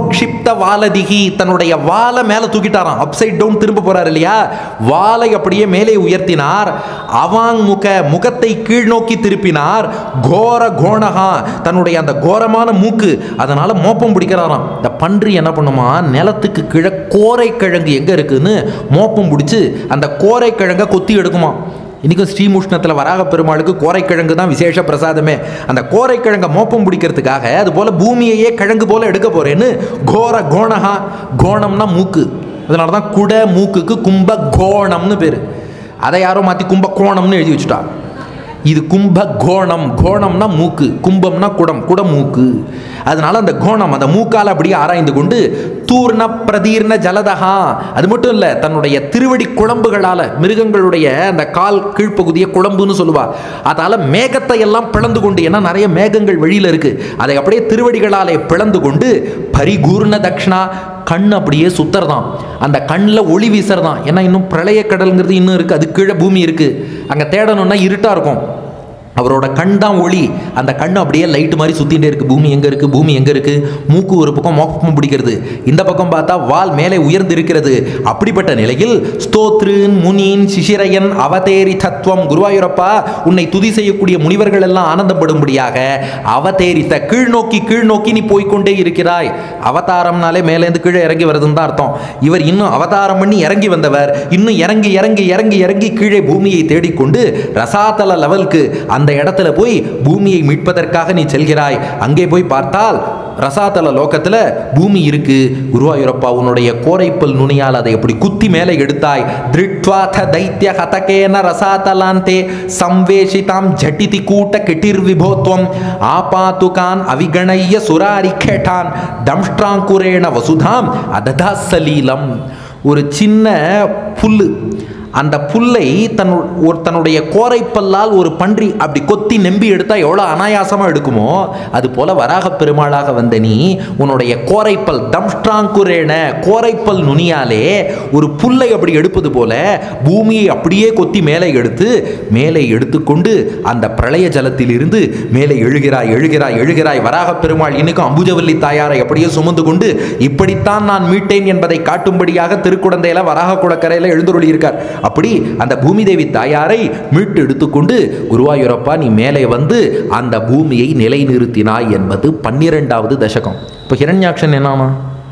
புரோக்ஷிப்த வாலதிகி தன்னுடைய வாலை மேலே தூக்கிட்டாராம் அப்சைட் டவுன் திரும்ப போறார் இல்லையா வாலை அப்படியே மேலே உயர்த்தினார் அவாங் முக முகத்தை கீழ் நோக்கி திருப்பினார் கோர கோணகா தன்னுடைய அந்த கோரமான மூக்கு அதனால மோப்பம் பிடிக்கிறாராம் இந்த பன்றி என்ன பண்ணுமா நிலத்துக்கு கீழே கோரைக்கிழங்கு எங்க இருக்குன்னு மோப்பம் பிடிச்சு அந்த கோரைக்கிழங்கை கொத்தி எடுக்குமா இன்றைக்கும் ஸ்ரீமுஷ்ணத்தில் வராக பெருமாளுக்கு கோரைக்கிழங்கு தான் விசேஷ பிரசாதமே அந்த கோரைக்கிழங்கை மோப்பம் பிடிக்கிறதுக்காக அது போல பூமியையே கிழங்கு போல எடுக்க போறேன்னு கோர கோணகா கோணம்னா மூக்கு அதனால தான் குட மூக்குக்கு கும்ப கோணம்னு பேர் அதை யாரோ மாற்றி கும்ப கோணம்னு எழுதி வச்சுட்டா இது கும்ப கோணம் கோணம்னா மூக்கு கும்பம்னா குடம் குட மூக்கு அதனால அந்த கோணம் அந்த மூக்கால் அப்படியே ஆராய்ந்து கொண்டு தூர்ண பிரதீர்ண ஜலதகா அது மட்டும் இல்லை தன்னுடைய திருவடி குழம்புகளால் மிருகங்களுடைய அந்த கால் கீழ்ப்பகுதியை குழம்புன்னு சொல்லுவா அதால மேகத்தை எல்லாம் பிளந்து கொண்டு ஏன்னா நிறைய மேகங்கள் வெளியில் இருக்கு அதை அப்படியே திருவடிகளாலே பிளந்து கொண்டு பரிகூர்ண தக்ஷணா கண் அப்படியே சுத்தறதான் அந்த கண்ணில் ஒளி வீசுறதான் ஏன்னா இன்னும் பிரளய கடல்ங்கிறது இன்னும் இருக்குது அது கீழே பூமி இருக்குது அங்கே தேடணும்னா இருட்டாக இருக்கும் அவரோட கண் தான் ஒளி அந்த கண் அப்படியே லைட்டு மாதிரி சுத்திட்டே இருக்கு பூமி எங்க இருக்கு பூமி எங்க இருக்கு மூக்கு ஒரு பக்கம் மோப்பம் பிடிக்கிறது இந்த பக்கம் பார்த்தா வால் மேலே உயர்ந்து இருக்கிறது அப்படிப்பட்ட நிலையில் ஸ்தோத்ருன் முனின் சிசிரையன் அவதேரி தத்துவம் குருவாயூரப்பா உன்னை துதி செய்யக்கூடிய முனிவர்கள் எல்லாம் ஆனந்தப்படும்படியாக அவதேரித்த கீழ் நோக்கி கீழ் நோக்கி நீ போய்க்கொண்டே இருக்கிறாய் அவதாரம்னாலே மேலேந்து கீழே இறங்கி வருதுன்னு தான் அர்த்தம் இவர் இன்னும் அவதாரம் பண்ணி இறங்கி வந்தவர் இன்னும் இறங்கி இறங்கி இறங்கி இறங்கி கீழே பூமியை தேடிக்கொண்டு ரசாதல லெவலுக்கு அந்த இடத்துல போய் பூமியை மீட்பதற்காக நீ செல்கிறாய் அங்கே போய் பார்த்தால் ரசாதல லோகத்துல பூமி இருக்கு குருவாயூரப்பா உன்னுடைய கோரைப்பல் நுனியால் அதை எப்படி குத்தி மேலே எடுத்தாய் திருட்வாத தைத்திய ஹதகேன ரசாதலாந்தே சம்வேஷிதாம் ஜட்டிதி கூட்ட கிட்டிர் விபோத்வம் ஆபாத்துகான் அவிகணைய சுராரி கேட்டான் தம்ஷ்டாங்குரேண வசுதாம் அததா சலீலம் ஒரு சின்ன புல்லு அந்த புல்லை தன் ஒரு தன்னுடைய கோரைப்பல்லால் ஒரு பன்றி அப்படி கொத்தி நெம்பி எடுத்தா எவ்வளோ அனாயாசமாக எடுக்குமோ அது போல வராக பெருமாளாக வந்த நீ உன்னுடைய கோரைப்பல் தம்ஷ்டாங்குரேன கோரைப்பல் நுனியாலே ஒரு புல்லை அப்படி எடுப்பது போல பூமியை அப்படியே கொத்தி மேலே எடுத்து மேலே எடுத்துக்கொண்டு அந்த பிரளய ஜலத்திலிருந்து மேலே எழுகிறாய் எழுகிறாய் எழுகிறாய் வராக பெருமாள் இன்னைக்கும் அம்புஜவல்லி தாயாரை அப்படியே சுமந்து கொண்டு இப்படித்தான் நான் மீட்டேன் என்பதை காட்டும்படியாக திருக்குடந்தையில வராக குளக்கரையில் எழுந்துருளி இருக்கார் அப்படி அந்த பூமி தேவி தாயாரை மீட்டு எடுத்துக்கொண்டு குருவாயூரப்பா நீ மேலே வந்து அந்த பூமியை நிலைநிறுத்தினாய் என்பது பன்னிரெண்டாவது தசகம் இப்போ ஹிரண்யாக்ஷன் என்னாமா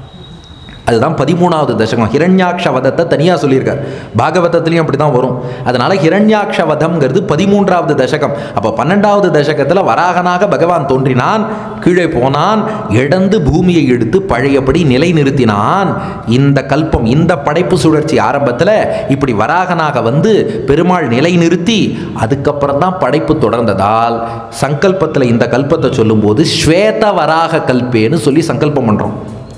அதுதான் பதிமூணாவது தசகம் ஹிரண்யாக்ஷ வதத்தை தனியாக சொல்லியிருக்கார் பாகவதத்துலேயும் அப்படி தான் வரும் அதனால ஹிரண்யாக்ஷ வதம்ங்கிறது பதிமூன்றாவது தசகம் அப்போ பன்னெண்டாவது தசகத்தில் வராகனாக பகவான் தோன்றினான் கீழே போனான் இழந்து பூமியை எடுத்து பழையபடி நிலைநிறுத்தினான் இந்த கல்பம் இந்த படைப்பு சுழற்சி ஆரம்பத்தில் இப்படி வராகனாக வந்து பெருமாள் நிலைநிறுத்தி அதுக்கப்புறம் தான் படைப்பு தொடர்ந்ததால் சங்கல்பத்தில் இந்த கல்பத்தை சொல்லும்போது ஸ்வேத வராக கல்பேன்னு சொல்லி சங்கல்பம் பண்ணுறோம்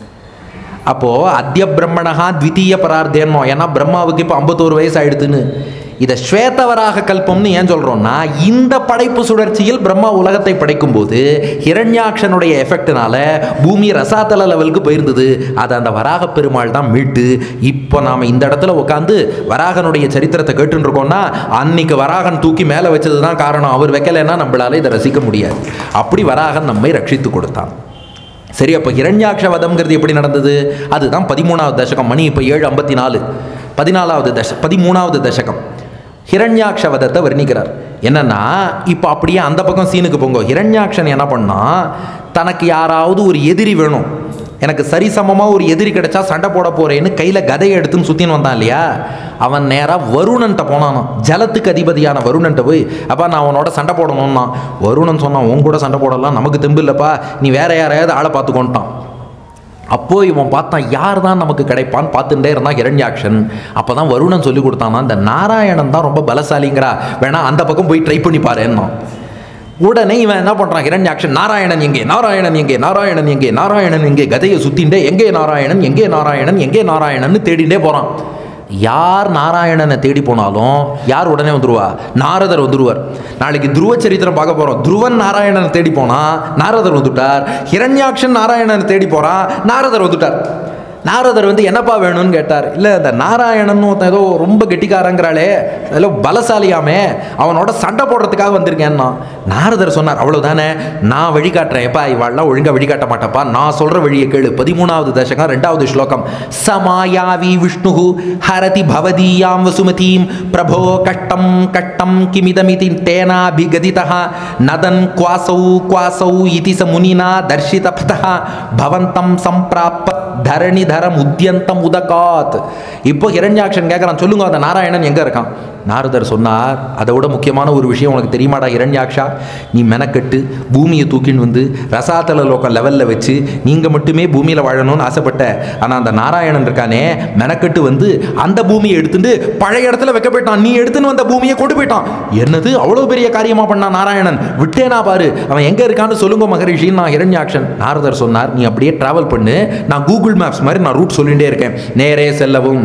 அப்போது அத்திய பிரம்மணகா த்விதீய பரார்த்தேன்னோ ஏன்னா பிரம்மாவுக்கு இப்போ ஐம்பத்தோரு வயசு ஆயிடுதுன்னு இதை ஸ்வேதவராக கல்பம்னு ஏன் சொல்கிறோம்னா இந்த படைப்பு சுழற்சியில் பிரம்மா உலகத்தை படைக்கும்போது ஹிரண்யாக்ஷனுடைய எஃபெக்ட்னால பூமி ரசாதல லெவலுக்கு போயிருந்தது அதை அந்த வராக பெருமாள் தான் மீட்டு இப்போ நாம் இந்த இடத்துல உட்காந்து வராகனுடைய சரித்திரத்தை கேட்டுன்னு இருக்கோம்னா அன்னைக்கு வராகன் தூக்கி மேலே வச்சது தான் காரணம் அவர் வைக்கலைன்னா நம்மளால இதை ரசிக்க முடியாது அப்படி வராகன் நம்மை ரட்சித்து கொடுத்தான் சரி அப்போ ஹிரண்யாட்ச வதம்ங்கிறது எப்படி நடந்தது அதுதான் பதிமூணாவது தசகம் மணி இப்போ ஏழு ஐம்பத்தி நாலு பதினாலாவது தச பதிமூணாவது தசகம் ஹிரண்யாட்ச வதத்தை வர்ணிக்கிறார் என்னன்னா இப்போ அப்படியே அந்த பக்கம் சீனுக்கு போங்க ஹிரண்யாக்ஷன் என்ன பண்ணா தனக்கு யாராவது ஒரு எதிரி வேணும் எனக்கு சரிசமமாக ஒரு எதிரி கிடைச்சா சண்டை போட போறேன்னு கையில் கதையை எடுத்துன்னு சுற்றின்னு வந்தான் இல்லையா அவன் நேராக வருணன்ட்ட போனானாம் ஜலத்துக்கு அதிபதியான வருணன்ட்ட போய் அப்பா நான் அவனோட சண்டை போடணும்னா வருணன் சொன்னான் உன் கூட சண்டை போடலாம் நமக்கு தெம்பு இல்லைப்பா நீ வேற யாரையாவது ஆளை பார்த்து கொண்டான் அப்போ இவன் பார்த்தான் யார் தான் நமக்கு கிடைப்பான்னு பார்த்துட்டே இருந்தான் ஹிரண்யாக்ஷன் அப்போ தான் வருணன் சொல்லி கொடுத்தானா இந்த நாராயணன் தான் ரொம்ப பலசாலிங்கிறா வேணா அந்த பக்கம் போய் ட்ரை பண்ணி பாருன்னா உடனே இவன் என்ன பண்ணுறான் ஹிரண்யாக்ஷன் நாராயணன் எங்கே நாராயணன் எங்கே நாராயணன் எங்கே நாராயணன் எங்கே கதையை சுத்தின்டே எங்கே நாராயணன் எங்கே நாராயணன் எங்கே நாராயணன் தேடிண்டே போகிறான் யார் நாராயணனை தேடி போனாலும் யார் உடனே வந்துருவா நாரதர் வந்துருவார் நாளைக்கு துருவ சரித்திரம் பார்க்க போகிறோம் துருவன் நாராயணனை தேடி போனா நாரதர் வந்துட்டார் ஹிரண்யாக்ஷன் நாராயணனை தேடி போகிறான் நாரதர் வந்துட்டார் நாரதர் வந்து என்னப்பா வேணும்னு கேட்டார் இல்லை இந்த நாராயணன் ஒருத்தன் ஏதோ ரொம்ப கெட்டிக்காரங்கிறாளே அதில் பலசாலியாமே அவனோட சண்டை போடுறதுக்காக வந்திருக்கேன்னா நாரதர் சொன்னார் அவ்வளவுதானே நான் வழிகாட்டுறேன் எப்பா இவாள்லாம் ஒழுங்கா வழிகாட்ட மாட்டப்பா நான் சொல்ற வழியை கேளு பதிமூணாவது தசகம் ரெண்டாவது ஸ்லோகம் சமாயாவி விஷ்ணு ஹரதி பவதீயாம் வசுமதீம் பிரபோ கஷ்டம் கஷ்டம் கிமிதமிதி தேனாபிகதிதா நதன் குவாசௌ குவாசௌ இதி ச முனினா தர்ஷிதபதः பவந்தம் சம்பிராப்ப தரணிதரம் உத்தியந்தம் உதகாத் இப்போ ஹிரண்யாக்ஷன் கேட்குறான் சொல்லுங்க அந்த நாராயணன் எங்க இருக்கான் நாரதர் சொன்னார் அதை விட முக்கியமான ஒரு விஷயம் உனக்கு தெரியுமாடா இரண்யாக்ஷா நீ மெனக்கட்டு பூமியை தூக்கின்னு வந்து ரசாத்தல லோகம் லெவலில் வச்சு நீங்கள் மட்டுமே பூமியில் வாழணும்னு ஆசைப்பட்ட ஆனால் அந்த நாராயணன் இருக்கானே மெனக்கட்டு வந்து அந்த பூமியை எடுத்துட்டு பழைய இடத்துல வைக்க போயிட்டான் நீ எடுத்துன்னு வந்த பூமியை கொண்டு போயிட்டான் என்னது அவ்வளோ பெரிய காரியமா பண்ணான் நாராயணன் விட்டேனா பாரு அவன் எங்கே இருக்கான்னு சொல்லுங்க மகரிஷின்னு நான் இரண்யாக்ஷன் நாரதர் சொன்னார் நீ அப்படியே டிராவல் பண்ணு நான் கூகுள் மேப்ஸ் மாதிரி நான் ரூட் சொல்லிகிட்டே இருக்கேன் நேரே செல்லவும்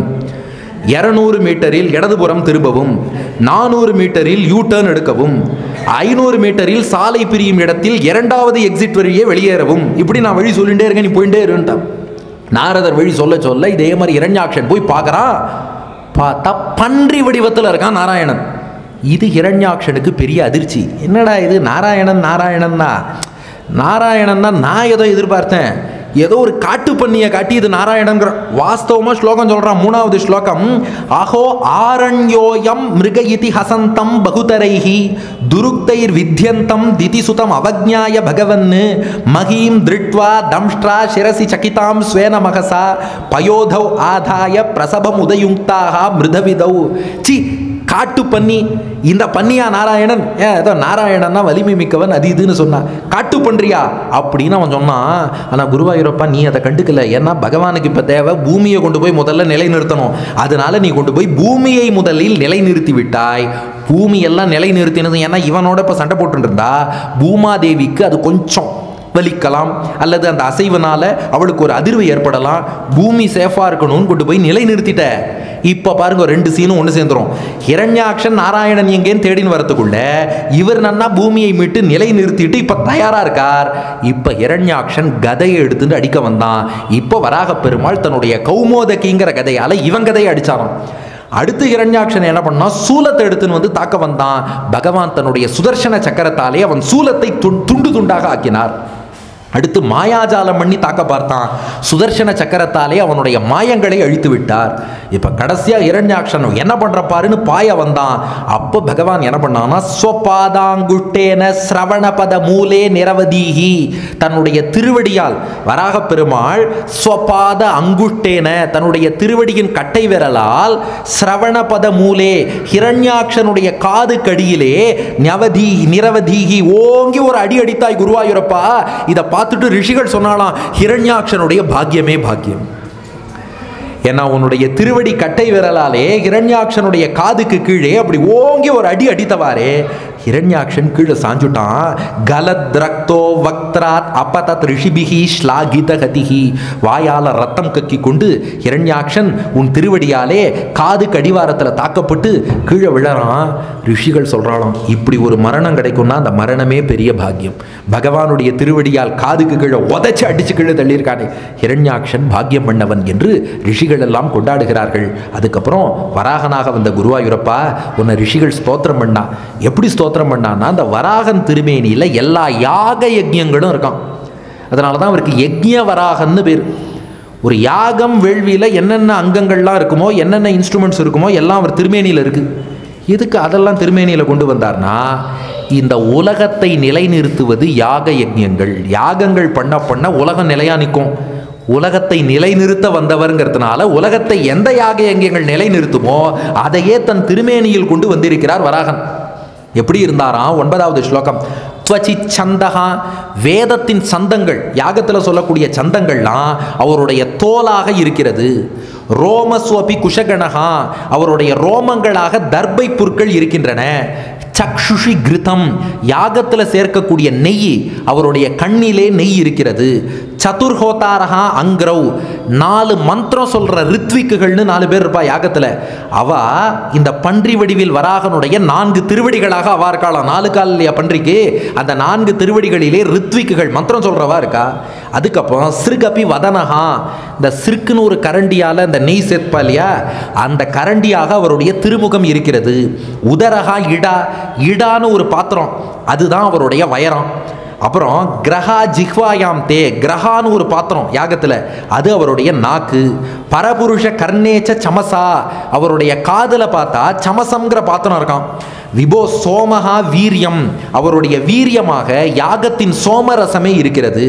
இரநூறு மீட்டரில் இடதுபுறம் திரும்பவும் நானூறு மீட்டரில் யூ டர்ன் எடுக்கவும் ஐநூறு மீட்டரில் சாலை பிரியும் இடத்தில் இரண்டாவது எக்ஸிட் வழியே வெளியேறவும் இப்படி நான் வழி சொல்லிட்டே இருக்கேன் நீ போயிட்டே இருன்ட்டான் நாரதர் வழி சொல்ல சொல்ல இதே மாதிரி இரண்யாக்ஷன் போய் பார்க்கறான் பார்த்தா பன்றி வடிவத்தில் இருக்கான் நாராயணன் இது ஹிரண்யாக்ஷனுக்கு பெரிய அதிர்ச்சி என்னடா இது நாராயணன் நாராயணன்னா நாராயணன்னா நான் ஏதோ எதிர்பார்த்தேன் ஏதோ ஒரு காட்டு பண்ணியை காட்டி இது நாராயணங்கிற வாஸ்தவமா ஸ்லோகம் சொல்றான் மூணாவது ஸ்லோகம் அஹோ ஆரண்யோயம் மிருக இதி ஹசந்தம் பகுதரைஹி துருக்தைர் வித்யந்தம் திதிசுதம் அவஜ்ஞாய பகவன் மகீம் திருட்வா தம்ஷ்ட்ரா சிரசி சகிதாம் ஸ்வேன மகசா பயோதௌ ஆதாய பிரசபம் உதயுக்தாக மிருதவிதௌ சி காட்டு பன்னி இந்த பன்னியா நாராயணன் ஏன் ஏதோ நாராயணன்னா வலிமை மிக்கவன் அது இதுன்னு சொன்னான் காட்டு பன்றியா அப்படின்னு அவன் சொன்னான் ஆனால் குருவாயூரப்பா நீ அதை கண்டுக்கல ஏன்னா பகவானுக்கு இப்போ தேவை பூமியை கொண்டு போய் முதல்ல நிலைநிறுத்தணும் அதனால நீ கொண்டு போய் பூமியை முதலில் நிலைநிறுத்தி விட்டாய் பூமி எல்லாம் நிலைநிறுத்தினது ஏன்னா இவனோட இப்போ சண்டை போட்டுட்டு இருந்தா பூமாதேவிக்கு அது கொஞ்சம் வலிக்கலாம் அல்லது அந்த அசைவனால அவளுக்கு ஒரு அதிர்வு ஏற்படலாம் பூமி சேஃபா இருக்கணும்னு கொண்டு போய் நிலை நிறுத்திட்ட இப்போ பாருங்க ரெண்டு சீனும் ஒன்று சேர்ந்துரும் ஹிரண்யாக்ஷன் நாராயணன் எங்கேன்னு தேடின்னு வரத்துக்குள்ள இவர் நன்னா பூமியை மீட்டு நிலை நிறுத்திட்டு இப்போ தயாரா இருக்கார் இப்போ ஹிரண்யாக்ஷன் கதையை எடுத்துட்டு அடிக்க வந்தான் இப்போ வராக பெருமாள் தன்னுடைய கௌமோதகிங்கிற கதையால இவன் கதையை அடிச்சாராம் அடுத்து இரண்யாக்ஷன் என்ன பண்ணா சூலத்தை எடுத்துன்னு வந்து தாக்க வந்தான் பகவான் தன்னுடைய சுதர்சன சக்கரத்தாலே அவன் சூலத்தை துண்- துண்டு துண்டாக ஆக்கினார் அடுத்து மாயாஜாலம் பண்ணி தாக்க பார்த்தான் சுதர்சன சக்கரத்தாலே அவனுடைய மாயங்களை அழித்து விட்டார் இப்ப கடைசியா இரண்யாக்ஷன் என்ன பண்ற பாருன்னு பாய வந்தான் அப்போ பகவான் என்ன பண்ணான்னா ஸ்வபாதாங்குட்டேன சிரவணபத மூலே நிரவதீகி தன்னுடைய திருவடியால் வராக பெருமாள் ஸ்வபாத அங்குட்டேன தன்னுடைய திருவடியின் கட்டை விரலால் சிரவணபத மூலே ஹிரண்யாக்ஷனுடைய காது கடியிலே நவதி நிரவதீகி ஓங்கி ஒரு அடி அடித்தாய் குருவாயூரப்பா இதை பார்த்துட்டு ரிஷிகள் சொன்னாலாம் ஹிரண்யாக்ஷனுடைய பாக்கியமே பாக்கியம் ஏன்னா உன்னுடைய திருவடி கட்டை விரலாலே ஹிரண்யாக்ஷனுடைய காதுக்கு கீழே அப்படி ஓங்கி ஒரு அடி அடித்தவாறே ஹிரண்யாக்ஷன் கீழே சாஞ்சுட்டான் கலத் ரக்தோ வக்த்ராத் அப்பதத் ரிஷிபிகி ஸ்லாகித கதிகி வாயால ரத்தம் கக்கி கொண்டு ஹிரண்யாக்ஷன் உன் திருவடியாலே காது கடிவாரத்தில் தாக்கப்பட்டு கீழே விழறான் ரிஷிகள் சொல்றாளாம் இப்படி ஒரு மரணம் கிடைக்கும்னா அந்த மரணமே பெரிய பாக்கியம் பகவானுடைய திருவடியால் காதுக்கு கீழே உதைச்சு அடிச்சு கீழே தள்ளியிருக்கானே ஹிரண்யாக்ஷன் பாக்கியம் பண்ணவன் என்று ரிஷிகள் எல்லாம் கொண்டாடுகிறார்கள் அதுக்கப்புறம் வராகனாக வந்த குருவாயூரப்பா உன்னை ரிஷிகள் ஸ்தோத்திரம் பண்ணா எப்படி ஸ்தோத்திரம் பண்ணான்னா அந்த வராகன் திருமேனியில் எல்லா யாக யஜ்யங்களும் இருக்கான் அதனால தான் அவருக்கு யஜ்ய வராகன்னு பேர் ஒரு யாகம் வேள்வியில் என்னென்ன அங்கங்கள்லாம் இருக்குமோ என்னென்ன இன்ஸ்ட்ருமெண்ட்ஸ் இருக்குமோ எல்லாம் அவர் திருமேனியில் இருக்கு எதுக்கு அதெல்லாம் திருமேனியில் கொண்டு வந்தார்னா இந்த உலகத்தை நிலைநிறுத்துவது யாக யஜ்யங்கள் யாகங்கள் பண்ண பண்ண உலகம் நிலையா நிற்கும் உலகத்தை நிலைநிறுத்த வந்தவர்ங்கிறதுனால உலகத்தை எந்த யாக யஜ்யங்கள் நிலைநிறுத்துமோ அதையே தன் திருமேனியில் கொண்டு வந்திருக்கிறார் வராகன் எப்படி இருந்தாராம் ஒன்பதாவது ஸ்லோகம் துவச்சி சந்தகா வேதத்தின் சந்தங்கள் யாகத்தில் சொல்லக்கூடிய சந்தங்கள்லாம் அவருடைய தோலாக இருக்கிறது ரோமஸ்வபி குஷகணகா அவருடைய ரோமங்களாக தர்பை புற்கள் இருக்கின்றன சக்ஷுஷி கிருதம் யாகத்தில் சேர்க்கக்கூடிய நெய் அவருடைய கண்ணிலே நெய் இருக்கிறது சதுர்ஹோதாரகா அங்ரவ் நாலு மந்திரம் சொல்ற ரித்விக்குகள்னு நாலு பேர் இருப்பா யாகத்தில் அவ இந்த பன்றி வடிவில் வராகனுடைய நான்கு திருவடிகளாக அவா இருக்காளாம் நாலு கால் இல்லையா பன்றிக்கு அந்த நான்கு திருவடிகளிலே ரித்விக்குகள் மந்திரம் சொல்றவா இருக்கா அதுக்கப்புறம் சிறுகபி வதனஹா இந்த சிறுக்குன்னு ஒரு கரண்டியால் இந்த நெய் சேர்ப்பா இல்லையா அந்த கரண்டியாக அவருடைய திருமுகம் இருக்கிறது உதரகா இடா இடான்னு ஒரு பாத்திரம் அதுதான் அவருடைய வயரம் அப்புறம் கிரகா ஜிஹ்வாயாம் தே கிரகான்னு ஒரு பாத்திரம் யாகத்தில் அது அவருடைய நாக்கு பரபுருஷ கர்ணேச்ச சமசா அவருடைய காதில் பார்த்தா சமசம்ங்கிற பாத்திரம் இருக்கான் விபோ சோமஹா வீரியம் அவருடைய வீரியமாக யாகத்தின் சோமரசமே இருக்கிறது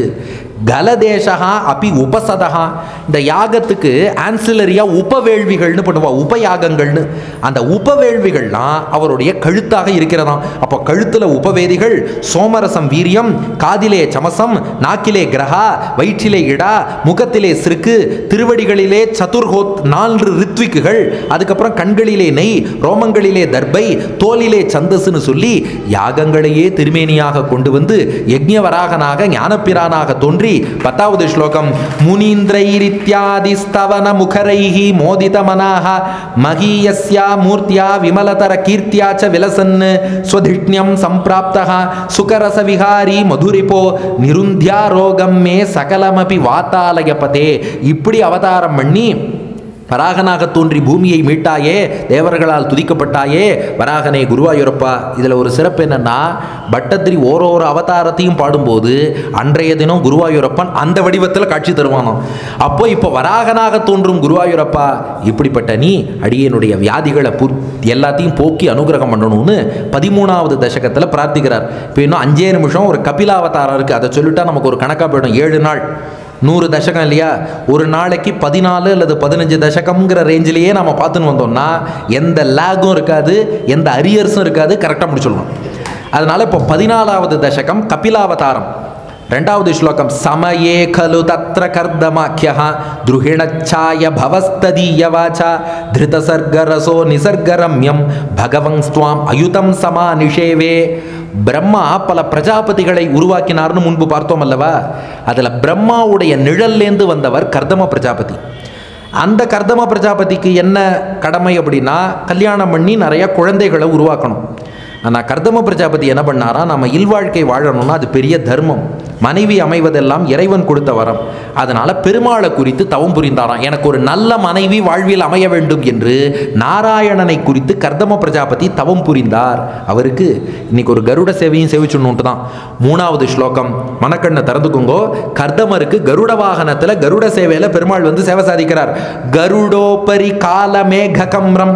கலதேசகா அப்பி உபசதகா இந்த யாகத்துக்கு ஆன்சிலரியா உபவேள்விகள்னு பண்ணுவா உபயாகங்கள்னு அந்த உபவேள்விகள்லாம் அவருடைய கழுத்தாக இருக்கிறதாம் அப்போ கழுத்துல உபவேதிகள் சோமரசம் வீரியம் காதிலே சமசம் நாக்கிலே கிரகா வயிற்றிலே இடா முகத்திலே சிறுக்கு திருவடிகளிலே சதுர்ஹோத் நான்கு ரித்விக்குகள் அதுக்கப்புறம் கண்களிலே நெய் ரோமங்களிலே தர்பை தோலிலே சந்தஸ்ன்னு சொல்லி யாகங்களையே திருமேனியாக கொண்டு வந்து யஜ்ஞவராகனாக ஞானப்பிரானாக தோன்றி பத்தாவது ஸ்லோகம் முனீந்திரைரித்யாதி ஸ்தவன முகரைஹி மோதித மனாக மகீயஸ்யா மூர்த்தியா விமலதர கீர்த்தியா ச விலசன் ஸ்வதிஷ்ணியம் சம்பிராப்தः சுகரச விகாரி மதுரிபோ நிருந்தியா ரோகம் மே சகலமபி வாத்தாலயபதே இப்படி அவதாரம் பண்ணி வராகனாக தோன்றி பூமியை மீட்டாயே தேவர்களால் துதிக்கப்பட்டாயே வராகனே குருவாயூரப்பா இதில் ஒரு சிறப்பு என்னன்னா பட்டத்திரி ஓரோரு அவதாரத்தையும் பாடும்போது அன்றைய தினம் குருவாயூரப்பன் அந்த வடிவத்தில் காட்சி தருவானாம் அப்போ இப்போ வராகனாக தோன்றும் குருவாயூரப்பா இப்படிப்பட்ட நீ அடியனுடைய வியாதிகளை புர் எல்லாத்தையும் போக்கி அனுகிரகம் பண்ணணும்னு பதிமூணாவது தசகத்தில் பிரார்த்திக்கிறார் இப்போ இன்னும் அஞ்சே நிமிஷம் ஒரு கபிலாவதாரம் இருக்குது அதை சொல்லிட்டா நமக்கு ஒரு கணக்காக போயிடும் ஏழு நாள் நூறு தசகம் இல்லையா ஒரு நாளைக்கு பதினாலு அல்லது பதினஞ்சு தசகம்ங்கிற ரேஞ்சிலேயே நம்ம பார்த்துன்னு வந்தோம்னா எந்த லேகும் இருக்காது எந்த அரியர்ஸும் இருக்காது கரெக்டாக முடிச்சிடலாம் அதனால இப்போ பதினாலாவது தசகம் கபிலாவதாரம் ரெண்டாவது ஸ்லோகம் சமயே खलु तत्र कर्दमाख्यः द्रुहिणच्छाय भवस्तदीय वाचा धृतसर्गरसो निसर्गरम्यं भगवंस्त्वाम् அயுதம் சமா நிஷேவே பிரம்மா பல பிரஜாபதிகளை உருவாக்கினார்னு முன்பு பார்த்தோம் அல்லவா அதில் பிரம்மாவுடைய நிழல்லேந்து வந்தவர் கர்தம பிரஜாபதி அந்த கர்தம பிரஜாபதிக்கு என்ன கடமை அப்படின்னா கல்யாணம் பண்ணி நிறைய குழந்தைகளை உருவாக்கணும் ஆனால் கர்தம பிரஜாபதி என்ன பண்ணாரா நம்ம இல்வாழ்க்கை வாழணும்னா அது பெரிய தர்மம் மனைவி அமைவதெல்லாம் இறைவன் கொடுத்த வரம் அதனால பெருமாளை குறித்து தவம் புரிந்தாராம் எனக்கு ஒரு நல்ல மனைவி வாழ்வில் அமைய வேண்டும் என்று நாராயணனை குறித்து கர்தம பிரஜாபதி தவம் புரிந்தார் அவருக்கு இன்னைக்கு ஒரு கருட சேவையும் சேவிச்சுன்னுட்டு தான் மூணாவது ஸ்லோகம் மனக்கண்ணை திறந்துக்குங்கோ கர்தமருக்கு கருட வாகனத்தில் கருட சேவையில் பெருமாள் வந்து சேவை சாதிக்கிறார் கருடோபரி காலமேகம்ரம்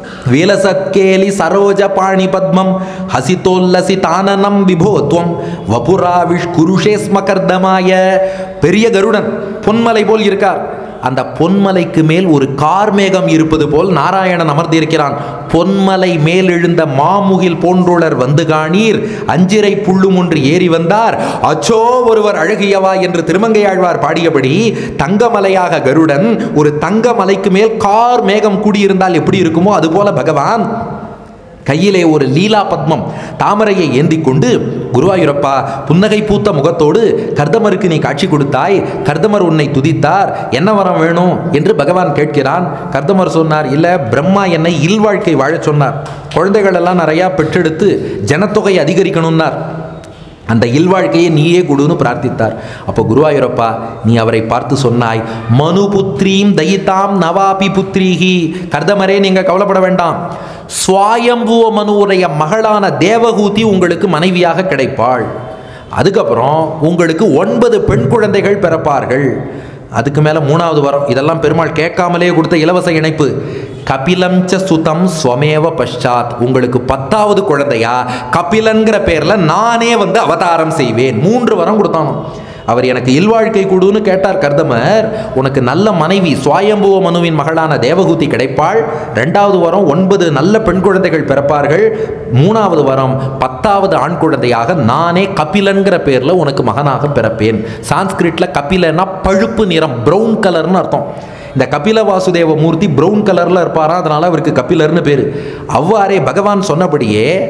விலசக்கேலி சரோஜ பாணி பத்மம் ஹசிதோல்லசிதானனம் விபோத்வம் வபுராவிஷ் குருஷே ஸ்மகர்தமாய பெரிய கருடன் பொன்மலை போல் இருக்கார் அந்த பொன்மலைக்கு மேல் ஒரு கார்மேகம் இருப்பது போல் நாராயணன் அமர்ந்திருக்கிறான் பொன்மலை மேல் எழுந்த மாமுகில் போன்றுளர் வந்து காணீர் அஞ்சிரை புள்ளும் ஒன்று ஏறி வந்தார் அச்சோ ஒருவர் அழகியவா என்று திருமங்கையாழ்வார் பாடியபடி தங்கமலையாக கருடன் ஒரு தங்க மலைக்கு மேல் கார் மேகம் கூடியிருந்தால் எப்படி இருக்குமோ அதுபோல பகவான் கையிலே ஒரு லீலா பத்மம் தாமரையை ஏந்தி கொண்டு குருவாயூரப்பா புன்னகை பூத்த முகத்தோடு கர்தமருக்கு நீ காட்சி கொடுத்தாய் கர்தமர் உன்னை துதித்தார் என்ன வரம் வேணும் என்று பகவான் கேட்கிறான் கர்தமர் சொன்னார் இல்லை பிரம்மா என்னை இல்வாழ்க்கை வாழச் சொன்னார் குழந்தைகள் எல்லாம் நிறையா பெற்றெடுத்து ஜனத்தொகை அதிகரிக்கணும்னார் அந்த இல்வாழ்க்கையை நீயே கொடுன்னு பிரார்த்தித்தார் அப்போ குருவாயூரப்பா நீ அவரை பார்த்து சொன்னாய் மனு புத்ரீம் தயிதாம் நவாபி புத்ரீஹி கர்தமரே நீங்க கவலைப்பட வேண்டாம் சுவாயம்புவ மனுவுடைய மகளான தேவகூதி உங்களுக்கு மனைவியாக கிடைப்பாள் அதுக்கப்புறம் உங்களுக்கு ஒன்பது பெண் குழந்தைகள் பிறப்பார்கள் அதுக்கு மேலே மூணாவது வரம் இதெல்லாம் பெருமாள் கேட்காமலே கொடுத்த இலவச இணைப்பு கபிலம் ச சுதம் ஸ்வமேவ பஷாத் உங்களுக்கு பத்தாவது குழந்தையா கபிலன்கிற பேர்ல நானே வந்து அவதாரம் செய்வேன் மூன்று வரம் கொடுத்தானோ அவர் எனக்கு இல்வாழ்க்கை கொடுன்னு கேட்டார் கர்தமர் உனக்கு நல்ல மனைவி சுவாயம்புவ மனுவின் மகளான தேவகூதி கிடைப்பாள் ரெண்டாவது வரம் ஒன்பது நல்ல பெண் குழந்தைகள் பிறப்பார்கள் மூணாவது வரம் பத்தாவது ஆண் குழந்தையாக நானே கபிலன்கிற பேர்ல உனக்கு மகனாக பிறப்பேன் சான்ஸ்கிரிட்ல கபிலன்னா பழுப்பு நிறம் பிரவுன் கலர்னு அர்த்தம் இந்த கபில வாசுதேவ மூர்த்தி பிரவுன் கலர்ல இருப்பாரா அதனால அவருக்கு கபிலர்னு பேரு அவ்வாறே பகவான் சொன்னபடியே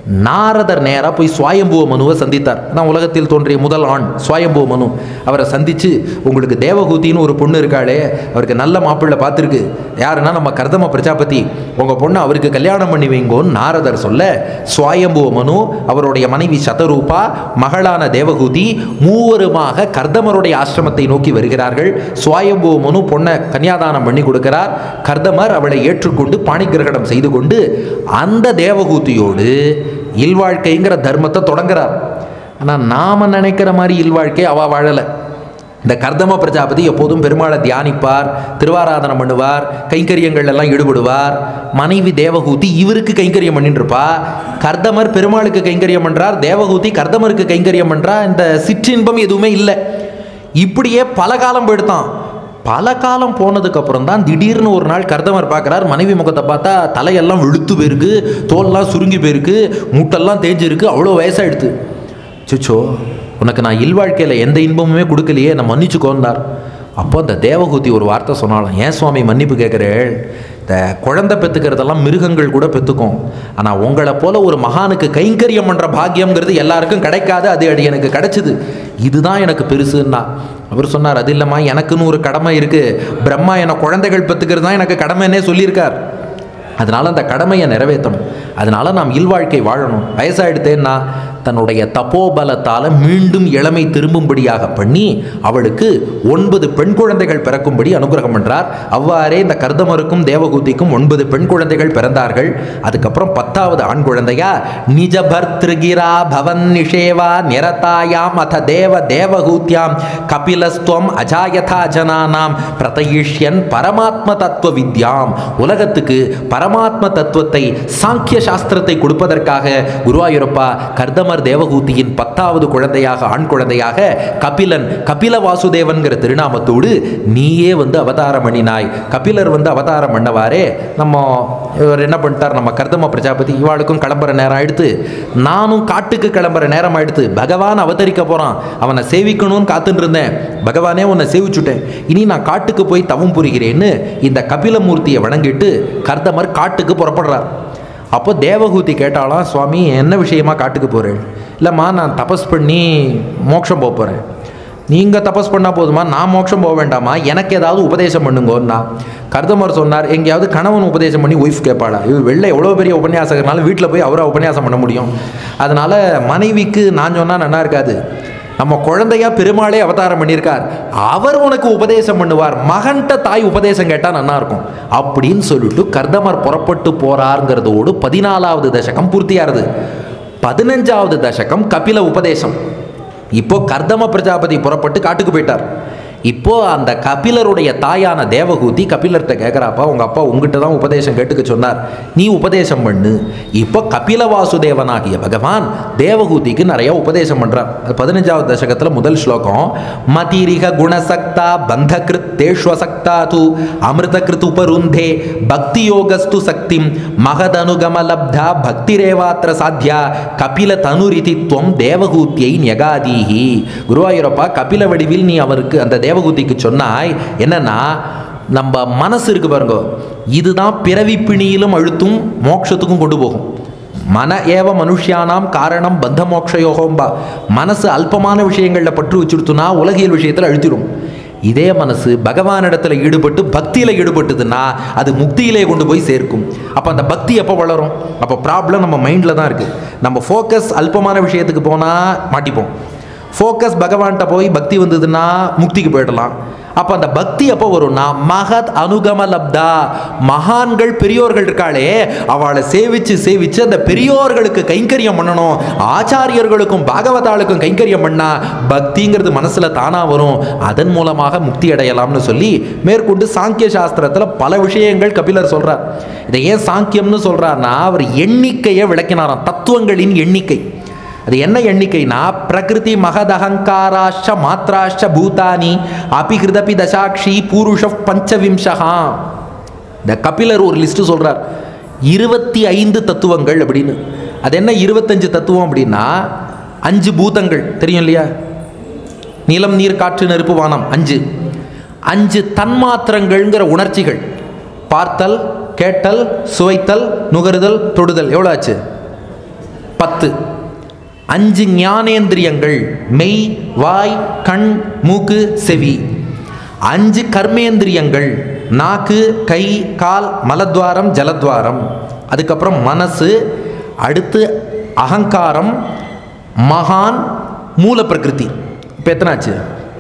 நாரதர் நேராக போய் சுவாயம்புவ மனுவை சந்தித்தார் நான் உலகத்தில் தோன்றிய முதல் ஆண் சுவாயம்புவ மனு அவரை சந்தித்து உங்களுக்கு தேவகூத்தின்னு ஒரு பொண்ணு இருக்காளே அவருக்கு நல்ல மாப்பிள்ளை பார்த்துருக்கு யாருன்னா நம்ம கர்தம பிரஜாபதி உங்கள் பொண்ணு அவருக்கு கல்யாணம் பண்ணி வைங்கோன்னு நாரதர் சொல்ல சுவாயம்புவ மனு அவருடைய மனைவி சதரூபா மகளான தேவகூதி மூவருமாக கர்தமருடைய ஆசிரமத்தை நோக்கி வருகிறார்கள் சுவாயம்புவ மனு பொண்ணை கன்னியாதானம் பண்ணி கொடுக்கிறார் கர்தமர் அவளை ஏற்றுக்கொண்டு பாணிகிரகணம் செய்து கொண்டு அந்த தேவகூதியோடு இல்வாழ்க்கைங்கிற தர்மத்தை தொடங்குறார் ஆனால் நாம் நினைக்கிற மாதிரி இல்வாழ்க்கை அவள் வாழலை இந்த கர்தம பிரஜாபதி எப்போதும் பெருமாளை தியானிப்பார் திருவாராதனம் பண்ணுவார் கைங்கரியங்கள் எல்லாம் ஈடுபடுவார் மனைவி தேவகூதி இவருக்கு கைங்கரியம் பண்ணிட்டு இருப்பா கர்தமர் பெருமாளுக்கு கைங்கரியம் பண்றார் தேவகூதி கர்தமருக்கு கைங்கரியம் பண்றா இந்த சிற்றின்பம் எதுவுமே இல்லை இப்படியே பல காலம் போயிடுதான் பல காலம் போனதுக்கு அப்புறம் தான் திடீர்னு ஒரு நாள் கர்தமர் பார்க்குறார் மனைவி முகத்தை பார்த்தா தலையெல்லாம் வெளுத்து போயிருக்கு தோல்லாம் சுருங்கி போயிருக்கு மூட்டெல்லாம் தேஞ்சிருக்கு அவ்வளோ வயசாயிடுது சுச்சோ உனக்கு நான் இல்வாழ்க்கையில் எந்த இன்பமுமே கொடுக்கலையே நான் மன்னிச்சுக்கோந்தார் அப்போ அந்த தேவகூதி ஒரு வார்த்தை சொன்னாலும் ஏன் சுவாமி மன்னிப்பு கேட்குறேள் இந்த குழந்தை பெற்றுக்கிறதெல்லாம் மிருகங்கள் கூட பெற்றுக்கும் ஆனால் உங்களை போல ஒரு மகானுக்கு கைங்கரியம் பண்ணுற பாக்கியம்ங்கிறது எல்லாருக்கும் கிடைக்காது அது அடி எனக்கு கிடைச்சிது இதுதான் எனக்கு பெருசுன்னா அவர் சொன்னார் அது இல்லைம்மா எனக்குன்னு ஒரு கடமை இருக்குது பிரம்மா என்னை குழந்தைகள் பெற்றுக்கிறது தான் எனக்கு கடமைன்னே சொல்லியிருக்கார் அதனால் அந்த கடமையை நிறைவேற்றணும் அதனால் நாம் இல்வாழ்க்கை வாழணும் வயசாயிடுத்தேன்னா தன்னுடைய தப்போபலத்தால் மீண்டும் இளமை திரும்பும்படியாக பண்ணி அவளுக்கு ஒன்பது பெண் குழந்தைகள் பிறக்கும்படி அனுகிரகம் பண்றார் அவ்வாறே இந்த கர்தமருக்கும் தேவகூதிக்கும் ஒன்பது பெண் குழந்தைகள் பிறந்தார்கள் அதுக்கப்புறம் பத்தாவது ஆண் குழந்தையா நிஜ பர்திருகிரா பவன் நிஷேவா நிரதாயாம் அத தேவ தேவகூத்யாம் கபிலஸ்துவம் அஜாயதா ஜனானாம் பிரதயிஷ்யன் பரமாத்ம தத்துவ வித்யாம் உலகத்துக்கு பரமாத்ம தத்துவத்தை சாங்கிய சாஸ்திரத்தை கொடுப்பதற்காக குருவாயூரப்பா கர்தமர் தேவகூதியின் பத்தாவது குழந்தையாக ஆண் குழந்தையாக கபிலன் கபில வாசுதேவன்கிற திருநாமத்தோடு நீயே வந்து அவதாரம் பண்ணினாய் கபிலர் வந்து அவதாரம் பண்ணவாரே நம்ம இவர் என்ன பண்ணிட்டார் நம்ம கர்தம பிரஜாபதி இவாளுக்கும் கிளம்புற நேரம் ஆயிடுத்து நானும் காட்டுக்கு கிளம்புற நேரம் ஆயிடுத்து பகவான் அவதரிக்க போறான் அவனை சேவிக்கணும்னு காத்துட்டு இருந்தேன் பகவானே உன்னை சேவிச்சுட்டேன் இனி நான் காட்டுக்கு போய் தவம் புரிகிறேன்னு இந்த கபிலமூர்த்தியை வணங்கிட்டு கர்தமர் காட்டுக்கு புறப்படுறார் அப்போ தேவகூதி கேட்டாலாம் சுவாமி என்ன விஷயமா காட்டுக்கு போகிறேன் இல்லைம்மா நான் தபஸ் பண்ணி மோட்சம் போக போகிறேன் நீங்கள் தபஸ் பண்ணால் போதுமா நான் மோட்சம் போக வேண்டாமா எனக்கு ஏதாவது உபதேசம் பண்ணுங்கோன்னா கர்தமர் சொன்னார் எங்கேயாவது கணவன் உபதேசம் பண்ணி ஒய்ஃப் கேட்பாளா இவர் வெளில எவ்வளோ பெரிய உபன்யாசகர்னால வீட்டில் போய் அவரை உபன்யாசம் பண்ண முடியும் அதனால் மனைவிக்கு நான் சொன்னால் நல்லா இருக்காது நம்ம குழந்தையா பெருமாளே அவதாரம் பண்ணியிருக்கார் அவர் உனக்கு உபதேசம் பண்ணுவார் மகன்கிட்ட தாய் உபதேசம் கேட்டால் நல்லா இருக்கும் அப்படின்னு சொல்லிட்டு கர்தமர் புறப்பட்டு போறாருங்கிறதோடு பதினாலாவது தசகம் பூர்த்தியாருது பதினஞ்சாவது தசகம் கபில உபதேசம் இப்போ கர்தம பிரஜாபதி புறப்பட்டு காட்டுக்கு போயிட்டார் இப்போ அந்த கபிலருடைய தாயான தேவகூதி கபிலர்கிட்ட கேட்குறாப்பா உங்கள் அப்பா உங்ககிட்ட தான் உபதேசம் கேட்டுக்க சொன்னார் நீ உபதேசம் பண்ணு இப்போ கபில வாசுதேவனாகிய பகவான் தேவகூதிக்கு நிறைய உபதேசம் பண்ணுறார் அது பதினஞ்சாவது தசகத்தில் முதல் ஸ்லோகம் மதிரிக குணசக்தா பந்தகிருத் தேஷ்வசக்தா து அமிர்தகிருத் உபருந்தே பக்தி யோகஸ்து சக்திம் மகதனுகமலப்தா பக்திரேவாத்திர சாத்தியா கபில தனுரிதி துவம் தேவகூத்தியை ஞகாதீஹி குருவாயூரப்பா கபில வடிவில் நீ அவருக்கு அந்த தேவகூதிக்கு சொன்னாய் என்னன்னா நம்ம மனசு இருக்கு பாருங்க இதுதான் பிறவி பிணியிலும் அழுத்தும் மோட்சத்துக்கும் கொண்டு போகும் மன ஏவ மனுஷியானாம் காரணம் பந்த மோக்ஷயோகம்பா மனசு அல்பமான விஷயங்களில் பற்று வச்சுடுத்துனா உலகியல் விஷயத்தில் அழுத்திடும் இதே மனசு பகவானிடத்தில் ஈடுபட்டு பக்தியில் ஈடுபட்டுதுன்னா அது முக்தியிலே கொண்டு போய் சேர்க்கும் அப்போ அந்த பக்தி எப்போ வளரும் அப்போ ப்ராப்ளம் நம்ம மைண்டில் தான் இருக்குது நம்ம ஃபோக்கஸ் அல்பமான விஷயத்துக்கு போனால் மாட்டிப்போம் ஃபோக்கஸ் பகவான்கிட்ட போய் பக்தி வந்ததுன்னா முக்திக்கு போயிடலாம் அப்போ அந்த பக்தி எப்போ வரும்னா மகத் அனுகம லப்தா மகான்கள் பெரியோர்கள் இருக்காளே அவளை சேவிச்சு சேவிச்சு அந்த பெரியோர்களுக்கு கைங்கரியம் பண்ணணும் ஆச்சாரியர்களுக்கும் பாகவதாளுக்கும் கைங்கரியம் பண்ணா பக்திங்கிறது மனசுல தானா வரும் அதன் மூலமாக முக்தி அடையலாம்னு சொல்லி மேற்கொண்டு சாங்கிய சாஸ்திரத்தில் பல விஷயங்கள் கபிலர் சொல்றார் இதை ஏன் சாங்கியம்னு சொல்றாருன்னா அவர் எண்ணிக்கையை விளக்கினாராம் தத்துவங்களின் எண்ணிக்கை அது என்ன எண்ணிக்கைனா பிரகிருதி மகதகங்காராஷ்ட மாத்ராஷ்ட பூதானி அபிகிருதபி தசாட்சி பூருஷ பஞ்சவிம்சகா இந்த கபிலர் ஒரு லிஸ்ட் சொல்றார் இருபத்தி ஐந்து தத்துவங்கள் அப்படின்னு அது என்ன இருபத்தஞ்சு தத்துவம் அப்படின்னா அஞ்சு பூதங்கள் தெரியும் இல்லையா நிலம் நீர் காற்று நெருப்பு வானம் அஞ்சு அஞ்சு தன்மாத்திரங்கள்ங்கிற உணர்ச்சிகள் பார்த்தல் கேட்டல் சுவைத்தல் நுகருதல் தொடுதல் எவ்வளோ ஆச்சு பத்து அஞ்சு ஞானேந்திரியங்கள் மெய் வாய் கண் மூக்கு செவி அஞ்சு கர்மேந்திரியங்கள் நாக்கு கை கால் மலத்வாரம் ஜலத்வாரம் அதுக்கப்புறம் மனசு அடுத்து அகங்காரம் மகான் மூல பிரகிருதி இப்போ எத்தனாச்சு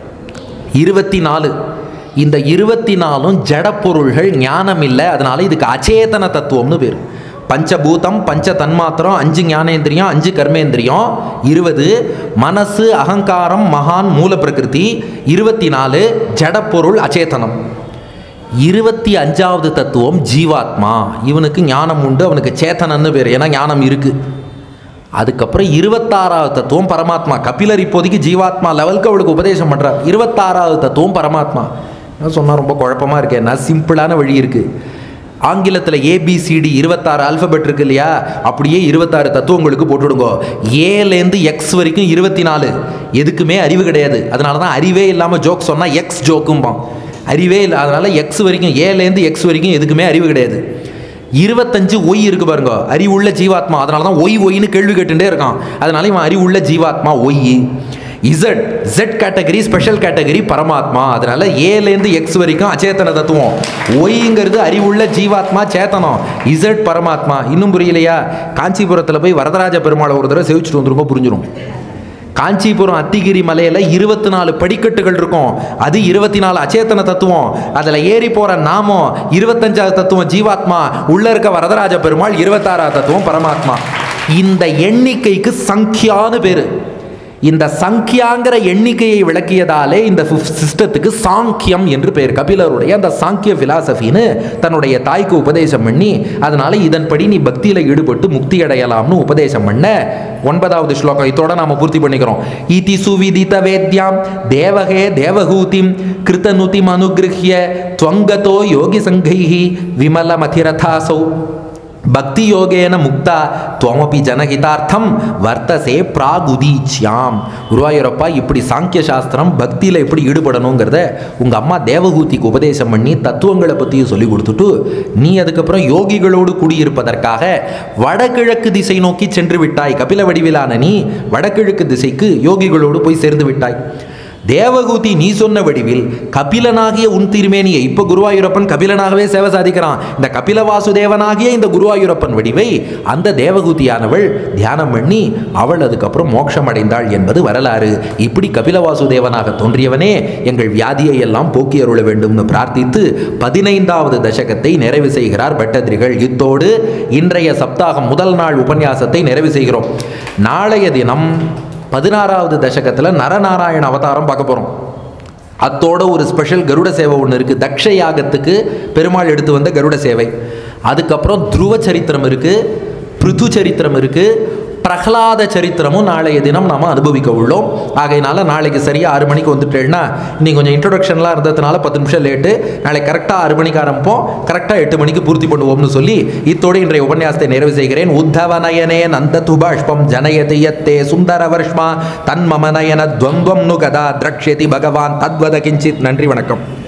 இருபத்தி நாலு இந்த இருபத்தி நாலும் ஜடப்பொருள்கள் ஞானம் இல்லை அதனால இதுக்கு அச்சேதன தத்துவம்னு பேர் பஞ்சபூதம் பஞ்ச தன்மாத்திரம் அஞ்சு ஞானேந்திரியம் அஞ்சு கர்மேந்திரியம் இருபது மனசு அகங்காரம் மகான் மூல பிரகிருதி இருபத்தி நாலு ஜடப்பொருள் அச்சேதனம் இருபத்தி அஞ்சாவது தத்துவம் ஜீவாத்மா இவனுக்கு ஞானம் உண்டு அவனுக்கு சேத்தனன்னு பேர் ஏன்னா ஞானம் இருக்கு அதுக்கப்புறம் இருபத்தாறாவது தத்துவம் பரமாத்மா கபிலர் இப்போதைக்கு ஜீவாத்மா லெவலுக்கு அவளுக்கு உபதேசம் பண்ணுறார் இருபத்தாறாவது தத்துவம் பரமாத்மா என்ன சொன்னால் ரொம்ப குழப்பமாக இருக்கு என்ன சிம்பிளான வழி இருக்குது ஆங்கிலத்தில் ஏபிசிடி இருபத்தாறு ஆல்ஃபபெட் இருக்கு இல்லையா அப்படியே இருபத்தாறு தத்துவங்களுக்கு போட்டுடுங்கோ ஏலேருந்து எக்ஸ் வரைக்கும் இருபத்தி நாலு எதுக்குமே அறிவு கிடையாது அதனால தான் அறிவே இல்லாமல் ஜோக் சொன்னால் எக்ஸ் ஜோக்கும்பான் அறிவே இல்லை அதனால எக்ஸ் வரைக்கும் ஏலேருந்து எக்ஸ் வரைக்கும் எதுக்குமே அறிவு கிடையாது இருபத்தஞ்சு ஒய் இருக்கு பாருங்க அறிவுள்ள ஜீவாத்மா அதனால தான் ஒய் ஒய்னு கேள்வி கேட்டுட்டே இருக்கான் அதனால இவன் அறிவுள்ள ஜீவாத்மா Y Z Z category special category பரமாத்மா அதனால ஏலேருந்து எக்ஸ் வரைக்கும் அச்சேதன தத்துவம் ஒய்ங்கிறது அறிவுள்ள ஜீவாத்மா சேத்தனம் இசட் பரமாத்மா இன்னும் புரியலையா காஞ்சிபுரத்தில் போய் வரதராஜ பெருமாளை ஒரு தடவை சேவிச்சுட்டு வந்துருங்க புரிஞ்சிடும் காஞ்சிபுரம் அத்திகிரி மலையில் இருபத்தி நாலு படிக்கட்டுகள் இருக்கும் அது இருபத்தி நாலு அச்சேத்தன தத்துவம் அதில் ஏறி போகிற நாமம் இருபத்தஞ்சாவது தத்துவம் ஜீவாத்மா உள்ள இருக்க வரதராஜ பெருமாள் இருபத்தாறாவது தத்துவம் பரமாத்மா இந்த எண்ணிக்கைக்கு சங்கியான்னு பேர் இந்த சங்கியாங்கிற எண்ணிக்கையை விளக்கியதாலே இந்த சிஸ்டத்துக்கு சாங்கியம் என்று பெயர் கபிலருடைய அந்த சாங்கிய பிலாசபின்னு தன்னுடைய தாய்க்கு உபதேசம் பண்ணி அதனால இதன்படி நீ பக்தியில ஈடுபட்டு முக்தி அடையலாம்னு உபதேசம் பண்ண ஒன்பதாவது ஸ்லோகம் இதோட நாம பூர்த்தி பண்ணிக்கிறோம் இதி சுவிதித வேத்யாம் தேவகே தேவகூதிம் கிருத்தனுதிம் அனுகிரஹ்ய துவங்கதோ யோகி சங்கைஹி விமல மதிரதாசௌ பக்தி யோகேன முக்தா துவமபி ஜனஹிதார்த்தம் வர்த்தசே பிராகுதீச்சியாம் குருவாயூரப்பா இப்படி சாங்கிய சாஸ்திரம் பக்தியில் எப்படி ஈடுபடணுங்கிறத உங்கள் அம்மா தேவகூதிக்கு உபதேசம் பண்ணி தத்துவங்களை பற்றியும் சொல்லி கொடுத்துட்டு நீ அதுக்கப்புறம் யோகிகளோடு கூடியிருப்பதற்காக வடகிழக்கு திசை நோக்கி சென்று விட்டாய் கபில வடிவிலான நீ வடகிழக்கு திசைக்கு யோகிகளோடு போய் சேர்ந்து விட்டாய் தேவகூதி நீ சொன்ன வடிவில் கபிலனாகிய உன் திருமேனியை இப்போ குருவாயூரப்பன் கபிலனாகவே சேவை சாதிக்கிறான் இந்த கபில வாசுதேவனாகிய இந்த குருவாயூரப்பன் வடிவை அந்த தேவகூதியானவள் தியானம் பண்ணி அவள் அதுக்கப்புறம் மோட்சம் அடைந்தாள் என்பது வரலாறு இப்படி கபில வாசுதேவனாக தோன்றியவனே எங்கள் வியாதியை எல்லாம் போக்கி அருள வேண்டும்னு பிரார்த்தித்து பதினைந்தாவது தசகத்தை நிறைவு செய்கிறார் பட்டதிரிகள் இத்தோடு இன்றைய சப்தாகம் முதல் நாள் உபன்யாசத்தை நிறைவு செய்கிறோம் நாளைய தினம் பதினாறாவது தசகத்தில் நரநாராயண அவதாரம் பார்க்க போகிறோம் அத்தோட ஒரு ஸ்பெஷல் கருட சேவை ஒன்று இருக்குது தக்ஷ யாகத்துக்கு பெருமாள் எடுத்து வந்த கருட சேவை அதுக்கப்புறம் துருவ சரித்திரம் இருக்குது பிருது சரித்திரம் இருக்குது பிரகலாத சரித்திரமும் நாளைய தினம் நாம் அனுபவிக்க உள்ளோம் ஆகையினால நாளைக்கு சரியாக ஆறு மணிக்கு வந்துட்டேன்னா நீ கொஞ்சம் இன்ட்ரொடக்ஷன்லாம் இருந்ததுனால பத்து நிமிஷம் லேட்டு நாளைக்கு கரெக்டாக ஆறு மணிக்கு ஆரம்பிப்போம் கரெக்டாக எட்டு மணிக்கு பூர்த்தி பண்ணுவோம்னு சொல்லி இத்தோடு இன்றைய உபன்யாசத்தை நிறைவு செய்கிறேன் உத்தவ நயனே நந்த துபாஷ்பம் ஜனயதி யத்தே சுந்தர வர்ஷ்மா தன்மம நயன துவந்தம் நு கதா திரக்ஷதி பகவான் தத்வத கிஞ்சித் நன்றி வணக்கம்